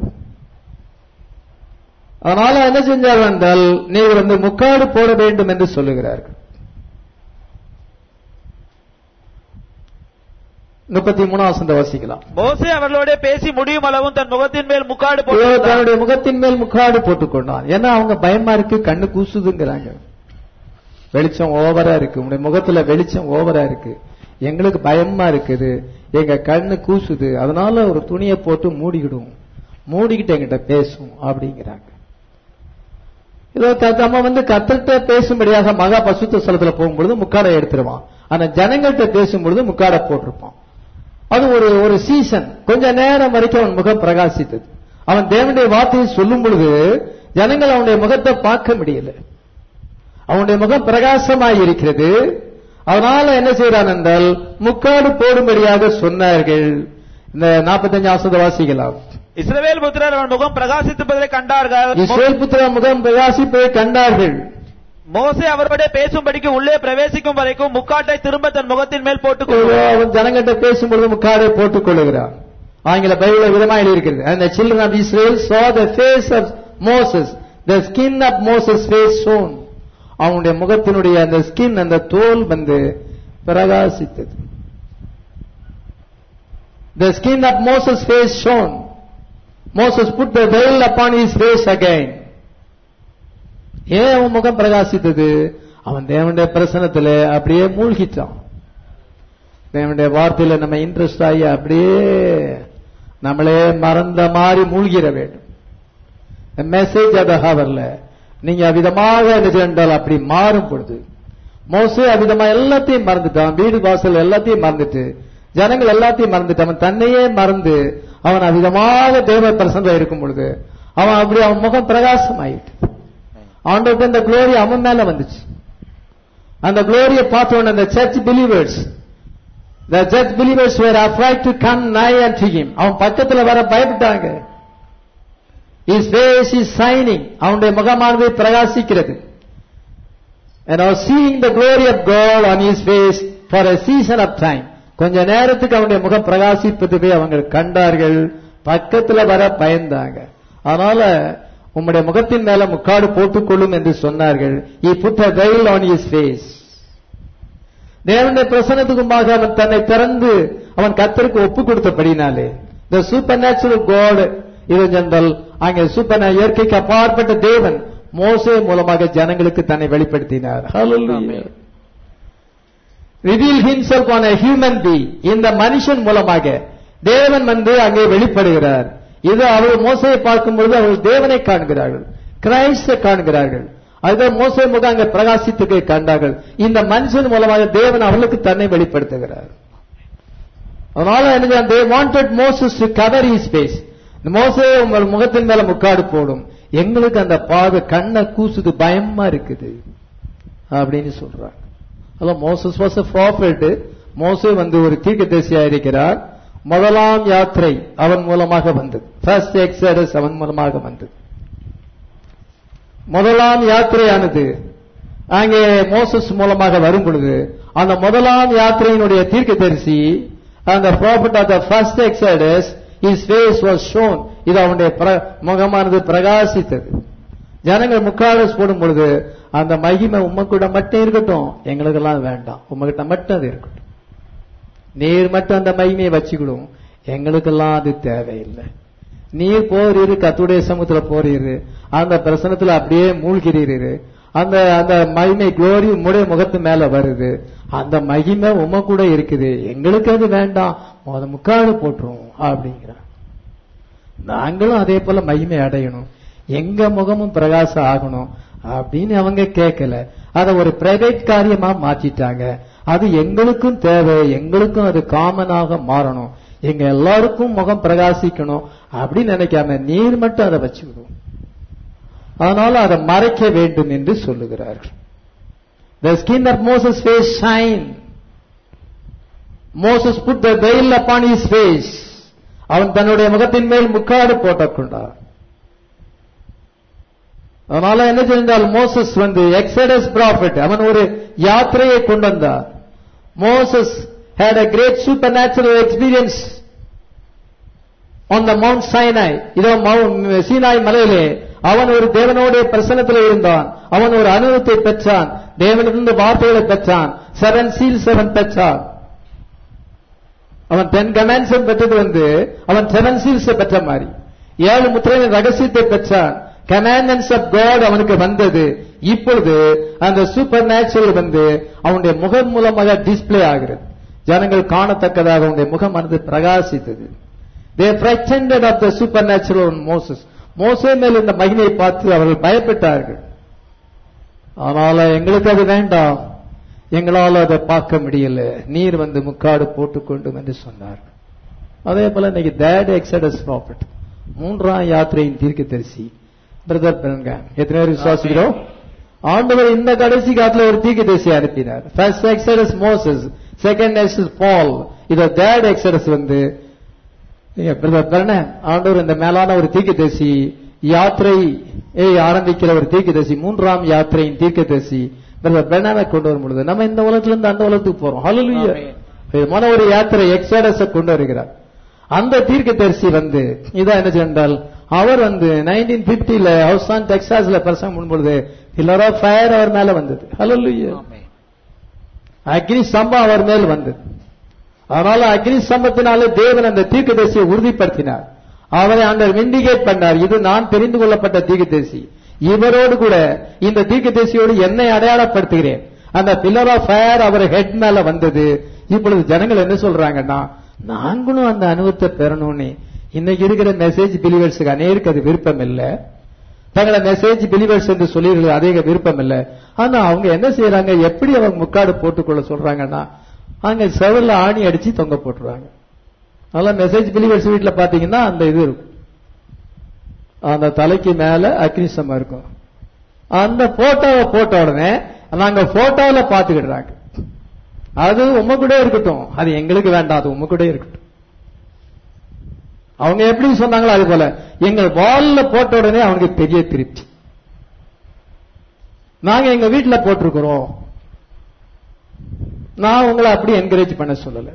A: அதனால என்ன செஞ்சார்கள் என்றால் நீங்கள் வந்து முக்காடு போட வேண்டும் என்று சொல்லுகிறார்கள் முப்பத்தி மூணாம் வசந்த வாசிக்கலாம்
B: மோசே அவர்களோட பேசி முடியும் அளவும் தன் முகத்தின் மேல் முக்காடு
A: இதோ
B: போட்டு
A: தன்னுடைய முகத்தின் மேல் முக்காடு போட்டுக்கொண்டான் ஏன்னா அவங்க பயமா இருக்கு கண்ணு கூசுதுங்கிறாங்க வெளிச்சம் ஓவரா இருக்கு உங்களுடைய முகத்துல வெளிச்சம் ஓவரா இருக்கு எங்களுக்கு பயமா இருக்குது எங்க கண்ணு கூசுது அதனால ஒரு துணியை போட்டு மூடிக்கிடுவோம் மூடிக்கிட்டு எங்கிட்ட பேசும் அப்படிங்கிறாங்க இதோ க- நம்ம வந்து கத்தர்கிட்ட பேசும்படியாக மகா பசுத்த ஸ்தலத்துல போகும்பொழுது முக்காடை எடுத்துருவான் ஆனா ஜனங்கள்கிட்ட பேசும்பொழுது முக்காடை போட்டிருப்பான் அது ஒரு ஒரு சீசன் கொஞ்ச நேரம் வரைக்கும் அவன் முகம் பிரகாசித்தது அவன் தேவனுடைய வார்த்தையை சொல்லும் பொழுது ஜனங்கள் அவனுடைய முகத்தை பார்க்க முடியல அவனுடைய முகம் பிரகாசமாய் இருக்கிறது அதனால என்ன செய்யறான் என்றால் முக்காடு போடும்படியாக சொன்னார்கள் இந்த நாற்பத்தஞ்சு ஆசத வாசிக்கலாம்
B: இஸ்ரவேல் புத்திரர் அவன் முகம் பிரகாசித்திருப்பதை கண்டார்கள்
A: இஸ்ரேல் புத்திர முகம் பிரகாசிப்பதை கண்டார்கள்
B: மோசே அவரோட பேசும்படிக்கு உள்ளே பிரவேசிக்கும் வரைக்கும் முக்காட்டை திரும்ப தன் முகத்தின் மேல் போட்டுக்
A: இதோ
B: கொள்வார்
A: அவன் ஜனங்கிட்ட பேசும்பொழுது முக்காடை போட்டுக் கொள்ளுகிறான் ஆங்கில பைபிள விதமாக இருக்கிறது and the children of Israel saw the face of Moses the skin of Moses face shown அவனுடைய முகத்தினுடைய அந்த ஸ்கின் அந்த தோல் வந்து பிரகாசித்தது the skin of Moses face shown Moses put the veil upon his face again ஏன் அவன் முகம் பிரகாசித்தது அவன் தேவனுடைய பிரசனத்துல அப்படியே மூழ்கிட்டான் தேவனுடைய வார்த்தையில நம்ம இன்ட்ரெஸ்ட் ஆகி அப்படியே நம்மளே மறந்த மாதிரி மூழ்கிட வேண்டும் மெசேஜ் அதை ஹவர்ல நீங்க அவிதமாக என்ன செய்தால் அப்படி மாறும் பொழுது மோசே அவிதமா எல்லாத்தையும் மறந்துட்டான் வீடு வாசல் எல்லாத்தையும் மறந்துட்டு ஜனங்கள் எல்லாத்தையும் மறந்துட்டு அவன் தன்னையே மறந்து அவன் அவிதமாக தேவ பிரசன்னம் இருக்கும் பொழுது அவன் அப்படி அவன் முகம் பிரகாசம் ஆயிட்டு ஆண்டவருக்கு அந்த குளோரி அவன் மேல வந்துச்சு அந்த குளோரியை பார்த்த உடனே அந்த church believers the church believers were afraid to come nigh unto him அவன் பக்கத்துல வர பயப்பட்டாங்க his face is shining அவனுடைய முகமானது பிரகாசிக்கிறது and I was seeing the glory of God on his face for a season of time கொஞ்ச நேரத்துக்கு அவனுடைய முகம் பிரகாசிப்பதை அவங்க கண்டார்கள் பக்கத்துல வர பயந்தாங்க அதனால உம்முடைய முகத்தின் மேல முக்காடு போட்டுக்கொள்ளும் என்று சொன்னார்கள் he put a veil on his face தேவனுடைய பிரசனத்துக்குமாக அவன் தன்னை திறந்து அவன் கத்தருக்கு ஒப்பு கொடுத்தபடினாலே இந்த சூப்பர் நேச்சுரல் காட் இது ஜென்ரல் அங்கே சூப்பர் இயற்கைக்கு அப்பாற்பட்ட தேவன் மோசே மூலமாக ஜனங்களுக்கு தன்னை வெளிப்படுத்தினார் reveal himself on a human being இந்த மனுஷன் மூலமாக தேவன் வந்து அங்கே வெளிப்படுகிறார் இது அவர் மோசையை பார்க்கும்பொழுது அவர்கள் தேவனை காண்கிறார்கள் கிரைஸ்ட காண்கிறார்கள் அதுதான் மோசை முகம் அங்க பிரகாசித்துக்கு கண்டார்கள் இந்த மனுஷன் மூலமாக தேவன் அவர்களுக்கு தன்னை வெளிப்படுத்துகிறார் அதனால என்ன they wanted Moses to cover his face மோசே உங்கள் முகத்தின் மேல முக்காடு போடும் எங்களுக்கு அந்த பார்வை கண்ணை கூசுது பயமா இருக்குது அப்படின்னு சொல்றாங்க அதான் மோசஸ் வாஸ் ப்ராஃபிட் மோசே வந்து ஒரு தீர்க்கதரிசியா இருக்கிறார் முதலாம் யாத்திரை அவன் மூலமாக வந்தது ஃபர்ஸ்ட் எக்ஸடஸ் அவன் மூலமாக வந்தது முதலாம் யாத்திரையானது அங்கே மோசஸ் மூலமாக வரும் பொழுது அந்த முதலாம் யாத்திரையினுடைய தீர்க்கதரிசி அந்த prophet of the first exodus his face was shown இது அவனுடைய முகமானது பிரகாசித்தது ஜனங்கள் முக்காலஸ் போடும் பொழுது அந்த மகிமை உம்மக்கூட மட்டும் இருக்கட்டும் எங்களுக்கெல்லாம் வேண்டாம் உம்மகிட்ட மட்டும் அது இருக்கட்டும் நீர் மட்டும் அந்த மகிமையை வச்சுக்கிடும் எங்களுக்கெல்லாம் அது தேவையில்லை நீர் போறீரு கத்துடைய சமூகத்துல போறீரு அந்த பிரசனத்துல அப்படியே மூழ்கிறீரு அந்த அந்த மகிமை குளோரி உம்முடைய முகத்து மேல வருது அந்த மகிமை உம கூட இருக்குது எங்களுக்கு அது வேண்டாம் முத முக்காடு போட்டுரும் அப்படிங்கிறான் நாங்களும் அதே போல மகிமை அடையணும் எங்க முகமும் பிரகாசம் ஆகணும் அப்படின்னு அவங்க கேட்கல அத ஒரு பிரைவேட் காரியமா மாற்றிட்டாங்க அது எங்களுக்கும் தேவை எங்களுக்கும் அது காமனாக மாறணும் எங்க எல்லாருக்கும் முகம் பிரகாசிக்கணும் அப்படின்னு நினைக்காம நீர் மட்டும் அதை வச்சுக்கணும் அதனால அதை மறைக்க வேண்டும் என்று சொல்லுகிறார்கள் The skin of Moses' face shine. Moses put the veil upon his face. அவன் தன்னுடைய முகத்தின் மேல் முக்காடு போட்டுக் கொண்டார் அதனால என்ன செஞ்சால் மோசஸ் வந்து எக்ஸடஸ் ப்ராஃபிட் அவன் ஒரு யாத்திரையை கொண்டு வந்தார் Moses had a great supernatural experience on the Mount Sinai இதோ சீனாய் மலையிலே அவன் ஒரு தேவனோட பிரசனத்தில் இருந்தான் அவன் ஒரு அனுபவத்தை பெற்றான் தேவனிலிருந்து வார்த்தைகளை பெற்றான் செவன் சீல்ஸ் அவன் பெற்றான் அவன் டென் கமெண்ட்ஸ் பெற்றது வந்து அவன் செவன் சீல்ஸ் பெற்ற மாதிரி ஏழு முத்திரையின் ரகசியத்தை பெற்றான் கமாண்டன்ஸ் ஆஃப் காட் அவனுக்கு வந்தது இப்பொழுது அந்த சூப்பர் நேச்சுரல் வந்து அவனுடைய முகம் மூலமாக டிஸ்பிளே ஆகிறது ஜனங்கள் காணத்தக்கதாக அவனுடைய முகமானது பிரகாசித்தது they presented of the supernatural Moses மோசே மேல் இந்த மகிமையை பார்த்து அவர்கள் பயப்பட்டார்கள் அதனால எங்களுக்கு அது வேண்டாம் எங்களால் அதை பார்க்க முடியல நீர் வந்து முக்காடு போட்டுக்கொண்டும் என்று சொன்னார் அதே போல இன்னைக்கு தேட் எக்ஸடஸ் ப்ராஃபிட் மூன்றாம் யாத்திரையின் தீர்க்க தரிசி பிரதர் பெருங்க எத்தனை பேர் விசுவாசிக்கிறோம் ஆண்டவர் இந்த கடைசி காலத்துல ஒரு தீர்க்க தரிசி அனுப்பினார் first exodus Moses second exodus Paul இத தேர்ட் எக்ஸடஸ் வந்து பிரதர் பெருன ஆண்டவர் இந்த மேலான ஒரு தீர்க்க தரிசி யாத்திரை ஆரம்பிக்கிற ஒரு தீர்க்கதரிசி மூன்றாம் யாத்திரையின் தீர்க்கதரிசி பிரதர் பெர்னாவை கொண்டு வரும் பொழுது நம்ம இந்த உலகத்துல இருந்து அந்த உலகத்துக்கு போறோம் ஹalleluya விதமான ஒரு யாத்திரை எக்ஸாடஸ கொண்டு வருகிறார் அந்த தீர்க்கதரிசி வந்து இதான் என்ன சென்றால் அவர் வந்து நைன்டீன் பிப்டில ஹவுசான் டெக்சாஸ்ல பிரசங்கம் பண்ணும்பொழுது பில்லர் ஆஃப் ஃபயர் அவர் மேல வந்தது ஹalleluya அக்னி சம்பம் அவர் மேல் வந்தது அதனால அக்னி சம்பத்தினாலே தேவன் அந்த தீர்க்கதரிசியை உறுதிப்படுத்தினார் அவரை ஆண்டவர் விண்டிகேட் பண்ணார் இது நான் தெரிந்து கொள்ளப்பட்ட தீர்க்கதரிசி இவரோடு கூட இந்த தீர்க்கதரிசியோடு என்னை அடையாளப்படுத்துகிறேன் அந்த பில்லர் ஆஃப் ஃபயர் அவர் ஹெட் மேல வந்தது இப்பொழுது ஜனங்கள் என்ன சொல்றாங்கன்னா நாங்களும் அந்த அனுபவத்தை பெறணும்னு இன்னைக்கு இருக்கிற மெசேஜ் பிலிவர்ஸுக்கு அநேருக்கு அது விருப்பம் இல்ல தங்களை மெசேஜ் பிலிவர்ஸ் என்று சொல்லிடுறது அதிக விருப்பம் இல்ல ஆனா அவங்க என்ன செய்யறாங்க எப்படி அவங்க முக்காடு போட்டுக்கொள்ள சொல்றாங்கன்னா அங்க செவல்ல ஆணி அடிச்சு தொங்க போட்டுருவாங்க அதெல்லாம் மெசேஜ் பிலிவர்ஸ் வீட்டுல பாத்தீங்கன்னா அந்த இது இருக்கும் அந்த தலைக்கு மேல அக்னிசம் இருக்கும் அந்த போட்டோவை போட்ட உடனே நாங்க போட்டோல பாத்துக்கிடுறாங்க அது உம்ம கூட இருக்கட்டும் அது எங்களுக்கு வேண்டாம் அது உம்ம கூட இருக்கட்டும் அவங்க எப்படி சொன்னாங்களோ அது போல எங்கள் வால்ல போட்ட உடனே அவனுக்கு பெரிய திருப்தி நாங்க எங்க வீட்டுல போட்டிருக்கிறோம் நான் உங்களை அப்படி என்கரேஜ் பண்ண சொல்லல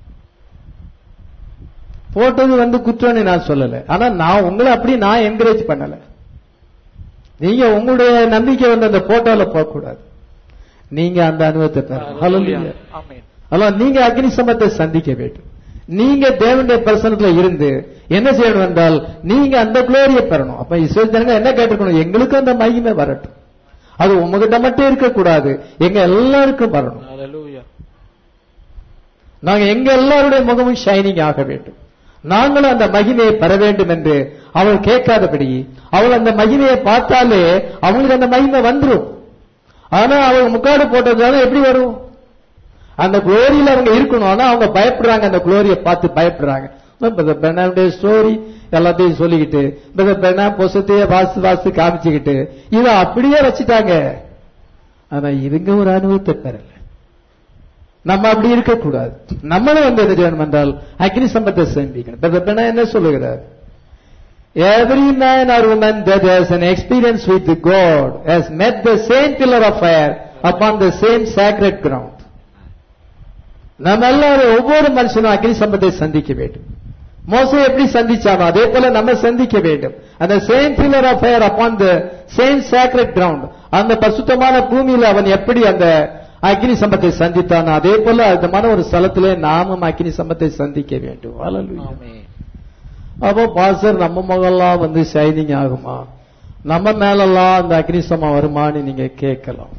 A: போட்டது வந்து குற்றம்னு நான் சொல்லல ஆனா நான் உங்களை அப்படி நான் என்கரேஜ் பண்ணல நீங்க உங்களுடைய நம்பிக்கை வந்து அந்த போட்டோல போக கூடாது நீங்க அந்த அனுபவத்தை பெறணும் Hallelujah.
B: ஆமென்
A: அதெல்லாம் நீங்க அக்னி சம்பத்தை சந்திக்க வேண்டும் நீங்க தேவனுடைய பிரசனத்துல இருந்து என்ன செய்யணும் என்றால் நீங்க அந்த குளோரியை பெறணும் அப்ப இஸ்ரேல் ஜனங்க என்ன கேட்டுக்கணும் எங்களுக்கு அந்த மகிமை வரட்டும் அது உங்ககிட்ட மட்டும் இருக்கக்கூடாது எங்க எல்லாருக்கும் வரணும்
B: ஹalleluya
A: நாங்க எங்க எல்லாருடைய முகமும் ஷைனிங் ஆக வேண்டும் நாங்களும் அந்த மகிமையை பெற வேண்டும் என்று அவள் கேட்காதபடி அவள் அந்த மகிமையை பார்த்தாலே அவங்களுக்கு அந்த மகிமை வந்துரும் ஆனா அவங்க முக்காடு போட்டதுனால எப்படி வரும் அந்த குளோரியில அவங்க இருக்கணும் ஆனா அவங்க பயப்படுறாங்க அந்த குளோரியை பார்த்து பயப்படுறாங்க பெண்ணாவுடைய ஸ்டோரி எல்லாத்தையும் சொல்லிக்கிட்டு பெண்ணா பொசத்தையே வாசி வாசி காமிச்சுக்கிட்டு இதை அப்படியே வச்சுட்டாங்க ஆனா இதுங்க ஒரு அனுபவத்தை பெறல நம்ம அப்படி இருக்கக்கூடாது நம்மளும் வந்து என்ன செய்யணும் என்றால் அக்னி சம்பத்தை சந்திக்கணும் Brother Branham என்ன சொல்லுகிறார் Every man or woman that has an experience with God has met the same pillar of fire upon the same sacred ground. நம்ம எல்லாரும் ஒவ்வொரு மனுஷனும் அக்னி சம்பத்தை சந்திக்க வேண்டும் மோசம் எப்படி சந்திச்சானோ அதே போல நம்ம சந்திக்க வேண்டும் அந்த same pillar of fire upon the same sacred ground அந்த பசுத்தமான பூமியில அவன் எப்படி அந்த அக்னி சம்பத்தை சந்தித்தானோ அதே போல அந்த ஒரு ஸ்தலத்திலே நாமும் அக்னி சம்பத்தை சந்திக்க வேண்டும் Hallelujah.
B: ஆமென்
A: அப்போ பாஸ்டர் நம்ம முகம்லாம் வந்து ஷைனிங் ஆகுமா நம்ம மேலெல்லாம் அந்த அக்னி சமம் வருமான்னு நீங்க கேட்கலாம்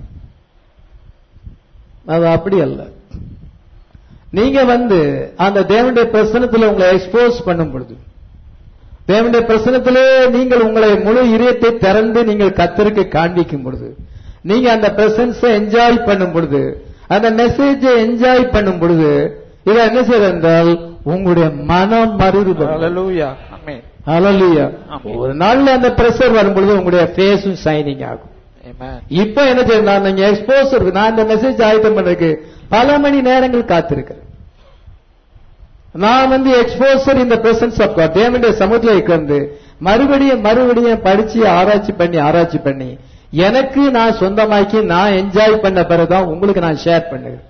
A: அது அப்படி அல்ல நீங்க வந்து அந்த தேவனுடைய பிரசனத்துல உங்களை எக்ஸ்போஸ் பண்ணும் பொழுது தேவனுடைய பிரசனத்திலே நீங்கள் உங்களை முழு இதயத்தை திறந்து நீங்கள் கத்தருக்கு காண்பிக்கும் பொழுது நீங்க அந்த பிரசன்ஸை என்ஜாய் பண்ணும் பொழுது அந்த மெசேஜை என்ஜாய் பண்ணும் பொழுது இதை என்ன செய்யறது என்றால் உங்களுடைய மனம் மறுரூபம்
B: ஹalleluya ஆமென்
A: ஹalleluya
B: ஆமென்.
A: ஒரு நாள்ல அந்த பிரஷர் வரும் பொழுது உங்களுடைய ஃபேஸும் ஷைனிங் ஆகும்
B: ஆமென்
A: இப்போ என்ன செய்யணும் நான் நீங்க எக்ஸ்போஸ் இருக்கு நான் இந்த மெசேஜ் ஆயத்தம் பண்றதுக்கு பல மணி நேரங்கள் காத்திருக்கிறேன் நான் வந்து எக்ஸ்போசர் இந்த பிரசன்ஸ் ஆஃப் காட் தேவனுடைய சமூகத்தில் உட்கார்ந்து மறுபடியும் மறுபடியும் படிச்சு ஆராய்ச்சி பண்ணி ஆராய்ச்சி பண்ணி எனக்கு நான் சொந்தமாக்கி நான் என்ஜாய் பண்ண பிறகுதான் உங்களுக்கு நான் ஷேர் பண்ணுகிறேன்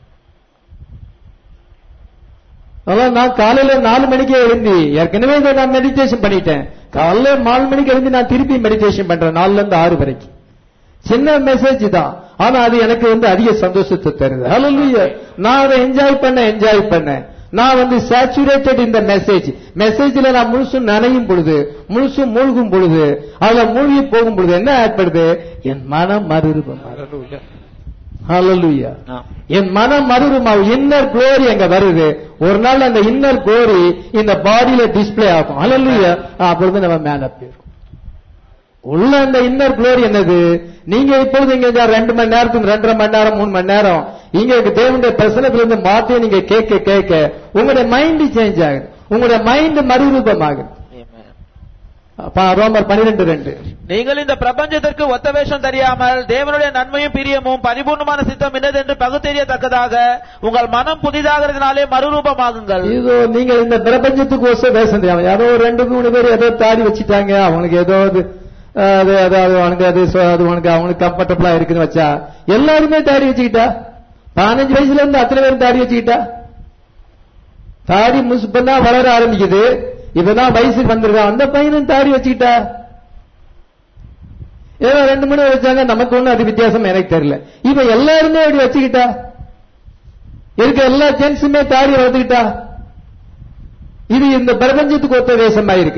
A: அதான் நான் காலையில நாலு மணிக்கே எழுந்தி ஏற்கனவே இதை நான் மெடிடேஷன் பண்ணிட்டேன் காலையில நாலு மணிக்கு எழுந்து நான் திருப்பி மெடிடேஷன் பண்றேன் நாலுல இருந்து ஆறு வரைக்கும் சின்ன மெசேஜ் தான் ஆனா அது எனக்கு வந்து அதிக சந்தோஷத்தை தருது ஹalleluya நான் அதை என்ஜாய் பண்ண என்ஜாய் பண்ணேன் நான் வந்து சேச்சுரேட்டட் இந்த மெசேஜ் மெசேஜ்ல நான் முழுசும் நனையும் பொழுது முழுசும் மூழ்கும் பொழுது அதுல மூழ்கி போகும் பொழுது என்ன ஏற்படுது என் மனம் மறுரூபம்
B: ஹalleluya
A: ஹalleluya
B: ஆம்
A: என் மனம் மறுரூபம் இன்னர் குளோரி அங்க வருது ஒரு நாள் அந்த இன்னர் குளோரி இந்த பாடியில டிஸ்ப்ளே ஆகும் ஹalleluya அப்பொழுது நம்ம மேல போயிருக்கும் உள்ள அந்த இன்னர் குளோரி என்னது நீங்க இப்பொழுது இங்க இந்த ரெண்டு மணி நேரத்துக்கு ரெண்டரை மணி நேரம் மூணு மணி நேரம் இங்க தேவனுடைய பிரசனத்துல இருந்து மாற்றி நீங்க கேட்க கேட்க உங்களுடைய மைண்ட் சேஞ்ச் ஆகுது உங்களுடைய மைண்ட் மறுரூபமாகுது
B: ஆமென்
A: அப்ப ரோமர் பன்னிரெண்டு ரெண்டு
B: நீங்கள் இந்த பிரபஞ்சத்திற்கு ஒத்த வேஷம் தெரியாமல் தேவனுடைய நன்மையும் பிரியமும் பரிபூர்ணமான சித்தம் இன்னதென்று பகுத்தெறியத்தக்கதாக உங்கள் மனம் புதிதாகிறதுனாலே மறுரூபமாகுங்கள்
A: இதோ நீங்கள் இந்த பிரபஞ்சத்துக்கு ஒச பேச தெரியாம யாரோ ஒரு ரெண்டு மூணு பேர் ஏதோ தாடி வச்சுட்டாங்க அவனுக்கு ஏதோ அது அஹ், அது அதாவது அவனுக்கு அது சொ- அது அவனுக்கு அவனுக்கு கம்ஃபர்டபுளா இருக்குன்னு வச்சா எல்லாருமே தாடி வச்சுக்கிட்டா பதினஞ்சு வயசுல இருந்து அத்தனை பேரும் தாடி வச்சுக்கிட்டா தாடி முஸ் இப்பதான் வளர ஆரம்பிக்குது இப்பதான் வயசுக்கு வந்திருக்கான் அந்த பையனும் தாடி வச்சுக்கிட்டா ஏதோ ரெண்டு மணி வச்சாங்க நமக்கு ஒண்ணும் அது வித்தியாசம் எனக்கு தெரியல இப்ப எல்லாருமே அப்படி வச்சுக்கிட்டா இருக்க எல்லா ஜென்ஸுமே தாடி வளர்த்துக்கிட்டா இது இந்த பிரபஞ்சத்துக்கு ஒத்த வேஷமா இருக்கு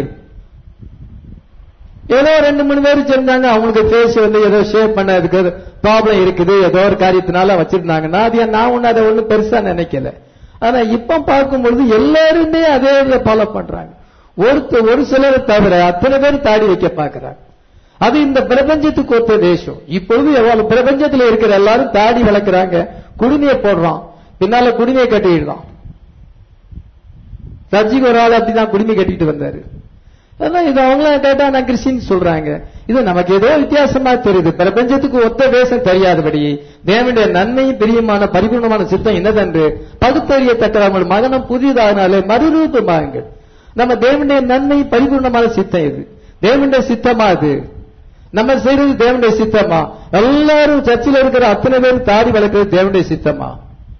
A: ஏதோ ரெண்டு மூணு பேர் சேர்ந்தாங்க அவங்களுக்கு ஃபேஸ் வந்து ஏதோ ஷேப் பண்ணதுக்கு ப்ராப்ளம் இருக்குது ஏதோ ஒரு காரியத்தினால வச்சிருந்தாங்கன்னா அது ஏன் நான் ஒண்ணு அதை ஒண்ணும் பெருசா நினைக்கல ஆனா இப்ப பார்க்கும் பொழுது எல்லாருமே அதே ஃபாலோ பண்றாங்க ஒருத்த ஒரு சிலரை தவிர அத்தனை பேர் தாடி வைக்க பார்க்கிறாங்க அது இந்த பிரபஞ்சத்துக்கு ஒத்த தேசம் இப்பொழுது எவ்வளவு பிரபஞ்சத்துல இருக்கிற எல்லாரும் தாடி வளர்க்கறாங்க குடுமையை போடுறான் பின்னால குடுமையை கட்டிடுறான் சர்ஜிக்கு ஒரு ஆள் அப்படிதான் குடுமி கட்டிட்டு வந்தாரு அதான் இது அவங்கள கேட்டா நான் கிறிஸ்டின் சொல்றாங்க இது நமக்கு ஏதோ வித்தியாசமா தெரியுது பிரபஞ்சத்துக்கு ஒத்த வேஷம் தெரியாதபடி தேவனுடைய நன்மையும் பிரியமான பரிபூர்ணமான சித்தம் என்னதென்று பகுத்தறியத்தக்க அவங்கள் மகனம் புதியதானாலே மறுரூபமாகுங்கள் நம்ம தேவனுடைய நன்மை பரிபூர்ணமான சித்தம் இது தேவனுடைய சித்தமா அது நம்ம செய்யறது தேவனுடைய சித்தமா எல்லாரும் சர்ச்சில் இருக்கிற அத்தனை பேர் தாடி வளர்க்கிறது தேவனுடைய சித்தமா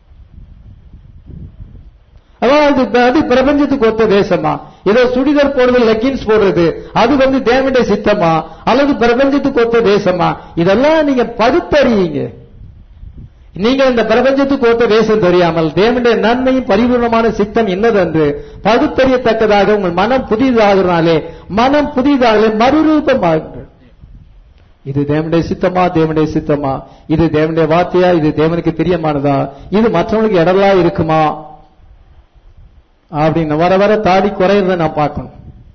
A: அதான் அது அது பிரபஞ்சத்துக்கு ஒத்த தேசமா ஏதோ சுடிதர் போடுறது லெக்கின்ஸ் போடுறது அது வந்து தேவனுடைய சித்தமா அல்லது பிரபஞ்சத்துக்கு ஒத்த தேசமா இதெல்லாம் நீங்க பகுத்தறியீங்க நீங்க இந்த பிரபஞ்சத்துக்கு ஒத்த தேசம் தெரியாமல் தேவனுடைய நன்மையும் பரிபூர்ணமான சித்தம் என்னதென்று பகுத்தறியத்தக்கதாக உங்கள் மனம் புதிதாகிறனாலே மனம் புதிதாக மறுரூபமாகுங்கள் இது தேவனுடைய சித்தமா தேவனுடைய சித்தமா இது தேவனுடைய வார்த்தையா இது தேவனுக்கு பிரியமானதா இது மற்றவங்களுக்கு இடலா இருக்குமா அப்படின்னு வர வர தாடி குறையிறத நான் பார்க்கணும்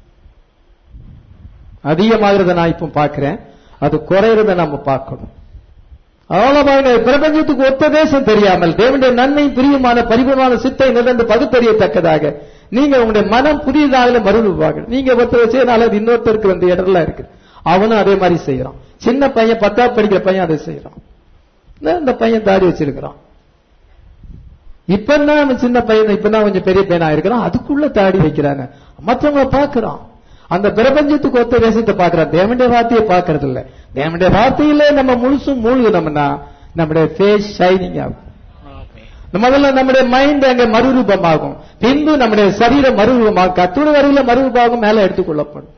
A: அதிகமாகிறத நான் இப்ப பார்க்கிறேன் அது குறையிறத நம்ம பார்க்கணும் அவ்வளவு பிரபஞ்சத்துக்கு ஒத்த தேசம் தெரியாமல் தேவனுடைய நன்மை பிரியமான பரிபூர்ணமான சித்தை நிலந்து பகுத்தறியத்தக்கதாக நீங்க உங்களுடைய மனம் புதியதாக மறுவாங்க நீங்க ஒருத்தர் வச்சதுனால அது இன்னொருத்தருக்கு வந்து இடர்ல இருக்கு அவனும் அதே மாதிரி செய்யறான் சின்ன பையன் பத்தாவது படிக்கிற பையன் அதை செய்யறான் இந்த பையன் தாடி வச்சிருக்கிறான் இப்பதான் அவன் சின்ன பையன் இப்பதான் கொஞ்சம் பெரிய பையனா இருக்கிறான் அதுக்குள்ள தாடி வைக்கிறாங்க மற்றவங்க பாக்குறான் அந்த பிரபஞ்சத்துக்கு ஒத்த தேசத்தை பாக்குறான் தேவனுடைய வார்த்தையை பாக்குறது இல்ல தேவனுடைய வார்த்தையில நம்ம முழுசும் மூழ்கினோம்னா நம்முடைய ஃபேஸ் ஷைனிங் ஆகும் முதல்ல நம்முடைய மைண்ட் அங்க மறுரூபமாகும் பின்பு நம்முடைய சரீரம் மறுரூபமாகும் கத்துட வரையில மறுரூபமாகும் மேல எடுத்துக்கொள்ளப்படும்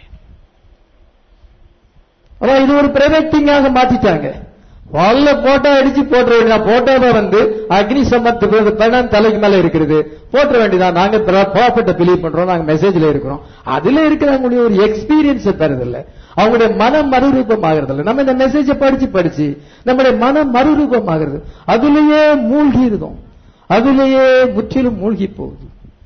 A: அதான் இது ஒரு பிரைவேட்டிங்காக மாத்திட்டாங்க வால்ல போட்டோ அடிச்சு போட்டுற வேண்டியதான் போட்டோவை வந்து அக்னி சம்பத்துக்கு பணம் தலைக்கு மேல இருக்கிறது போட்டுற வேண்டியதான் நாங்க ப்ராஃபிட்ட பிலீவ் பண்றோம் நாங்க மெசேஜ்ல இருக்கிறோம் அதுல இருக்கிறவங்களுடைய ஒரு எக்ஸ்பீரியன்ஸ் தருதில்ல அவங்களுடைய மனம் மறுரூபம் ஆகிறது இல்ல நம்ம இந்த மெசேஜை படிச்சு படிச்சு நம்முடைய மனம் மறுரூபம் ஆகிறது அதுலயே மூழ்கி இருந்தோம் அதுலயே முற்றிலும் மூழ்கி போகுது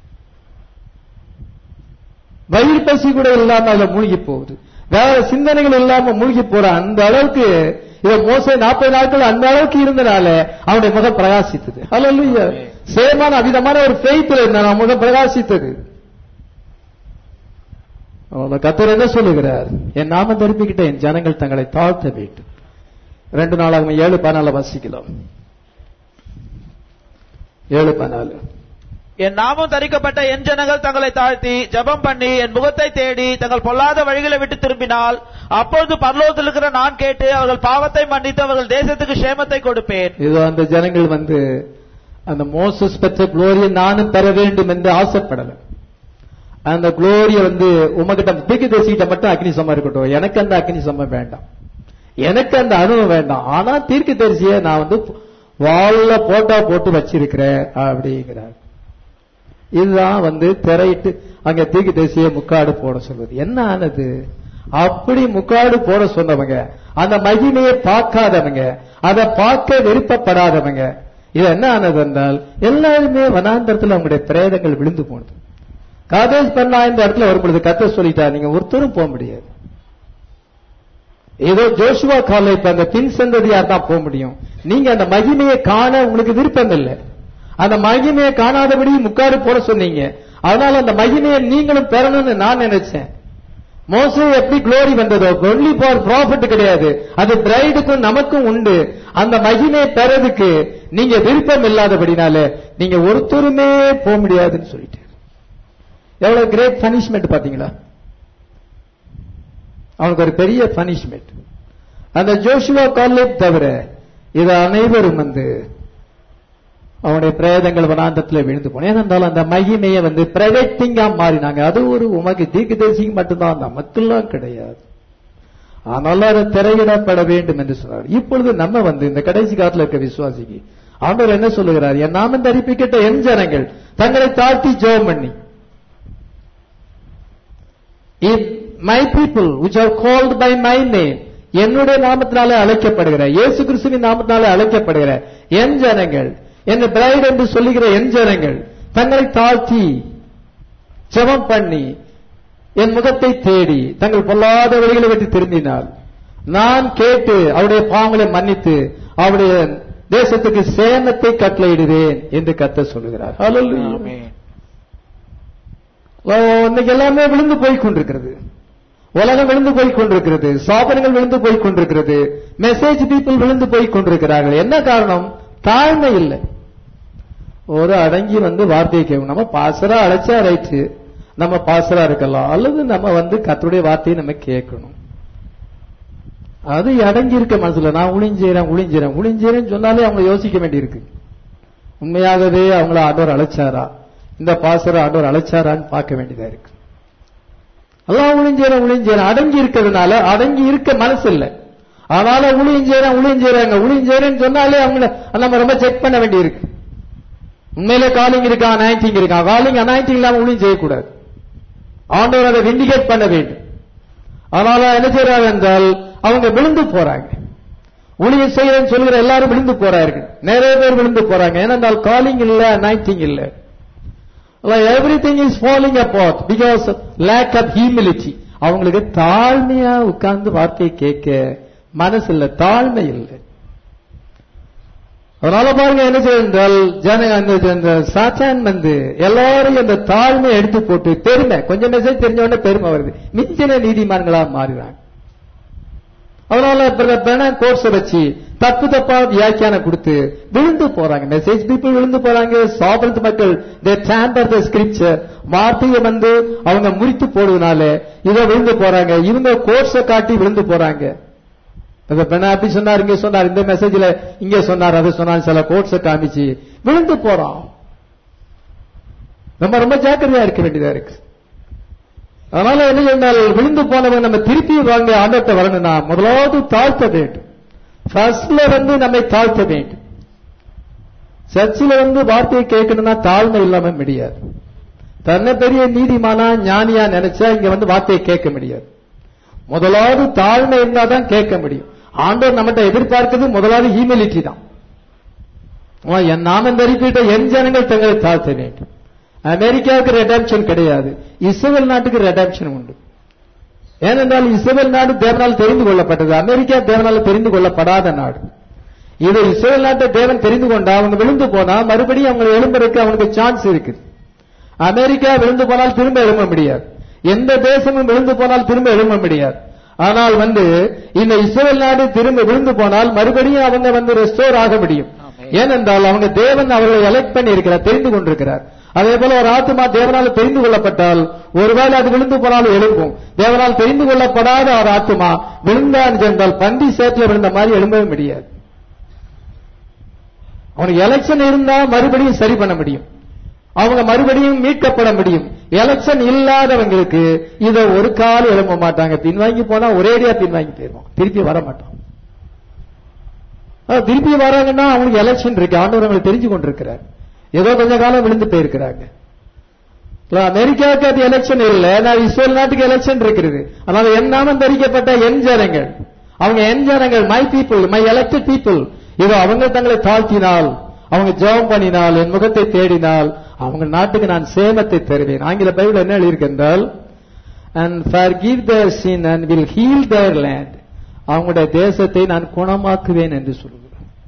A: வயிறு பசி கூட இல்லாம அதுல மூழ்கி போகுது வேற சிந்தனைகள் இல்லாம மூழ்கி போற அந்த அளவுக்கு இதை மோச நாற்பது நாட்கள் அந்த அளவுக்கு இருந்தனால அவனுடைய முகம் பிரகாசித்தது அல்ல சேமான அவிதமான ஒரு ஃபெய்த்ல இருந்தான் அவன் முகம் பிரகாசித்தது கத்தர் என்ன சொல்லுகிறார் என் நாம திருப்பிக்கிட்ட என் ஜனங்கள் தங்களை தாழ்த்த வேண்டும் ரெண்டு நாளாக ஏழு பதினால வசிக்கலாம் ஏழு பதினாலு
B: என் நாமம் தரிக்கப்பட்ட என் ஜனங்கள் தங்களை தாழ்த்தி ஜெபம் பண்ணி என் முகத்தை தேடி தங்கள் பொல்லாத வழிகளை விட்டு திரும்பினால் அப்பொழுது பரலோகத்தில் இருக்கிற நான் கேட்டு அவர்கள் பாவத்தை மன்னித்து அவர்கள் தேசத்துக்கு சேமத்தை கொடுப்பேன்
A: இது அந்த ஜனங்கள் வந்து அந்த மோசஸ் பெற்ற குளோரியை நானும் பெற வேண்டும் என்று ஆசைப்படல அந்த குளோரிய வந்து உமகிட்ட தீக்கு தேசிக்கிட்ட மட்டும் அக்னி சமம் இருக்கட்டும் எனக்கு அந்த அக்னி சமம் வேண்டாம் எனக்கு அந்த அனுபவம் வேண்டாம் ஆனா தீர்க்க தரிசிய நான் வந்து வால்ல போட்டோ போட்டு வச்சிருக்கிறேன் அப்படிங்கிறார் இதுதான் வந்து திரையிட்டு அங்க தீக்கு தேசிய முக்காடு போட சொல்வது என்ன ஆனது அப்படி முக்காடு போட சொன்னவங்க அந்த மகிமையை பார்க்காதவங்க அதை பார்க்க விருப்பப்படாதவங்க இது என்ன ஆனது என்றால் எல்லாருமே வனாந்தரத்தில் அவங்களுடைய பிரேதங்கள் விழுந்து போனது காதேஷ் பண்ணா இந்த இடத்துல வரும்பொழுது கத்த சொல்லிட்டா நீங்க ஒருத்தரும் போக முடியாது ஏதோ ஜோஷுவா கால இப்ப அந்த பின் சந்ததியா தான் போக முடியும் நீங்க அந்த மகிமையை காண உங்களுக்கு விருப்பம் இல்லை அந்த மகிமையை காணாதபடி முக்காடு போட சொன்னீங்க அதனால அந்த மகிமையை நீங்களும் பெறணும்னு நான் நினைச்சேன் மோசே எப்படி குளோரி வந்ததோ ஒன்லி ஃபார் ப்ராஃபிட் கிடையாது அது பிரைடுக்கும் நமக்கும் உண்டு அந்த மகிமையை பெறதுக்கு நீங்க விருப்பம் இல்லாதபடினால நீங்க ஒருத்தருமே போக முடியாதுன்னு சொல்லிட்டு எவ்வளவு கிரேட் பனிஷ்மெண்ட் பாத்தீங்களா அவனுக்கு ஒரு பெரிய பனிஷ்மெண்ட் அந்த ஜோஷுவா காலேப் தவிர இது அனைவரும் வந்து அவனுடைய பிரேதங்கள் வனாந்தத்தில் விழுந்து போன ஏனென்றால் அந்த மகிமையை வந்து பிரைவேட்டிங்கா மாறினாங்க அது ஒரு உமக்கு தீர்க்க தேசியம் மட்டும்தான் நமக்கெல்லாம் கிடையாது ஆனாலும் அது திரையிடப்பட வேண்டும் என்று சொன்னார் இப்பொழுது நம்ம வந்து இந்த கடைசி காலத்தில் இருக்க விசுவாசிக்கு ஆண்டவர் என்ன சொல்லுகிறார் என் நாமம் தரிப்பிக்கிட்ட என் ஜனங்கள் தங்களை தாழ்த்தி ஜெபம் பண்ணி my people which are called by my name என்னுடைய நாமத்தினாலே அழைக்கப்படுகிற இயேசு கிறிஸ்துவின் நாமத்தினாலே அழைக்கப்படுகிற என் ஜனங்கள் என்ன பிரைட் என்று சொல்லுகிற என் ஜனங்கள் தங்களை தாழ்த்தி ஜெபம் பண்ணி என் முகத்தை தேடி தங்கள் பொல்லாத வழிகளை விட்டு திரும்பினால் நான் கேட்டு அவருடைய பாவங்களை மன்னித்து அவருடைய தேசத்துக்கு சேமத்தை கட்டளையிடுவேன் என்று கத்த சொல்லுகிறார் Hallelujah.
B: ஆமென்.
A: ஓ, இன்னைக்கு எல்லாமே விழுந்து போய் கொண்டிருக்கிறது உலகம் விழுந்து போய் கொண்டிருக்கிறது சாபனங்கள் விழுந்து போய் கொண்டிருக்கிறது மெசேஜ் பீப்புள் விழுந்து போய் கொண்டிருக்கிறார்கள் என்ன காரணம் தாழ்மை இல்லை ஒரு அடங்கி வந்து வார்த்தையை கேட்கும் நம்ம பாசரா அழைச்சா ரைட்டு நம்ம பாசரா இருக்கலாம் அல்லது நம்ம வந்து கர்த்தருடைய வார்த்தையை நம்ம கேட்கணும் அது அடங்கி இருக்க மனசுல நான் உளிஞ்சேறேன் உளிஞ்சேறேன் உளிஞ்சேறேன்னு சொன்னாலே அவங்க யோசிக்க வேண்டியிருக்கு உண்மையாகவே அவங்கள ஆண்டவர் அழைச்சாரா இந்த பாசர ஆண்டவர் அழைச்சாரான்னு பார்க்க வேண்டியதா இருக்கு எல்லாம் உளிஞ்சேறேன் உளிஞ்சேறேன் அடங்கி இருக்கிறதுனால அடங்கி இருக்க மனசு இல்லை அதனால உளிஞ்சேறேன் உளிஞ்சேறாங்க உளிஞ்சேறேன்னு சொன்னாலே அவங்கள நம்ம ரொம்ப செக் பண்ண வேண்டியிருக்கு உண்மையிலே காலிங் இருக்கா அனாயிட்டிங் இருக்கா காலிங் அனாயிட்டிங் இல்லாம ஊழியம் செய்யக்கூடாது ஆண்டவர் அதை விண்டிகேட் பண்ண வேண்டும் அதனால என்ன செய்யறாங்க என்றால் அவங்க விழுந்து போறாங்க ஊழியம் செய்யறேன்னு சொல்கிற எல்லாரும் விழுந்து போறார்கள் நிறைய பேர் விழுந்து போறாங்க ஏனென்றால் காலிங் இல்ல அனாயிட்டிங் இல்ல everything is following about because lack of humility அவங்களுக்கு தாழ்மையா உட்கார்ந்து வார்த்தையை கேட்க மனசு இல்ல தாழ்மை இல்லை அதனால பாருங்க என்ன செய்தால் ஜன அந்த அந்த சாத்தான் வந்து எல்லாரும் அந்த தாழ்மை எடுத்து போட்டு பெருமை கொஞ்சம் மெசேஜ் தெரிஞ்ச உடனே பெருமை வருது மிஞ்சின நீதிமான்களா மாறுறாங்க அதனால கோர்ஸ் வச்சு தப்பு தப்பா வியாக்கியானம் கொடுத்து விழுந்து போறாங்க மெசேஜ் பீப்புள் விழுந்து போறாங்க சாப்பிடுறது மக்கள் தே டேம்பர் த ஸ்கிரிப்சர் வார்த்தையை வந்து அவங்க முறித்து போடுவதனால இதை விழுந்து போறாங்க இவங்க கோர்ஸை காட்டி விழுந்து போறாங்க அப்படி சொன்னார் இங்க சொன்னார் இந்த மெசேஜ்ல இங்க சொன்னார் அது சொன்னார் சில கோட்ஸை காமிச்சு விழுந்து போறோம் நம்ம ரொம்ப ஜாக்கிரதையா இருக்க வேண்டியதா இருக்கு அதனால என்ன சொன்னால் விழுந்து போனவங்க நம்ம திருப்பி வாங்க ஆண்டத்தை வரணும்னா முதலாவது தாழ்த்த வேண்டும் ஃபர்ஸ்ட்ல வந்து நம்மை தாழ்த்த வேண்டும் சர்ச்சில் வந்து வார்த்தையை கேட்கணும்னா தாழ்மை இல்லாம முடியாது தன்னை பெரிய நீதிமானா ஞானியா நினைச்சா இங்க வந்து வார்த்தையை கேட்க முடியாது முதலாவது தாழ்மை இருந்தா தான் கேட்க முடியும் ஆண்டவர் நம்மகிட்ட எதிர்பார்க்கிறது முதலாவது ஹியூமிலிட்டி தான் என் நாமம் தரிப்பிட்ட என் ஜனங்கள் தங்களை தாழ்த்த வேண்டும் அமெரிக்காவுக்கு ரெடாப்ஷன் கிடையாது இஸ்ரேல் நாட்டுக்கு ரெடாப்ஷன் உண்டு ஏனென்றால் இஸ்ரேல் நாடு தேவனால் தெரிந்து கொள்ளப்பட்டது அமெரிக்கா தேவனால் தெரிந்து கொள்ளப்படாத நாடு இது இஸ்ரேல் நாட்டை தேவன் தெரிந்து கொண்டா அவங்க விழுந்து போனா மறுபடியும் அவங்க எழும்புறதுக்கு அவனுக்கு சான்ஸ் இருக்குது அமெரிக்கா விழுந்து போனால் திரும்ப எழும்ப முடியாது எந்த தேசமும் விழுந்து போனால் திரும்ப எழும்ப முடியாது ஆனால் வந்து இந்த இஸ்ரேல் நாடு திரும்ப விழுந்து போனால் மறுபடியும் அவங்க வந்து ரெஸ்டோர் ஆக முடியும் ஏனென்றால் அவங்க தேவன் அவர்களை எலெக்ட் பண்ணி இருக்கிறார் தெரிந்து கொண்டிருக்கிறார் அதே போல ஒரு ஆத்மா தேவனால் தெரிந்து கொள்ளப்பட்டால் ஒருவேளை அது விழுந்து போனாலும் எழும்பும் தேவனால் தெரிந்து கொள்ளப்படாத ஒரு ஆத்மா விழுந்தான் என்றால் பண்டி சேத்துல விழுந்த மாதிரி எழும்பவே முடியாது அவனுக்கு எலெக்ஷன் இருந்தா மறுபடியும் சரி பண்ண முடியும் அவங்க மறுபடியும் மீட்கப்பட முடியும் எலெக்ஷன் இல்லாதவங்களுக்கு இதை ஒரு காலம் எழும்ப மாட்டாங்க பின்வாங்கி போனா ஒரேடியா பின்வாங்கி போயிருவோம் திருப்பி வர மாட்டோம் திருப்பி வராங்கன்னா அவங்களுக்கு எலெக்ஷன் இருக்கு ஆண்டவர் அவங்களை தெரிஞ்சு கொண்டிருக்கிறார் ஏதோ கொஞ்ச காலம் விழுந்து போயிருக்கிறாங்க அமெரிக்காவுக்கு அது எலெக்ஷன் இல்ல நான் இஸ்ரேல் நாட்டுக்கு எலெக்ஷன் இருக்கிறது அதனால என் நாமம் தரிக்கப்பட்ட என் ஜனங்கள் அவங்க என் ஜனங்கள் my people my elected people இதோ அவங்க தங்களை தாழ்த்தினால் அவங்க ஜெபம் பண்ணினால் என் முகத்தை தேடினால் அவங்க நாட்டுக்கு நான் சேமத்தை தருவேன் ஆங்கில பைபிள் என்ன எழுதியிருக்கின்றால் and forgive their sin and will heal their land அவங்களுடைய தேசத்தை நான் குணமாக்குவேன் என்று சொல்லுகிறேன்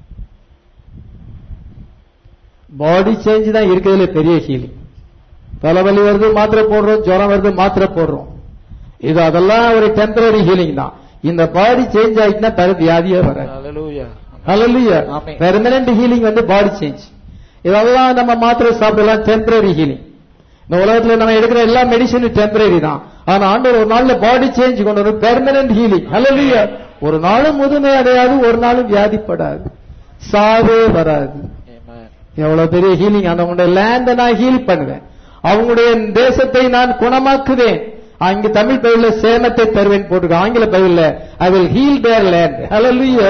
A: பாடி சேஞ்ச் தான் இருக்கிறதுல பெரிய ஹீலிங் தலைவலி வருது மாத்திரை போடுறோம் ஜுரம் வருது மாத்திரை போடுறோம் இது அதெல்லாம் ஒரு டெம்பரரி ஹீலிங் தான் இந்த பாடி சேஞ்ச் ஆயிட்டுனா தர வியாதியே வராது
B: Hallelujah.
A: ஹalleluya
B: Amen.
A: பெர்மனன்ட் ஹீலிங் வந்து பாடி சேஞ்ச் இதெல்லாம் நம்ம மாத்திரை சாப்பிடலாம் டெம்பரரி ஹீலிங் இந்த உலகத்துல நம்ம எடுக்கிற எல்லா மெடிசனும் டெம்பரரி தான் ஆனா ஆண்டவர் ஒரு நாள்ல பாடி சேஞ்ச் கொண்டு வரும் பெர்மனன்ட் ஹீலிங் ஹalleluya ஒரு நாளும் முதுமை அடையாது ஒரு நாளும் வியாதிப்படாது சாவே வராது
B: Amen.
A: எவ்வளவு பெரிய ஹீலிங் அவங்களுடைய லேண்ட நான் ஹீல் பண்ணுவேன் அவங்களுடைய தேசத்தை நான் குணமாக்குவேன் அங்க தமிழ் பைபிள்ல சேமத்தை தருவேன் போட்டிருக்க ஆங்கில பைபிள்ல I will heal their land hallelujah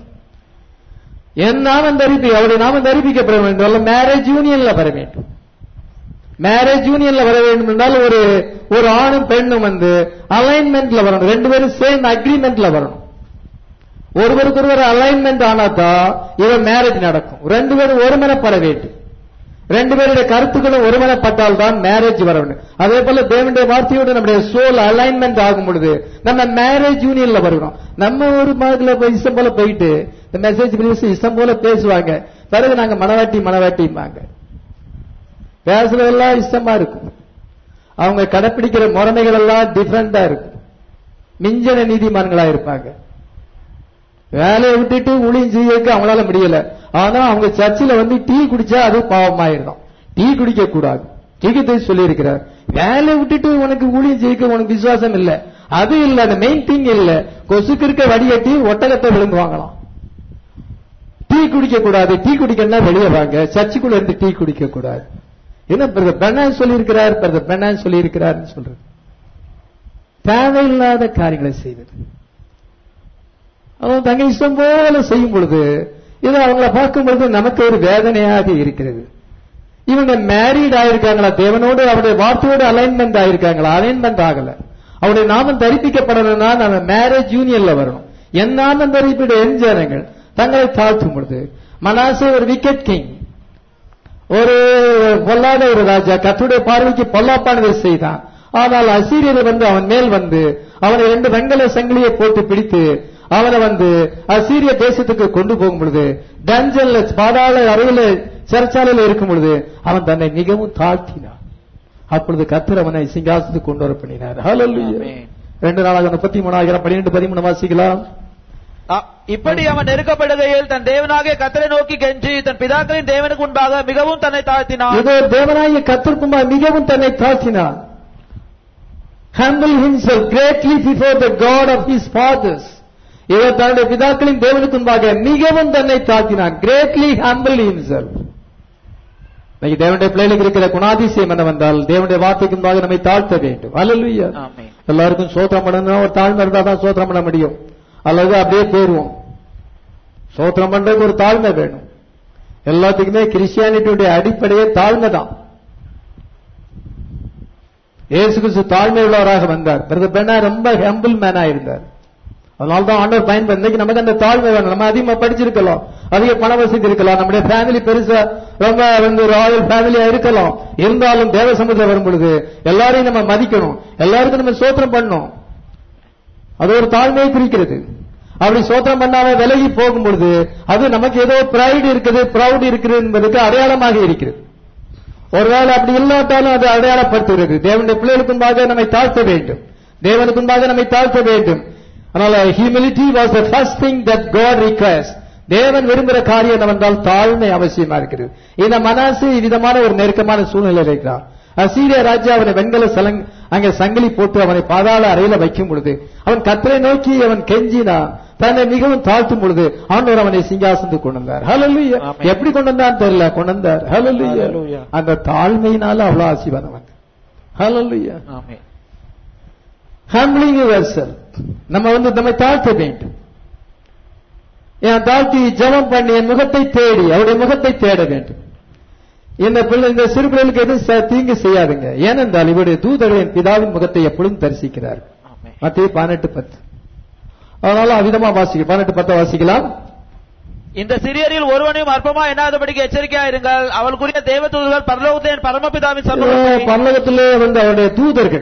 A: என் நாமம் தரிப்பி அவருடைய நாமம் தரிப்பிக்கப்பட வேண்டும் அல்ல மேரேஜ் யூனியன்ல வர வேண்டும் மேரேஜ் யூனியன்ல வர வேண்டும் என்றால் ஒரு ஒரு ஆணும் பெண்ணும் வந்து அலைன்மெண்ட்ல வரணும் ரெண்டு பேரும் சேம் அக்ரிமெண்ட்ல வரணும் ஒருவருக்கு ஒருவர் அலைன்மெண்ட் ஆனாதான் இவன் மேரேஜ் நடக்கும் ரெண்டு பேரும் ஒருமனப்பட வேண்டும் ரெண்டு பேருடைய கருத்துக்களும் ஒருமனப்பட்டால் தான் மேரேஜ் வரணும் அதே போல தேவனுடைய வார்த்தையோடு நம்முடைய சோல் அலைன்மெண்ட் ஆகும் பொழுது நம்ம மேரேஜ் யூனியன்ல வருகிறோம் நம்ம ஒரு மாதிரி போய் இஷ்டம் போல போயிட்டு இந்த மெசேஜ் பிரிவுஸ் இஷ்டம் போல பேசுவாங்க பிறகு நாங்க மனவாட்டி மனவாட்டிம்பாங்க பேசுறதெல்லாம் இஷ்டமா இருக்கும் அவங்க கடைப்பிடிக்கிற முறைமைகள் எல்லாம் டிஃபரெண்டா இருக்கும் மிஞ்சன நீதிமான்களா இருப்பாங்க வேலையை விட்டுட்டு ஊழியம் செய்யறதுக்கு அவங்களால முடியல ஆனா அவங்க சர்ச்சில் வந்து டீ குடிச்சா அது பாவமாயிருக்கும் டீ குடிக்க கூடாது ஜெகித்தை சொல்லி இருக்கிறார் வேலையை விட்டுட்டு உனக்கு ஊழியம் செய்ய உனக்கு விசுவாசம் இல்ல அது இல்ல அந்த மெயின் திங் இல்ல கொசுக்கு இருக்க வடிகட்டி ஒட்டகத்தை விழுங்குவாங்களாம் டீ குடிக்க கூடாது டீ குடிக்கணும்னா வெளியே வாங்க சர்ச்சுக்குள்ள இருந்து டீ குடிக்க கூடாது என்ன பிரதர் பெண்ணான் சொல்லி இருக்கிறார் பிரதர் பெண்ணான் சொல்லி இருக்கிறார்னு சொல்றது தேவையில்லாத காரியங்களை செய்வது அவன் தங்க இஷ்டம் போல செய்யும் பொழுது இது அவங்கள பார்க்கும் பொழுது நமக்கு ஒரு வேதனையாக இருக்கிறது இவங்க மேரீட் ஆயிருக்காங்களா தேவனோடு அவருடைய வார்த்தையோடு அலைன்மெண்ட் ஆயிருக்காங்களா அலைன்மெண்ட் ஆகல அவருடைய நாமம் தரிப்பிக்கப்படணும்னா நம்ம மேரேஜ் யூனியன்ல வரணும் என் நாமம் தரிப்பிட என் ஜனங்கள் தங்களை தாழ்த்தும் பொழுது மனாசே ஒரு விக்கெட் கிங் ஒரு பொல்லாத ஒரு ராஜா கத்துடைய பார்வைக்கு பொல்லாப்பானதை செய்தான் ஆனால் அசீரியர் வந்து அவன் மேல் வந்து அவனை ரெண்டு வெங்கல சங்கிலியை போட்டு பிடித்து அவனை வந்து அசீரிய தேசத்துக்கு கொண்டு போகும் பொழுது டஞ்சன்ல பாதாள அறையில சிறைச்சாலையில இருக்கும் பொழுது அவன் தன்னை மிகவும் தாழ்த்தினான் அப்பொழுது கத்தர் அவனை சிங்காசத்துக்கு கொண்டு வர பண்ணினார் ஹalleluya.
B: ஆமென்.
A: ரெண்டு நாளாக முப்பத்தி மூணாயிரம் பன்னிரெண்டு பதிமூணு வாசிக்கலாம்
B: அ- இப்படி அவன் நெருக்கப்படுகையில் தன் தேவனாகிய கத்தரை நோக்கி கெஞ்சி தன் பிதாக்களின் தேவனுக்கு முன்பாக மிகவும் தன்னை தாழ்த்தினான்
A: இதோ தேவனாய கத்திற்குமா மிகவும் தன்னை தாழ்த்தினான் humble himself greatly before the God of his fathers இவர் தன்னுடைய பிதாக்களின் தேவனுக்கு முன்பாக மிகவும் தன்னை தாழ்த்தினான் greatly humble himself இன்னைக்கு தேவனுடைய பிள்ளைகளுக்கு இருக்கிற குணாதிசயம் என்னவென்றால் தேவனுடைய வார்த்தைக்கு முன்பாக நம்மை தாழ்த்த வேண்டும் அல்லேலூயா
B: ஆமென்.
A: எல்லாருக்கும் சோத்திரம் பண்ணணும் ஒரு தாழ்மை இருந்தா தான் சோத்திரம் பண்ண முடியும் அல்லது அப்படியே போயிருவோம் சோத்திரம் பண்றதுக்கு ஒரு தாழ்மை வேணும் எல்லாத்துக்குமே கிறிஸ்டியானிட்டியுடைய அடிப்படையே தாழ்மை தான் இயேசு கிறிஸ்து தாழ்மை உள்ளவராக வந்தார் பிரதர் பெண்ணா ரொம்ப ஹெம்பிள் மேனா இருந்தார் அதனால தான் ஆண்டவர் பயன்படுத்த இன்னைக்கு நமக்கு அந்த தாழ்மை வேணும் நம்ம அதிகமா படிச்சிருக்கலாம் அதிக பண வசதி இருக்கலாம் நம்முடைய ஃபேமிலி பெருசா ரொம்ப வந்து ராயல் ஃபேமிலியா இருக்கலாம் இருந்தாலும் தேவ சமுதிரம் வரும் பொழுது எல்லாரையும் நம்ம மதிக்கணும் எல்லாருக்கும் நம்ம சோத்திரம் பண்ணணும் அது ஒரு தாழ்மையை குறிக்கிறது அப்படி சோத்திரம் பண்ணாம விலகி போகும் பொழுது அது நமக்கு ஏதோ பிரைடு இருக்குது ப்ரௌட் இருக்குது என்பதற்கு அடையாளமாக இருக்கிறது ஒருவேளை அப்படி இல்லாட்டாலும் அது அடையாளப்படுத்துகிறது தேவனுடைய பிள்ளைகளுக்கு முன்பாக நம்மை தாழ்த்த வேண்டும் தேவனுக்கு முன்பாக நம்மை தாழ்த்த வேண்டும் அதனால humility was the first thing that God request தேவன் விரும்புகிற காரியம் என்னவென்றால் தாழ்மை அவசியமா இருக்கிறது இந்த மனசு விதமான ஒரு நெருக்கமான சூழ்நிலை இருக்கிறார் அசீரிய ராஜா அவனை வெண்கல சலங் அங்கே சங்கிலி போட்டு அவனை பாதாள அறையில வைக்கும் பொழுது அவன் கத்தரை நோக்கி அவன் கெஞ்சினான் தன்னை மிகவும் தாழ்த்தும் பொழுது ஆண்டவர் அவனை சிங்காசனத்துக்கு கொண்டு வந்தார் ஹalleluya
B: ஆமென்.
A: எப்படி கொண்டு வந்தான்னு தெரியல கொண்டு வந்தார் ஹalleluya
B: Hallelujah.
A: அந்த தாழ்மையினால அவ்வளவு ஆசீர்வாதம் வந்து ஹalleluya
B: ஆமென்.
A: ஹம்பிளிங் யுவர்செல் நம்ம வந்து நம்மை தாழ்த்த வேண்டும் என் தாழ்த்தி ஜெபம் பண்ணி என் முகத்தை தேடி அவருடைய முகத்தை தேட வேண்டும் இந்த பிள்ளை இந்த சிறு பிள்ளைகளுக்கு எதுவும் ச- தீங்கு செய்யாதுங்க ஏனென்றால் இவருடைய தூதர்களின் பிதாவின் முகத்தை எப்பொழுதும் தரிசிக்கிறார்
B: ஆமென்.
A: மத்திய பதினெட்டு பத்து அதனால அவிதமா வாசிக்க பதினெட்டு பத்தை வாசிக்கலாம்
B: இந்த சிறியரில் ஒருவனையும் அற்பமா எண்ணாதபடிக்கு எச்சரிக்கையா இருங்கள் அவளுக்குரிய தேவதூதர்கள் பரலோகத்தின் பரமபிதாவின் சமூகத்தில்
A: பரலோகத்திலே வந்து அவருடைய தூதர்கள்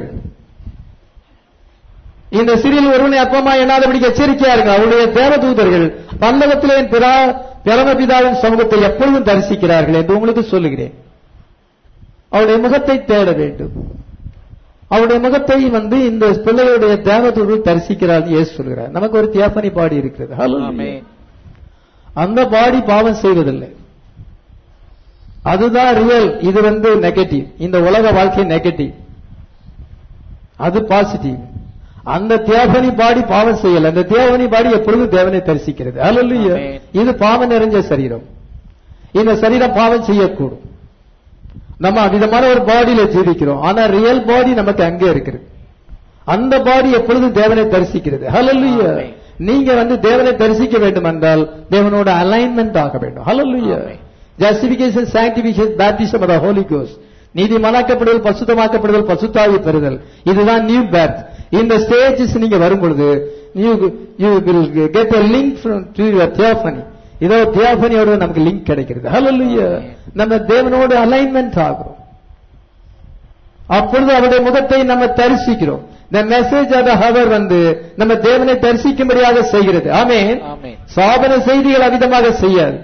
A: இந்த சிறியில் ஒருவனை அப்பமா எண்ணாதபடிக்கு எச்சரிக்கையா இருங்க அவருடைய தேவ தூதர்கள் பல்லவத்திலே என் பிதா பரமபிதாவின் சமூகத்தை எப்பொழுதும் தரிசிக்கிறார்கள் என்று உங்களுக்கு சொல்லுகிறேன் அவருடைய முகத்தை தேட வேண்டும் அவருடைய முகத்தை வந்து இந்த பிள்ளைகளுடைய தேவதூர்கள் தரிசிக்கிறார் இயேசு சொல்கிறார் நமக்கு ஒரு தியாபனி பாடி இருக்கிறது Hallelujah.
B: ஆமென்.
A: அந்த பாடி பாவம் செய்வதில்லை அதுதான் ரியல் இது வந்து நெகட்டிவ் இந்த உலக வாழ்க்கை நெகட்டிவ் அது பாசிட்டிவ் அந்த தேவனி பாடி பாவம் செய்யல அந்த தேவனி பாடி எப்பொழுதும் தேவனை தரிசிக்கிறது அல்ல
B: ஆமென்.
A: இது பாவம் நிறைஞ்ச சரீரம் இந்த சரீரம் பாவம் செய்யக்கூடும் நம்ம விதமான ஒரு பாடியில ஜீவிக்கிறோம் ஆனா ரியல் பாடி நமக்கு அங்கே இருக்குது அந்த பாடி எப்பொழுதும் தேவனை தரிசிக்கிறது ஹalleluya
B: ஆமென்.
A: நீங்க வந்து தேவனை தரிசிக்க வேண்டும் என்றால் தேவனோட அலைன்மெண்ட் ஆக வேண்டும் hallelujah
B: amen.
A: Justification sanctification baptism of holy கோஸ் நீதிமானாக்கப்படுதல் பசுத்தமாக்கப்படுதல் பசுத்தாவி பெறுதல் இதுதான் நியூ பேர்த் இந்த ஸ்டேஜஸ் நீங்க வரும் பொழுது you you will get a link to your theophany இதோ தியாபனியோட நமக்கு லிங்க் கிடைக்கிறது ஹalleluya நம்ம தேவனோடு அலைன்மெண்ட் ஆகிறோம் அப்பொழுது அவருடைய முகத்தை நம்ம தரிசிக்கிறோம் இந்த மெசேஜ் ஆஃப் ஹவர் வந்து நம்ம தேவனை தரிசிக்கும்படியாக செய்கிறது ஆமென்
B: ஆமென்.
A: சாபன செய்திகள் அவிதமாக செய்யாது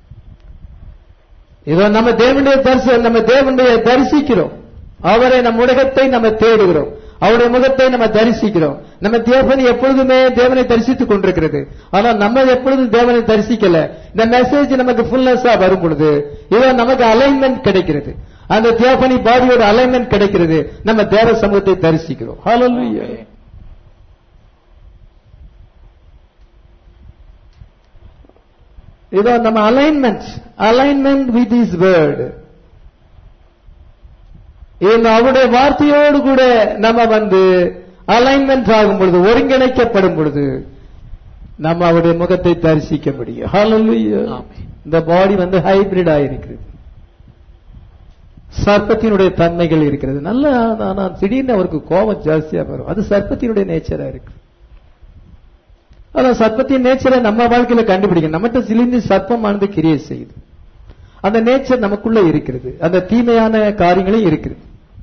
A: இதோ நம்ம தேவனுடைய தரிசி நம்ம தேவனுடைய தரிசிக்கிறோம் அவரை நம் உலகத்தை நம்ம தேடுகிறோம் அவருடைய முகத்தை நம்ம தரிசிக்கிறோம் நம்ம தேவன் எப்பொழுதுமே தேவனை தரிசித்துக் கொண்டிருக்கிறது ஆனா நம்ம எப்பொழுதும் தேவனை தரிசிக்கல இந்த மெசேஜ் நமக்கு ஃபுல்னஸா வரும் பொழுது இதோ நமக்கு அலைன்மெண்ட் கிடைக்கிறது அந்த தேவனி பாடியோட அலைன்மெண்ட் கிடைக்கிறது நம்ம தேவ சமூகத்தை தரிசிக்கிறோம் ஹalleluya இதோ நம்ம alignment alignment with his word இந்த அவருடைய வார்த்தையோடு கூட நம்ம வந்து அலைன்மெண்ட் ஆகும் பொழுது ஒருங்கிணைக்கப்படும் பொழுது நம்ம அவருடைய முகத்தை தரிசிக்க முடியும் Hallelujah.
B: ஆமென்.
A: இந்த பாடி வந்து ஹைபிரிட் ஆயிருக்கிறது சர்ப்பத்தினுடைய தன்மைகள் இருக்கிறது நல்ல ஆனா திடீர்னு அவருக்கு கோபம் ஜாஸ்தியா வரும் அது சர்ப்பத்தினுடைய நேச்சரா இருக்கு ஆனா சர்ப்பத்தின் நேச்சரை நம்ம வாழ்க்கையில கண்டுபிடிக்கணும் நம்மகிட்ட சிலிந்து சர்ப்பமானது கிரியை செய்யுது அந்த நேச்சர் நமக்குள்ள இருக்கிறது அந்த தீமையான காரியங்களும் இருக்குது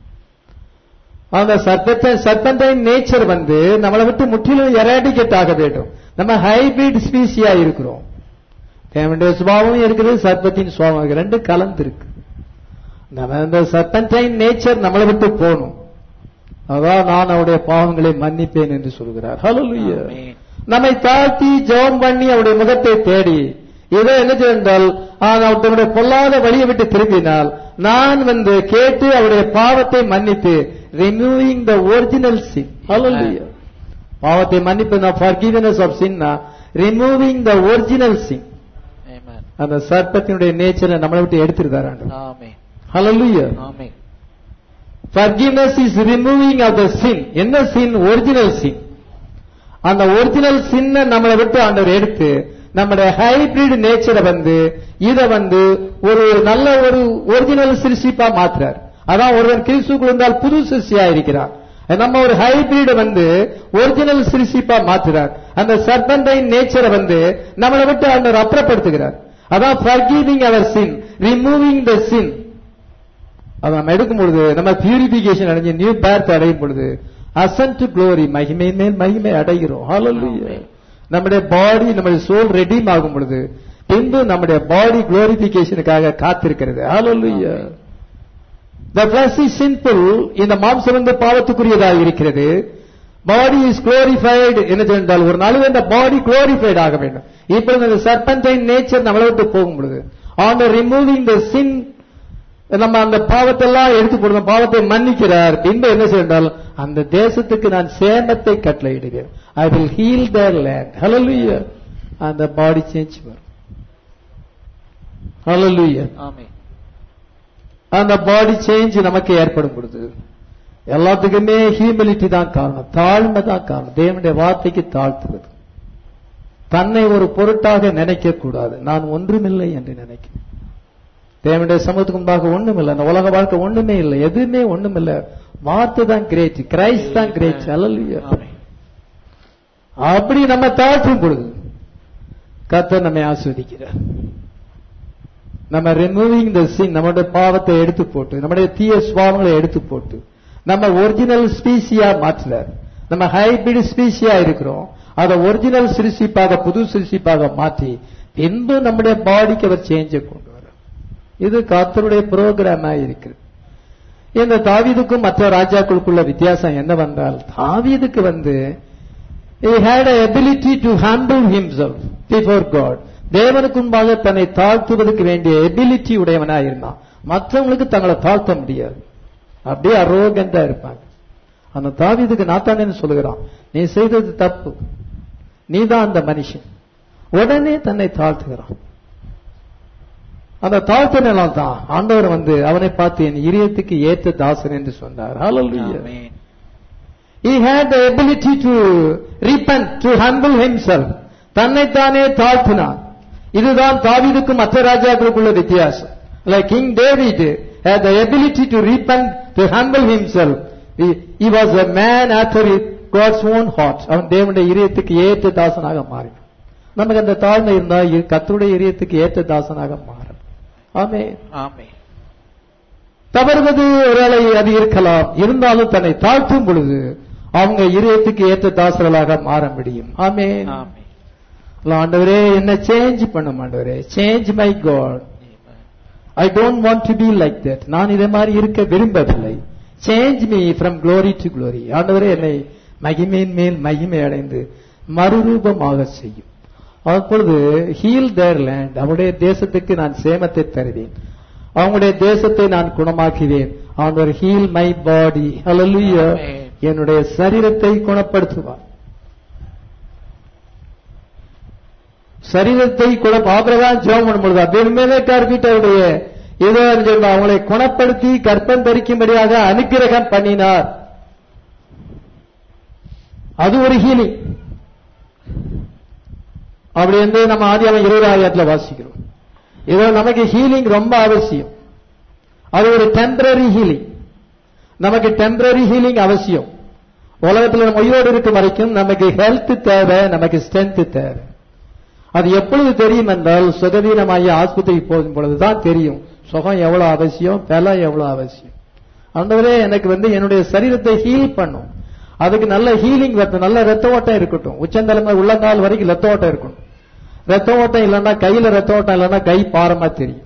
A: அந்த சர்ப்பத்தை சர்ப்பந்தின் நேச்சர் வந்து நம்மளை விட்டு முற்றிலும் எராடிகேட் ஆக வேண்டும் நம்ம ஹைபிரிட் ஸ்பீசியா இருக்கிறோம் தேவனுடைய சுபாவம் இருக்குது சர்ப்பத்தின் சுபாவம் இருக்கு. ரெண்டு கலந்து இருக்கு நம்ம அந்த சர்பன்டைன் நேச்சர் நம்மளை விட்டு போகணும் அதான் நான் அவருடைய பாவங்களை மன்னிப்பேன் என்று சொல்கிறார் ஹalleluya
B: ஆமென்.
A: நம்மை தாழ்த்தி ஜெபம் பண்ணி அவருடைய முகத்தை தேடி இதோ என்ன செய்தால் அவருடைய பொல்லாத வழியை விட்டு திரும்பினால் நான் வந்து கேட்டு அவருடைய பாவத்தை மன்னித்து ரிமூவிங் த ஒரிஜினல் சின் ஹalleluya பாவத்தை மன்னிப்பு forgiveness of sin removing the original sin
B: Amen.
A: அந்த சர்ப்பத்தினுடைய நேச்சரை நம்மளை விட்டு எடுத்துருந்தார் ஆண்டவர்
B: amen.
A: Hallelujah
B: amen.
A: forgiveness is removing of the sin என்ன sin ஒரிஜினல் sin அந்த ஒரிஜினல் சின்ன நம்மளை விட்டு ஆண்டவர் எடுத்து நம்முடைய ஹைபிரிட் நேச்சரை வந்து இத வந்து ஒரு நல்ல ஒரு ஒரிஜினல் சிருஷ்டிப்பா மாத்துறார் அதான் ஒருவன் கிறிஸ்துக்குள் இருந்தால் புது சிருஷ்டியா இருக்கிறார் நம்ம ஒரு ஹைபிரிட் வந்து ஒரிஜினல் சிருஷ்டிப்பா மாத்துறார் அந்த சர்பண்டைன் நேச்சரை வந்து நம்மளை விட்டு ஆண்டவர் அப்புறப்படுத்துகிறார் அதான் forgiving our sin removing the sin அதை நம்ம எடுக்கும் பொழுது நம்ம பியூரிபிகேஷன் அடைஞ்சு நியூ பேர்த் அடையும் பொழுது அசன் டு க்ளோரி மகிமை மேல் மகிமை அடைகிறோம் ஹalleluya நம்முடைய பாடி நம்முடைய சோல் ரெடீம் ஆகும் பொழுது பின்பு நம்முடைய பாடி குளோரிபிகேஷனுக்காக காத்திருக்கிறது ஹalleluya the flesh is sinful இந்த மாம்சம் வந்து பாவத்துக்குரியதாக இருக்கிறது பாடி இஸ் glorified என்ன சொன்னால் ஒரு நாள் இந்த பாடி glorified ஆக வேண்டும் இப்பொழுது இந்த சர்பன்டைன் நேச்சர் நம்மளை விட்டு போகும் பொழுது ஆன் ரிமூவிங் த சின் நம்ம அந்த பாவத்தெல்லாம் எடுத்து போடுவோம் பாவத்தை மன்னிக்கிறார் பின்பு என்ன செய்தால் அந்த தேசத்துக்கு நான் சேமத்தை கட்டளையிடுவேன் I will heal their land hallelujah அந்த பாடி சேஞ்ச் வரும் ஹalleluya
B: ஆமென்.
A: அந்த பாடி சேஞ்ச் நமக்கு ஏற்படும் பொழுது எல்லாத்துக்குமே ஹியூமிலிட்டி தான் காரணம் தாழ்மை தான் காரணம் தேவனுடைய வார்த்தைக்கு தாழ்த்துவது தன்னை ஒரு பொருட்டாக நினைக்க கூடாது நான் ஒன்றுமில்லை என்று நினைக்கிறேன் தேவனுடைய சமூகத்துக்கு முன்பாக ஒண்ணுமில்லை அந்த உலக வாழ்க்கை ஒண்ணுமே இல்லை எதுவுமே ஒண்ணுமில்லை வார்த்தை தான் கிரேட் கிரைஸ்ட் தான் கிரேட் அல்லல்லையா
B: ஆமென்.
A: அப்படி நம்ம தாழ்த்தும் பொழுது கர்த்தர் நம்மை ஆஸ்வதிக்கிறார் நம்ம ரிமூவிங் த சின் நம்மளுடைய பாவத்தை எடுத்து போட்டு நம்முடைய தீய சுவாவங்களை எடுத்து போட்டு நம்ம ஒரிஜினல் ஸ்பீசியா மாற்றுறார் நம்ம ஹைபிரிட் ஸ்பீசியா இருக்கிறோம் அதை ஒரிஜினல் சிறுசிப்பாக புது சிறுசிப்பாக மாற்றி பின்பு நம்முடைய பாடிக்கு அவர் சேஞ்சை கொண்டு வர இது கர்த்தருடைய புரோகிராமா இருக்கிறது இந்த தாவீதுக்கும் மற்ற ராஜாக்களுக்குள்ள வித்தியாசம் என்னவென்றால் தாவீதுக்கு வந்து he had a ability to humble himself before God தேவனுக்கு முன்பாக தன்னை தாழ்த்துவதற்கு வேண்டிய எபிலிட்டி உடையவனா இருந்தான் மற்றவங்களுக்கு தங்களை தாழ்த்த முடியாது அப்படியே அரோகண்டா இருப்பாங்க அந்த தாவீதுக்கு நாத்தானேன்னு சொல்லுகிறான் நீ செய்தது தப்பு நீதான் அந்த மனுஷன் உடனே தன்னை தாழ்த்துகிறான் அந்த தாழ்த்தினால் தான் ஆண்டவர் வந்து அவனை பார்த்து என் இதயத்துக்கு ஏற்ற தாசன் என்று சொன்னார் Hallelujah.
B: Amen.
A: He had the ability to repent, to humble himself. தன்னைத்தானே தாழ்த்தினான் இதுதான் தாவீதுக்கும் மற்ற ராஜாக்களுக்குள்ள வித்தியாசம் like king David had the ability to repent, to humble himself. He, he was a man after God's own heart. அவன் தேவனுடைய இதயத்துக்கு ஏற்ற தாசனாக மாறினான் நமக்கு அந்த தாழ்மை இருந்தா இ- கர்த்தருடைய இதயத்துக்கு ஏற்ற தாசனாக மாறும் ஆமே
B: ஆமே
A: தவறுவது ஒருவேளை அது இருக்கலாம் இருந்தாலும் தன்னை தாழ்த்தும் பொழுது அவங்க இதயத்துக்கு ஏற்ற தாசர்களாக மாற முடியும் ஆமே
B: ஆமே
A: ஆண்டவரே என்ன சேஞ்ச் பண்ணும் ஆண்டவரே change my God I don't want to be like that நான் இதே மாதிரி இருக்க விரும்பவில்லை change me from glory to glory ஆண்டவரே என்னை மகிமையின் மேல் மகிமை அடைந்து மறுரூபமாக செய்யும் அப்பொழுது ஹீல் தேர் லேண்ட் அவருடைய தேசத்துக்கு நான் சேமத்தை தருவேன் அவங்களுடைய தேசத்தை நான் குணமாக்குவேன் ஆண்டவர் heal my body hallelujah
B: Amen.
A: என்னுடைய சரீரத்தை குணப்படுத்துவார் சரீரத்தை குண ஆபிரகாம் ஜெபம் பண்ணும்பொழுது அபிமேலக்கார் வீட்டருடைய ஏதோ சொல்ல அவங்களை குணப்படுத்தி கற்பம் தரிக்கும்படியாக அனுக்கிரகம் பண்ணினார் அது ஒரு ஹீலிங் அப்படி வந்து நம்ம ஆதியாம இருபதாயிரத்துல வாசிக்கிறோம் இதோ நமக்கு ஹீலிங் ரொம்ப அவசியம் அது ஒரு டெம்பரரி ஹீலிங் நமக்கு டெம்பரரி ஹீலிங் அவசியம் உலகத்தில் நம்ம உயிரோடு இருக்கும் வரைக்கும் நமக்கு ஹெல்த் தேவை நமக்கு ஸ்ட்ரென்த் தேவை அது எப்பொழுது தெரியும் என்றால் சுகவீனமாகி ஆஸ்பத்திரிக்கு போகும் பொழுதுதான் தெரியும் சுகம் எவ்வளவு அவசியம் பலம் எவ்வளவு அவசியம் ஆண்டவரே எனக்கு வந்து என்னுடைய சரீரத்தை ஹீல் பண்ணும் அதுக்கு நல்ல ஹீலிங் வரணும் நல்ல ரத்த ஓட்டம் இருக்கட்டும் உச்சந்தலைமை உள்ளங்கால் வரைக்கும் ரத்த ஓட்டம் இருக்கணும் ரத்த ஓட்டம் இல்லைன்னா கையில ரத்த ஓட்டம் இல்லைன்னா கை பாரமா தெரியும்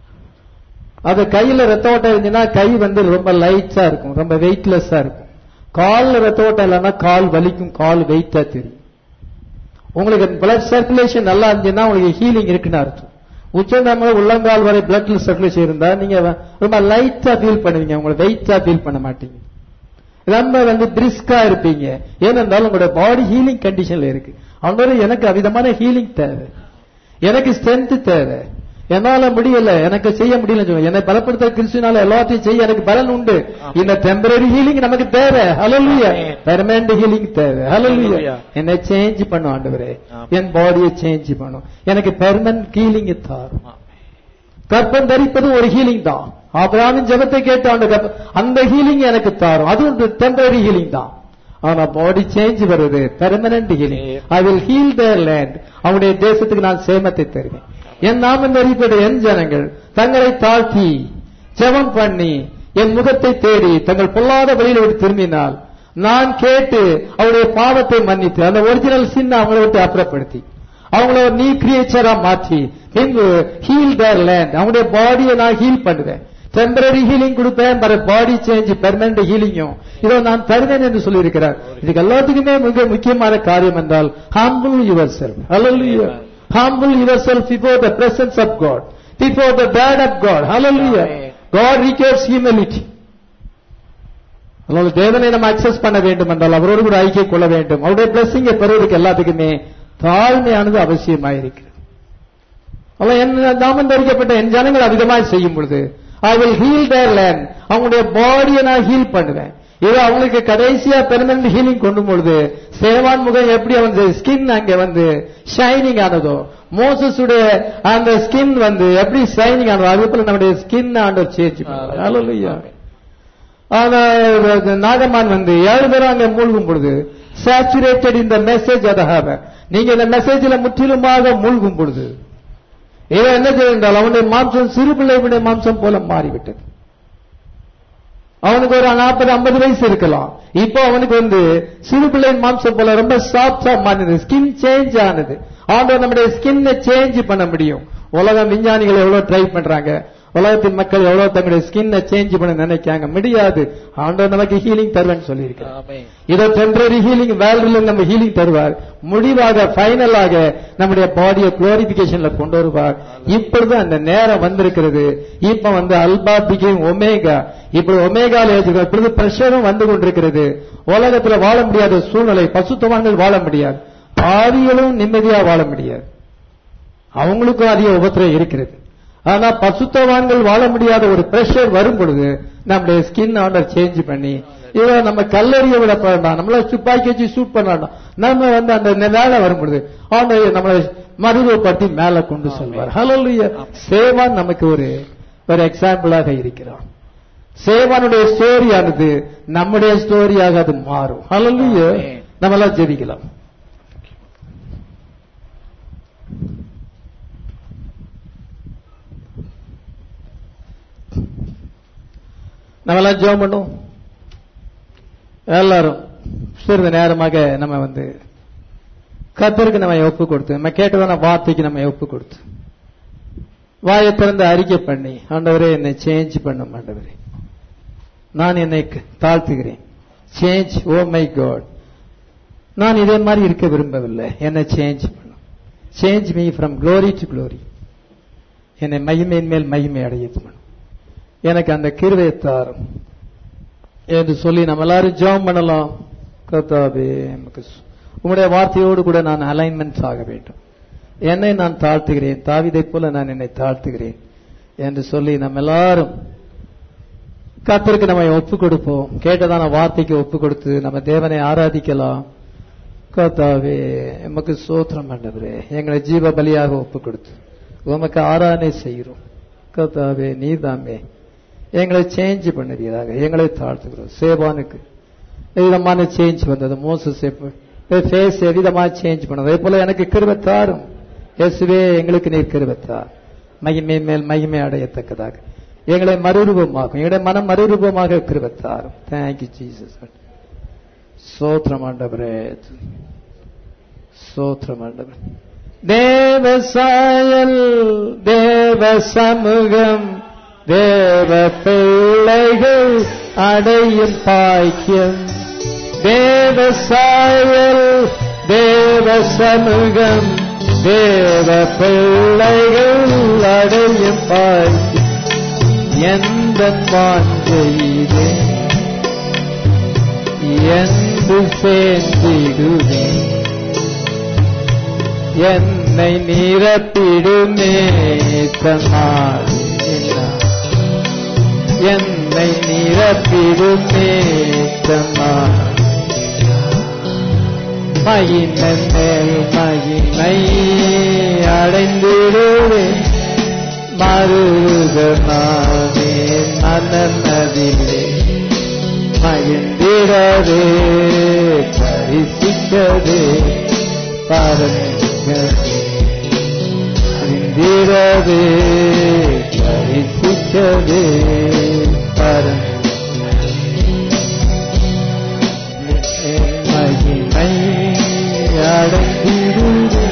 A: அது கையில ரத்த ஓட்டம் இருந்துச்சுன்னா கை வந்து ரொம்ப லைட்டா இருக்கும் ரொம்ப வெயிட்லெஸ்ஸா இருக்கும் கால்ல ரத்த ஓட்டம் இல்லைன்னா கால் வலிக்கும் கால் வெயிட்டா தெரியும் உங்களுக்கு பிளட் சர்க்குலேஷன் நல்லா இருந்துச்சுன்னா உங்களுக்கு ஹீலிங் இருக்குன்னு அர்த்தம் உச்சந்தலைமை உள்ளங்கால் வரை பிளட் சர்க்குலேஷன் இருந்தா நீங்க ரொம்ப லைட்டா ஃபீல் பண்ணுவீங்க உங்களை வெயிட்டா ஃபீல் பண்ண மாட்டீங்க ரொம்ப வந்து பிரிஸ்கா இருப்பீங்க ஏனென்றால் உங்களோட பாடி ஹீலிங் கண்டிஷன்ல இருக்கு அவங்களோட எனக்கு அவிதமான ஹீலிங் தேவை எனக்கு ஸ்ட்ரென்த் தேவை என்னால முடியல எனக்கு செய்ய முடியல சொல்லுங்க என்னை பலப்படுத்த கிறிஸ்துனால எல்லாத்தையும் செய்ய எனக்கு பலன் உண்டு இந்த டெம்பரரி ஹீலிங் நமக்கு தேவை ஹalleluya
B: Amen.
A: பெர்மனன்ட் ஹீலிங் தேவை ஹalleluya
B: Hallelujah.
A: என்னை சேஞ்ச் பண்ணும் ஆண்டவரே
B: Amen.
A: என் பாடியை சேஞ்ச் பண்ணும் எனக்கு பெர்மனன்ட் ஹீலிங் தாரும் கர்ப்பம் தரிப்பது ஒரு ஹீலிங் தான் ஆபிரகாமின் ஜெபத்தை கேட்டு அந்த கர்ப்ப- அந்த ஹீலிங் எனக்கு தாரும் அது ஒரு டெம்பரரி ஹீலிங் தான் ஆனா பாடி சேஞ்ச் வருது permanent healing I will heal their land அவனுடைய தேசத்துக்கு நான் சேமத்தை தருவேன் என் நாமம் தரிப்பது என் ஜனங்கள் தங்களை தாழ்த்தி ஜெபம் பண்ணி என் முகத்தை தேடி தங்கள் பொல்லாத வழியில விட்டு திரும்பினால் நான் கேட்டு அவருடைய பாவத்தை மன்னித்து அந்த ஒரிஜினல் சின்ன அவங்களை விட்டு அப்புறப்படுத்தி அவங்கள ஒரு நீ கிரியேச்சரா மாற்றி பின்பு ஹீல் தேர் லேண்ட் அவங்களுடைய பாடியை நான் ஹீல் பண்ணுவேன் டெம்பரரி ஹீலிங் கொடுப்பேன் பட் பாடி சேஞ்ச் பெர்மனன்ட் ஹீலிங்கும் இதோ நான் தருவேன் என்று சொல்லியிருக்கிறார் இதுக்கு எல்லாத்துக்குமே மிக முக்கியமான காரியம் என்றால் humble yourself hallelujah humble yourself before the presence of God before the path of God hallelujah
B: Amen.
A: God requires humility அதனால தேவனை நம்ம அக்சஸ் பண்ண வேண்டும் என்றால் அவரோடு கூட ஐக்கியம் கொள்ள வேண்டும் அவருடைய பிளஸிங்கை பெறுவதற்கு எல்லாத்துக்குமே தாழ்மையானது அவசியமாயிருக்கிறது அவன் என்ன நாமம் தரிக்கப்பட்ட என் ஜனங்கள் அதிகமாக செய்யும் பொழுது I will heal their land அவங்களுடைய பாடியை நான் ஹீல் பண்ணுவேன் இது அவங்களுக்கு கடைசியா பெர்மனன்ட் ஹீலிங் கொண்டு பொழுது சேவான் முகம் எப்படி அவன் ஸ்கின் அங்க வந்து ஷைனிங் ஆனதோ மோசஸுடைய அந்த ஸ்கின் வந்து எப்படி ஷைனிங் ஆனதோ அதே போல நம்முடைய ஸ்கின் ஆண்டவர் சேஞ்ச் பண்ணுவார் ஆனா நாகமான் வந்து ஏழு பேரும் அங்க மூழ்கும் பொழுது சேச்சுரேட்டட் இந்த மெசேஜ் அதாக நீங்க இந்த மெசேஜ்ல முற்றிலுமாக மூழ்கும் பொழுது இவன் என்ன செய்ய என்றால் அவனுடைய மாம்சம் சிறு பிள்ளைகளுடைய மாம்சம் போல மாறிவிட்டது அவனுக்கு ஒரு நாற்பது ஐம்பது வயசு இருக்கலாம் இப்போ அவனுக்கு வந்து சிறு பிள்ளையின் மாம்சம் போல ரொம்ப சாஃப்டா மாறினது ஸ்கின் சேஞ்ச் ஆனது ஆண்டவர் நம்முடைய ஸ்கின்னை சேஞ்ச் பண்ண முடியும் உலகம் விஞ்ஞானிகள் எவ்வளவு ட்ரை பண்றாங்க உலகத்தின் மக்கள் எவ்வளவு தங்களுடைய ஸ்கின்னை சேஞ்ச் பண்ண நினைக்காங்க முடியாது ஆண்டவர் நமக்கு ஹீலிங் தருவேன்னு சொல்லியிருக்கிறார்
B: ஆமென்.
A: இதோ டெம்பரரி ஹீலிங் வேல்டில் நம்ம ஹீலிங் தருவார் முடிவாக ஃபைனலாக நம்முடைய பாடியை குளோரிபிகேஷன்ல கொண்டு வருவார் இப்பொழுது அந்த நேரம் வந்திருக்கிறது இப்ப வந்து அல்பா பிகேம் ஒமேகா இப்படி ஒமேகால ஏற்றுக்கிறோம் இப்பொழுது பிரஷரும் வந்து கொண்டிருக்கிறது உலகத்துல வாழ முடியாத சூழ்நிலை பசுத்தவான்கள் வாழ முடியாது ஆவிகளும் நிம்மதியா வாழ முடியாது அவங்களுக்கும் அதிக உபத்திரம் இருக்கிறது ஆனா பசுத்தவான்கள் வாழ முடியாத ஒரு பிரஷர் வரும் பொழுது நம்முடைய ஸ்கின் ஆர்டர் சேஞ்ச் பண்ணி இதோ நம்ம கல்லறிய விட வேண்டாம் நம்மள துப்பாக்கி வச்சு ஷூட் பண்ண வேண்டாம் நம்ம வந்து அந்த வேலை வரும் பொழுது ஆண்டவர் நம்மளை மருவப்படுத்தி மேல கொண்டு செல்வார் ஹalleluya சேவான் நமக்கு ஒரு ஒரு எக்ஸாம்பிளாக இருக்கிறான் சேவானுடைய ஸ்டோரியானது நம்முடைய ஸ்டோரியாக அது மாறும் ஹalleluya
B: Amen.
A: நம்மளாம் ஜெபிக்கலாம் நம்மளாம் ஜெபம் பண்ணுவோம் எல்லாரும் சிறிது நேரமாக நம்ம வந்து கத்தருக்கு நம்ம ஒப்பு கொடுத்து நம்ம கேட்டதான வார்த்தைக்கு நம்ம ஒப்பு கொடுத்து வாயை திறந்து அறிக்கை பண்ணி ஆண்டவரே என்னை சேஞ்ச் பண்ணும் ஆண்டவரே நான் என்னை தாழ்த்துகிறேன் சேஞ்ச் ஓ மை காட் நான் இதே மாதிரி இருக்க விரும்பவில்லை என்னை சேஞ்ச் பண்ணும் change me from glory to glory என்னை மகிமையின் மேல் மகிமை அடைய பண்ணும் எனக்கு அந்த கிருவை தாரும் என்று சொல்லி நம்ம எல்லாரும் ஜெபம் பண்ணலாம் கர்த்தாவே எமக்கு சு- உம்முடைய வார்த்தையோடு கூட நான் அலைன்மெண்ட் ஆக வேண்டும் என்னை நான் தாழ்த்துகிறேன் தாவிதைப் போல நான் என்னை தாழ்த்துகிறேன் என்று சொல்லி நம்ம எல்லாரும் கர்த்தருக்கு நம்ம ஒப்பு கொடுப்போம் கேட்டதான வார்த்தைக்கு ஒப்பு கொடுத்து நம்ம தேவனை ஆராதிக்கலாம் கர்த்தாவே எமக்கு சோத்திரம் ஆண்டவரே எங்களை ஜீவ பலியாக ஒப்பு கொடுத்து உமக்கு ஆராதனை செய்கிறோம் கர்த்தாவே நீர்தாமே எங்களை சேஞ்ச் பண்ணுவீராக எங்களை தாழ்த்துகிறோம் சேவானுக்கு எவ்விதமான சேஞ்ச் வந்தது மோசஸ் ஃபேஸ் எவ்விதமா சேஞ்ச் பண்ணது அதே போல எனக்கு கிருபை தாரும் இயேசுவே எங்களுக்கு நீர் கிருபை தார் மகிமை மேல் மகிமை அடையத்தக்கதாக எங்களை மறுரூபமாகும் எங்களுடைய மனம் மறுரூபமாக கிருபை தாரும் தேங்க்யூ ஜீசஸ் சோத்திரம் ஆண்டவரே சோத்திரம் ஆண்டவர் தேவ சாயல் தேவ சமூகம் தேவ பிள்ளைகள் அடையும் பாக்கியம் தேவ சாயல் தேவ சமூகம் தேவ பிள்ளைகள் அடையும் பாக்கியம் எந்த வாஞ்செய்தே என்று சேர்ந்திடுவேன் என்னை நிரப்பிடுமே தமாடினா என்னை நிரப்பிடுமே தமாடினா மகிமை மேல் மகிமை அடைந்திடுவே மருகமாவே மனநதிலே மகிழ்ந்திடவே பரிசிக்கவே பரமிக்கவே அறிந்திடவே பரிசிக்கவே பரம் மகிமை அடைந்திடுவே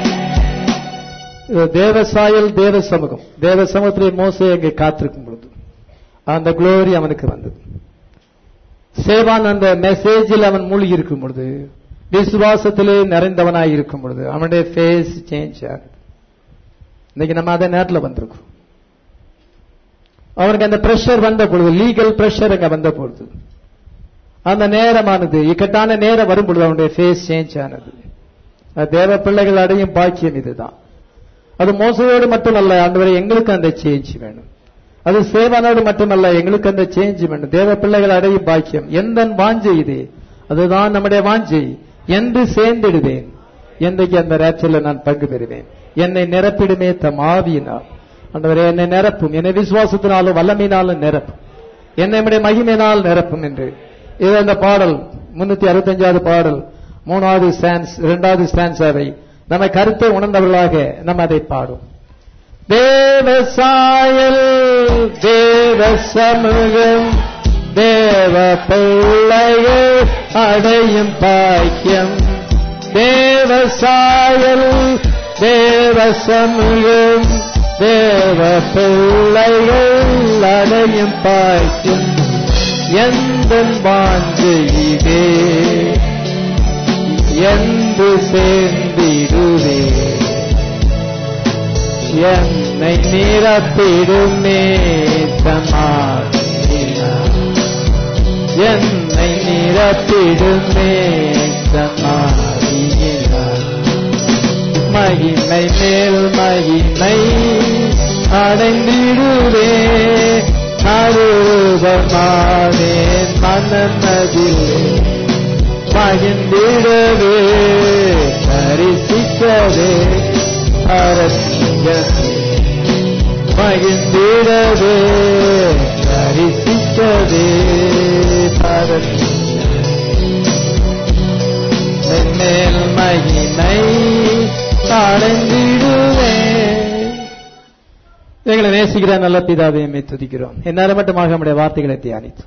A: இது தேவசாயல் தேவ சமூகம் தேவ சமூகத்திலே மோசே அங்கே காத்திருக்கும் பொழுது அந்த குளோரி அவனுக்கு வந்தது சேவான் அந்த மெசேஜில் அவன் மூழ்கி இருக்கும் பொழுது விசுவாசத்திலே நிறைந்தவனாய் இருக்கும் பொழுது அவனுடைய ஃபேஸ் சேஞ்ச் ஆகுது இன்னைக்கு நம்ம அதே நேரத்தில் வந்திருக்கோம் அவனுக்கு அந்த பிரஷர் வந்த பொழுது லீகல் பிரஷர் அங்க வந்த பொழுது அந்த நேரமானது இக்கட்டான நேரம் வரும் பொழுது அவனுடைய ஃபேஸ் சேஞ்ச் ஆனது அது தேவ பிள்ளைகள் அடையும் பாக்கியம் இதுதான் அது மோசையோடு மட்டுமல்ல ஆண்டவரை எங்களுக்கு அந்த சேஞ்ச் வேணும் அது சேவனோடு மட்டுமல்ல எங்களுக்கு அந்த சேஞ்ச் வேணும் தேவ பிள்ளைகள் அடையும் பாக்கியம் எந்த வாஞ்சை இது அதுதான் நம்முடைய வாஞ்சை என்று சேர்ந்திடுவேன் என்றைக்கு அந்த ரேச்சல்ல நான் பங்கு பெறுவேன் என்னை நிரப்பிடுமே தம் ஆவியினால் ஆண்டவரே என்னை நிரப்பும் என்னை விசுவாசத்தினாலும் வல்லமையினாலும் நிரப்பும் என்னை நம்முடைய மகிமையினால் நிரப்பும் என்று இது அந்த பாடல் முன்னூத்தி அறுபத்தஞ்சாவது பாடல் மூணாவது ஸ்டான்ஸ் இரண்டாவது ஸ்டான்ஸாவை நம்ம கருத்தை உணர்ந்தவர்களாக நம்ம அதை பாடும் தேவ சாயல் தேவ சமூகம் தேவ பிள்ளைகள் அடையும் பாக்கியம் தேவ சாயல் தேவ சமூகம் தேவ பிள்ளைகள் அடையும் பாக்கியம் எந்த வாஞ்சையிலே என்று சேர்ந்திடுவே என்னை நிரப்பிடுமே சமாதினா என்னை நிரப்பிடுமே சமாதினா மகிமை மேல் மகிமை அடைந்திடுவே அருபமானே மனநதிலே மகிழ்ந்திடவே பரிசிக்கவே அரசியவே மகிழ்ந்திடவே பரிசிக்கவே மேல் மகிமை அடைந்திடுவே எங்களை நேசிக்கிற நல்ல பிதாவை எம்மை துதிக்கிறோம் எந்நேரம் மட்டுமாக நம்முடைய வார்த்தைகளை தியானித்து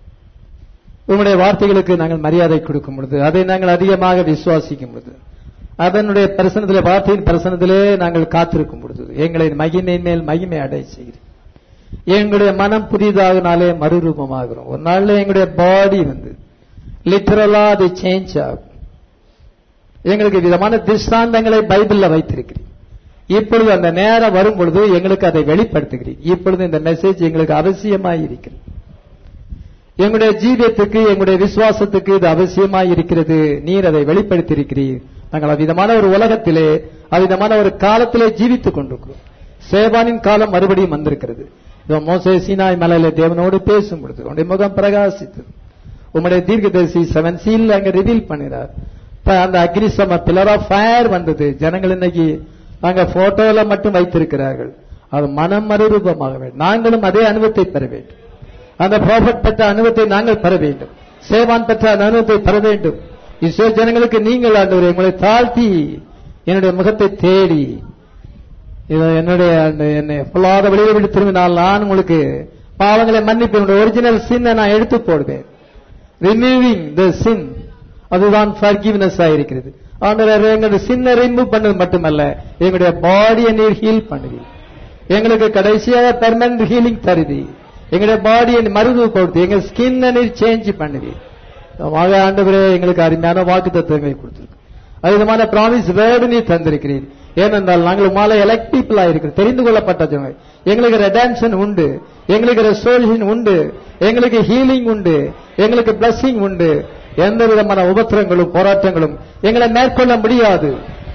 A: உங்களுடைய வார்த்தைகளுக்கு நாங்கள் மரியாதை கொடுக்கும் பொழுது அதை நாங்கள் அதிகமாக விசுவாசிக்கும் பொழுது அதனுடைய பிரசனத்திலே வார்த்தையின் பிரசனத்திலே நாங்கள் காத்திருக்கும் பொழுது எங்களை மகிமையின் மேல் மகிமை அடைய செய்கிறேன் எங்களுடைய மனம் புதிதாகனாலே மறுரூபமாகிறோம் ஒரு நாள்ல எங்களுடைய பாடி வந்து லிட்டரலா அது சேஞ்ச் ஆகும் எங்களுக்கு விதமான திருஷ்டாந்தங்களை பைபிள்ல வைத்திருக்கிறேன் இப்பொழுது அந்த நேரம் வரும் பொழுது எங்களுக்கு அதை வெளிப்படுத்துகிறேன் இப்பொழுது இந்த மெசேஜ் எங்களுக்கு அவசியமாய் இருக்கிறது எங்களுடைய ஜீவியத்துக்கு எங்களுடைய விசுவாசத்துக்கு இது அவசியமாய் இருக்கிறது நீர் அதை வெளிப்படுத்தி இருக்கிறீர் நாங்கள் அவ்விதமான ஒரு உலகத்திலே அவ்விதமான ஒரு காலத்திலே ஜீவித்துக் கொண்டிருக்கிறோம் சேவானின் காலம் மறுபடியும் வந்திருக்கிறது இதோ மோசே சீனாய் மலையில தேவனோடு பேசும் பொழுது உன்னுடைய முகம் பிரகாசித்தது உம்முடைய தீர்க்கதரிசி செவன் சீல் அங்க ரிவீல் பண்ணினார் இப்ப அந்த அக்னிசம பில்லர் ஆஃப் ஃபயர் வந்தது ஜனங்கள் இன்னைக்கு அங்க போட்டோல மட்டும் வைத்திருக்கிறார்கள் அது மனம் மறுரூபமாக வேண்டும் நாங்களும் அதே அனுபவத்தை பெற வேண்டும் அந்த ப்ராஃபட் பெற்ற அனுபவத்தை நாங்கள் பெற வேண்டும் சேவான் பெற்ற அந்த அனுபவத்தை பெற வேண்டும் இஸ்ரோ ஜனங்களுக்கு நீங்கள் ஆண்டவரே உங்களை தாழ்த்தி என்னுடைய முகத்தை தேடி இதோ என்னுடைய அந்த என்னை பொல்லாத வெளியே விட்டு திரும்பினால் நான் உங்களுக்கு பாவங்களை மன்னிப்பு என்னுடைய ஒரிஜினல் சின்னை நான் எடுத்து போடுவேன் ரிமூவிங் த சின் அதுதான் ஃபர்கிவ்னஸ் ஆயிருக்கிறது ஆண்டவர் எங்களுடைய சின்ன ரிமூவ் பண்ணது மட்டுமல்ல எங்களுடைய பாடியை நீர் ஹீல் பண்ணுவீர் எங்களுக்கு கடைசியாக பெர்மனன்ட் ஹீலிங் தருதி எங்களுடைய பாடியை மறுரூபப்படுத்தி எங்க ஸ்கின்னை நீர் சேஞ்ச் பண்ணுவீர் ஆக ஆண்டவரே எங்களுக்கு அருமையான வாக்கு தத்துவங்களை கொடுத்திருக்கு அதிகமான ப்ராமிஸ் வேர்டு நீ தந்திருக்கிறீர் ஏனென்றால் நாங்கள் உமால எலக்ட் பீப்புள் ஆயிருக்கிறோம் தெரிந்து கொள்ளப்பட்ட ஜனங்கள் எங்களுக்கு ரெடான்ஷன் உண்டு எங்களுக்கு ரெஸ்டோரேஷன் உண்டு எங்களுக்கு ஹீலிங் உண்டு எங்களுக்கு பிளஸிங் உண்டு எந்த விதமான உபத்திரங்களும் போராட்டங்களும் எங்களை மேற்கொள்ள முடியாது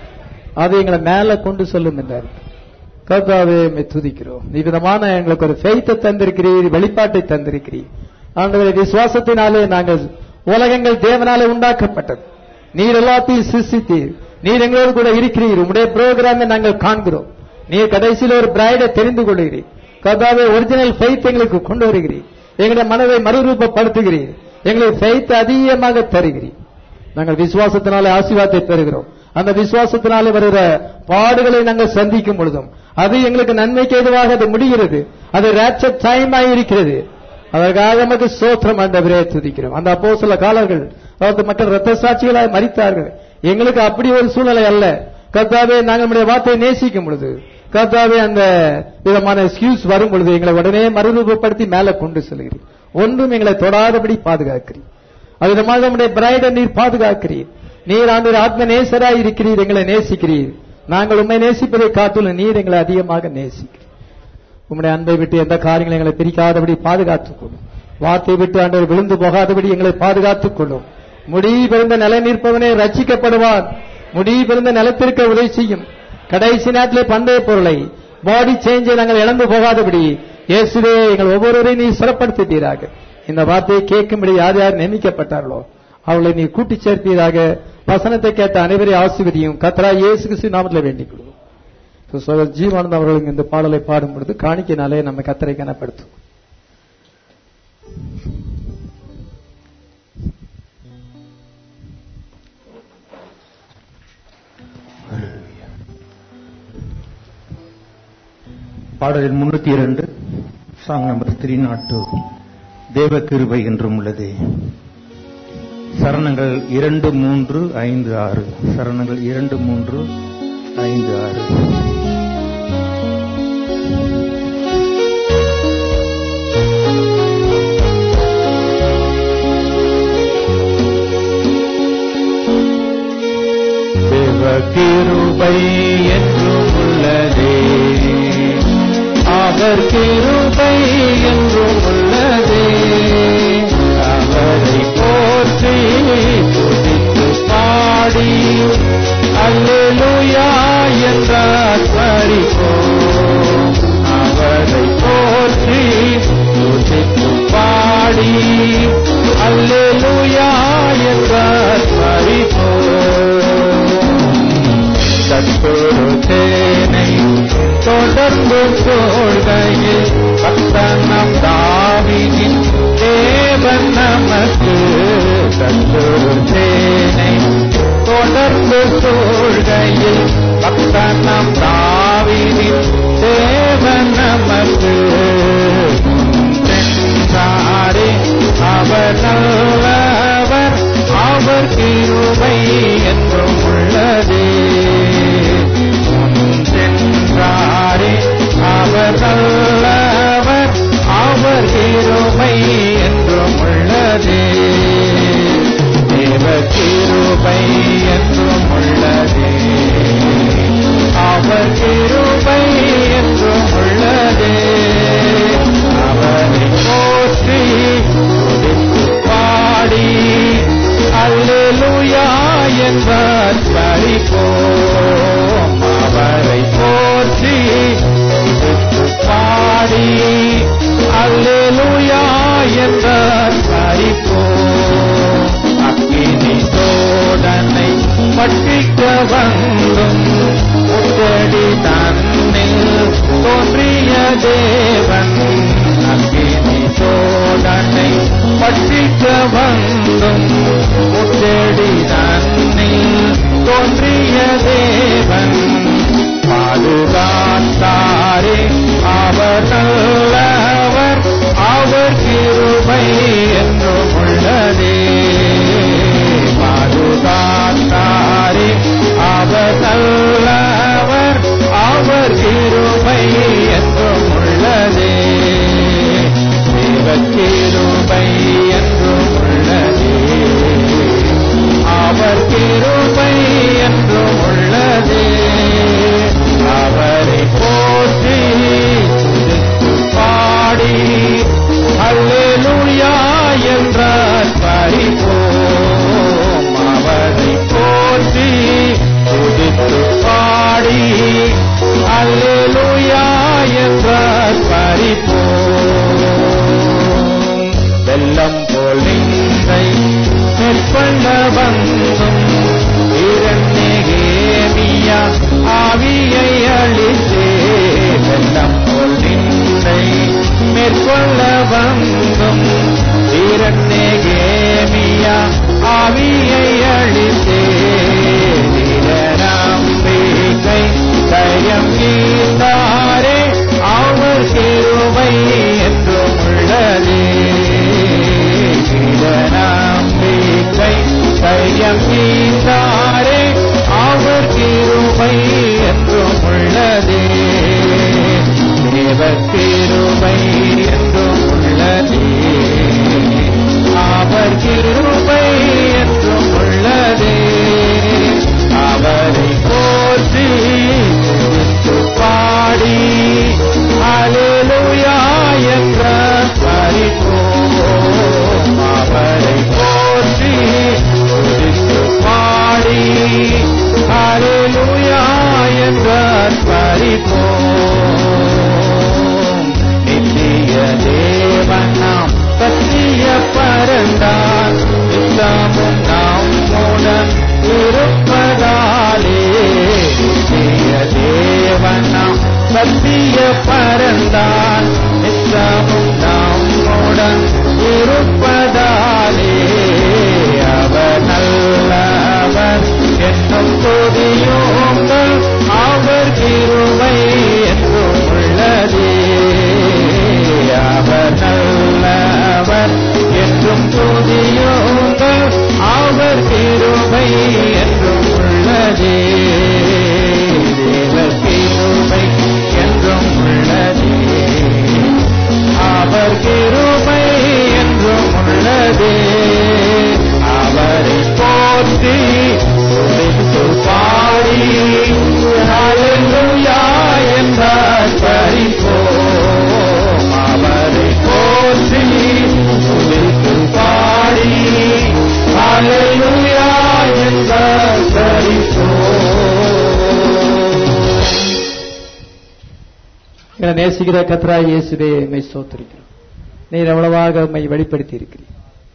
A: அது எங்களை மேல கொண்டு செல்லும் என்றார் கர்த்தாவே உம்மை துதிக்கிறோம் நீ விதமான எங்களுக்கு ஒரு ஃபெய்த்தை தந்திருக்கிறீர் வெளிப்பாட்டை தந்திருக்கிறீர் ஆண்டவரை விசுவாசத்தினாலே நாங்கள் உலகங்கள் தேவனாலே உண்டாக்கப்பட்டது நீர் எல்லாத்தையும் சிருஷ்டித்தீர் நீர் எங்களோடு கூட இருக்கிறீர் உங்களுடைய ப்ரோக்ராமை நாங்கள் காண்கிறோம் நீர் கடைசியில் ஒரு பிரைடை தெரிந்து கொள்கிறீர் கர்த்தாவே ஒரிஜினல் ஃபெய்த் எங்களுக்கு கொண்டு வருகிறீர் எங்களுடைய மனதை மறுரூபப்படுத்துகிறீர் எங்களுக்கு ஃபெய்த் அதிகமாக தருகிறீர் நாங்கள் விசுவாசத்தினாலே ஆசீர்வாதத்தை பெறுகிறோம் அந்த விசுவாசத்தினாலே வருகிற பாடுகளை நாங்கள் சந்திக்கும் பொழுதும் அது எங்களுக்கு நன்மைக்கு எதுவாக அது முடிகிறது அது ரேப்சர் டைம் இருக்கிறது அதற்காக நமக்கு சோத்திரம் ஆண்டவரே துதிக்கிறோம் அந்த அப்போ சில காலர்கள் அதாவது மக்கள் ரத்த சாட்சிகளாய் மறித்தார்கள் எங்களுக்கு அப்படி ஒரு சூழ்நிலை அல்ல கர்த்தாவே நாங்கள் நம்முடைய வார்த்தையை நேசிக்கும் பொழுது கர்த்தாவே அந்த விதமான எக்ஸ்கியூஸ் வரும் பொழுது எங்களை உடனே மறுரூபப்படுத்தி மேல கொண்டு செல்கிறீர் ஒன்றும் எங்களை தொடாதபடி பாதுகாக்கிறீர் அவ்விதமாக நம்முடைய பிரைடை நீர் பாதுகாக்கிறீர் நீர் ஆண்டு ஆத்ம நேசராய் இருக்கிறீர் எங்களை நேசிக்கிறீர் நாங்கள் உண்மை நேசிப்பதை காத்துள்ள நீர் எங்களை அதிகமாக நேசிக்கிறீர் உம்முடைய அன்பை விட்டு எந்த காரியங்களை எங்களை பிரிக்காதபடி பாதுகாத்துக் கொள்ளும் வார்த்தை விட்டு ஆண்டவர் விழுந்து போகாதபடி எங்களை பாதுகாத்துக் கொள்ளும் முடி பிறந்த நிலை நிற்பவனே ரட்சிக்கப்படுவான் முடி பிறந்த நிலத்திற்கு உதவி செய்யும் கடைசி நேரத்திலே பந்தய பொருளை பாடி சேஞ்சை நாங்கள் இழந்து போகாதபடி இயேசுவே எங்கள் ஒவ்வொருவரையும் நீ சிறப்படுத்திட்டீராக இந்த வார்த்தையை கேட்கும்படி யார் யார் நியமிக்கப்பட்டார்களோ அவளை நீ கூட்டி சேர்ப்பீராக வசனத்தை கேட்ட அனைவரை ஆசிர்வதியும் கத்ரா இயேசு கிறிஸ்து நாமத்தில் வேண்டிக் கொள்வோம் சோதர் ஜீவானந்த் அவர்களுக்கு இந்த பாடலை பாடும் பொழுது காணிக்கைனாலே நம்ம கத்தரை கனப்படுத்தும்
C: பாடலில் முன்னூத்தி இரண்டு song number three nought two தேவ கிருபை என்றும் உள்ளது சரணங்கள் இரண்டு மூன்று ஐந்து ஆறு சரணங்கள் இரண்டு மூன்று ஐந்து ஆறு தேவ கிருபை என்றும் உள்ளதே அவர் கிருபை என்றும் உள்ளதே அவரை போற்றி துதித்து பாடி அல்லேலூயா என்றார் பறிப்போம் அவரை போற்றி துதித்து பாடி அல்லேலூயா என்றார் பறிப்போம் தற்போது தேனை தொடர்ந்து தோள்கையில் பக்தனம் தாவினின் தேவன் நமக்கு தற்போது தேனை தொடர்ந்து தோள்கையில் பக்தனம் தாவினின் தேவன் நமக்கு பாதுகாத்தாரே அவர் நல்லவர் அவர் கிருபை என்றும் உள்ளதே பாதுகாத்தாரே அவர் நல்லவர் அவர் கிருபை என்றும் உள்ளதே தேவக்கிருபை என்றும் உள்ளதே அவர் கிருபை என்றும் உள்ளதே அவரை போற்றி துதித்து பாடி அல்லேலூயா என்றார் பறிப்போம் அவரை போற்றி துதித்து பாடி அல்லேலூயா என்றார் பறிப்போம் வெள்ளம் போல் நின்றை மேற்கொள்ள வந்தும் இரண்டேமியா ஆவியை அளித்தே வெள்ளம் போல் நின்றை மேற்கொள்ள வந்தும் இரண்டேமியா ஆவியை அளித்தே நம்பிக்கை தையம் கீழ்ந்தாரே அவர் கிருபை என்றும் உள்ளதே நம்பிக்கை தையம் கீழ்ந்தாரே அவர் கிருபை என்றும் உள்ளதே தேவ கிருபை என்றும் உள்ளதே அவர் கிருபை என்றும் உள்ளதே அவரை போற்றி துதித்து பாடி அலேலுயா என்ற பறிப்போம் அவரை போற்றி துதித்து பாடி அலேலுயா என்ற பறிப்போம் நித்திய தேவன் நாம் பற்றிய பரந்தான் நித்தமும் நம்முடன் இருப்பதாலே நித்திய தேவன் நாம் பற்றிய பரந்தான் நித்தமும் நம்முடன் இருப்பதாலே அவர் நல்லவர் என்னும் துதியுங்கள் அவர் கிருபை என்றும் உள்ளதே அவர் நல்லவர் என்றும் துதியுங்கள் அவர் கிருபை என்றும் உள்ளதே தேவ கிருபை என்றும் உள்ளதே அவர் கிருபை என்றும் உள்ளதே அவரை போற்றி துதித்து பாடி ஹalleluya என்றார் பரிபோம் அவரை போற்றி துதித்து பாடி ஹalleluya என்றார் பரிபோம்
A: எங்களை நேசிக்கிற கத்ராய் இயேசுவே மெய் ஸ்தோத்திரிக்கிறோம் நீர் எவ்வளவாக உம்மை வெளிப்படுத்தி இருக்கிறீர்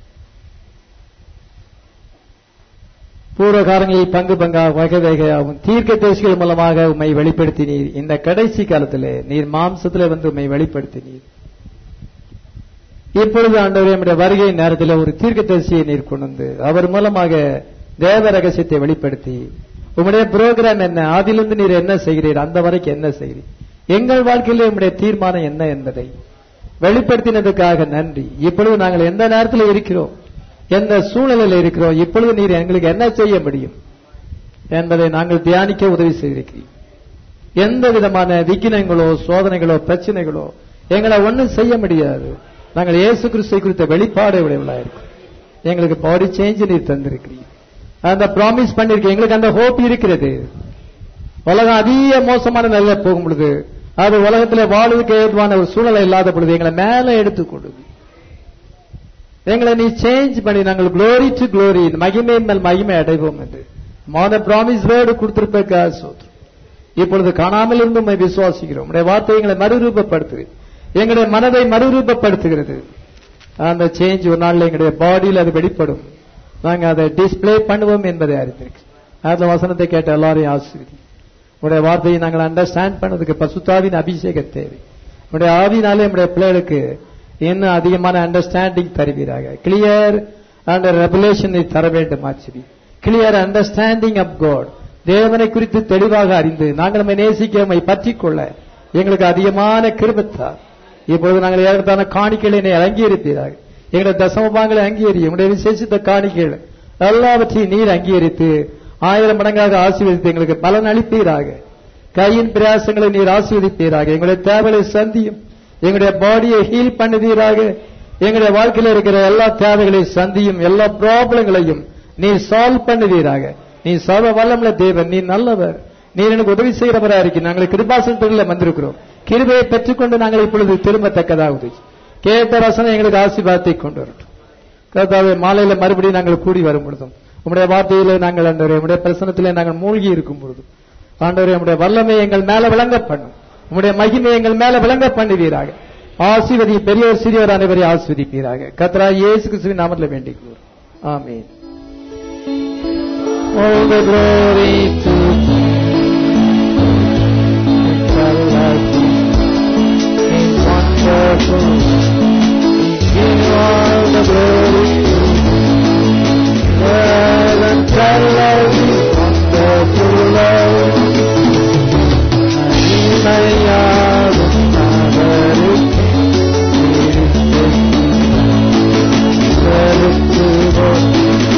A: பூர்வ காலங்களில் பங்கு பங்காக வகை வகையாகவும் தீர்க்க தரிசிகள் மூலமாக உம்மை வெளிப்படுத்தினீர் இந்த கடைசி காலத்திலே நீர் மாம்சத்திலே வந்து உம்மை வெளிப்படுத்தினீர் இப்பொழுது ஆண்டவரே நம்முடைய வருகை நேரத்தில் ஒரு தீர்க்க தரிசியை நீர் கொண்டு வந்து அவர் மூலமாக தேவ ரகசியத்தை வெளிப்படுத்தி உம்முடைய புரோகிராம் என்ன அதிலிருந்து நீர் என்ன செய்கிறீர் அந்த வரைக்கும் என்ன செய்கிறீர் எங்கள் வாழ்க்கையிலே உம்முடைய தீர்மானம் என்ன என்பதை வெளிப்படுத்தினதுக்காக நன்றி இப்பொழுது நாங்கள் எந்த நேரத்தில் இருக்கிறோம் எந்த சூழ்நிலையில் இருக்கிறோம் இப்பொழுது நீர் எங்களுக்கு என்ன செய்ய முடியும் என்பதை நாங்கள் தியானிக்க உதவி செய்திருக்கிறீர் எந்த விதமான விக்கினங்களோ சோதனைகளோ பிரச்சனைகளோ எங்களை ஒண்ணும் செய்ய முடியாது நாங்கள் இயேசு கிறிஸ்துவை குறித்த வெளிப்பாடு உடையவளா இருக்கோம் எங்களுக்கு பாடி சேஞ்ச் நீர் தந்திருக்கிறீர் அந்த ப்ராமிஸ் பண்ணிருக்கீங்க எங்களுக்கு அந்த ஹோப் இருக்கிறது உலகம் அதிக மோசமான நிலையில போகும் பொழுது அது உலகத்தில் வாழ்வதற்கு ஏதுவான ஒரு சூழ்நிலை இல்லாத பொழுது எங்களை மேல எடுத்துக் கொள்ளுது எங்களை நீ சேஞ்ச் பண்ணி நாங்கள் glory டு glory மகிமை மேல் மகிமை அடைவோம் என்று மாத ப்ராமிஸ் வேர்டு கொடுத்திருப்பதற்காக சோத்ரம் இப்பொழுது காணாமல் இருந்து உம்மை விசுவாசிக்கிறோம் உடைய வார்த்தை எங்களை மறுரூபப்படுத்துது எங்களுடைய மனதை மறுரூபப்படுத்துகிறது அந்த சேஞ்ச் ஒரு நாள்ல எங்களுடைய பாடியில் அது வெளிப்படும் நாங்க அதை டிஸ்ப்ளே பண்ணுவோம் என்பதை அறிந்திருக்கு அந்த வசனத்தை கேட்ட எல்லாரையும் ஆசிரியர் உடைய வார்த்தையை நாங்கள் அண்டர்ஸ்டாண்ட் பண்ணதுக்கு பசுத்தாவின் அபிஷேகம் தேவை உடைய ஆவினாலே நம்முடைய பிள்ளைகளுக்கு இன்னும் அதிகமான அண்டர்ஸ்டாண்டிங் தருவீராக கிளியர் அண்ட் ரெகுலேஷனை தர வேண்டும் ஆச்சரி கிளியர் அண்டர்ஸ்டாண்டிங் ஆஃப் காட் தேவனை குறித்து தெளிவாக அறிந்து நாங்கள் நம்மை நேசிக்க நம்மை பற்றிக் கொள்ள எங்களுக்கு அதிகமான கிருபத்தார் இப்பொழுது நாங்கள் ஏறத்தான காணிக்கைகளை அங்கீகரிப்பீராக எங்களுடைய தசமபாங்களை அங்கீகரி எங்களுடைய விசேஷித்த காணிக்கைகள் எல்லாவற்றையும் நீர் அங்கீகரித்து ஆயிரம் மடங்காக ஆசீர்வதித்து எங்களுக்கு பலன் அளிப்பீராக கையின் பிரயாசங்களை நீர் ஆசீர்வதிப்பீராக எங்களுடைய தேவைகளை சந்தியும் எங்களுடைய பாடியை ஹீல் பண்ணுவீராக எங்களுடைய வாழ்க்கையில் இருக்கிற எல்லா தேவைகளையும் சந்தியும் எல்லா ப்ராப்ளங்களையும் நீ சால்வ் பண்ணுவீராக நீ சர்வ வல்லமுள்ள தேவன் நீ நல்லவர் நீர் எனக்கு உதவி செய்கிறவரா இருக்கி நாங்கள் கிருபாசனத்தில் வந்திருக்கிறோம் கிருபையை பெற்றுக்கொண்டு நாங்கள் இப்பொழுது திரும்பத்தக்கதாக உதவி கேட்ட ரசனை எங்களுக்கு ஆசீர்வாதத்தை கொண்டு வரட்டும் கர்த்தாவே மாலையில மறுபடியும் நாங்கள் கூடி வரும் பொழுதும் உம்முடைய வார்த்தையில நாங்கள் அந்த உம்முடைய பிரசனத்திலே நாங்கள் மூழ்கி இருக்கும் பொழுதும் ஆண்டவரே உம்முடைய வல்லமை எங்கள் மேல விளங்க பண்ணும் உம்முடைய மகிமை எங்கள் மேல விளங்க பண்ணுவீராக ஆசீர்வதி பெரியவர் சிறியவர் அனைவரை ஆஸ்வதிப்பீராக கத்ரா இயேசு கிறிஸ்துவின் நாமத்தில் வேண்டிக் கொள்கிறோம் ஆமென் All the glory to wonderful. Give all the glory to Love and tell of His wonderful love. மகிமையாகும் அவருக்கே செலுத்துவோம்.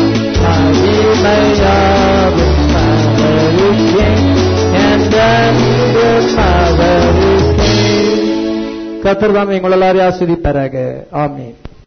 A: மகிமையாகும் அவருக்கே என்றென்றும் அவருக்கே கத்தர் தாம் எங்கள் எல்லாரையும் ஆஸ்வதிப்பாராக ஆமீன்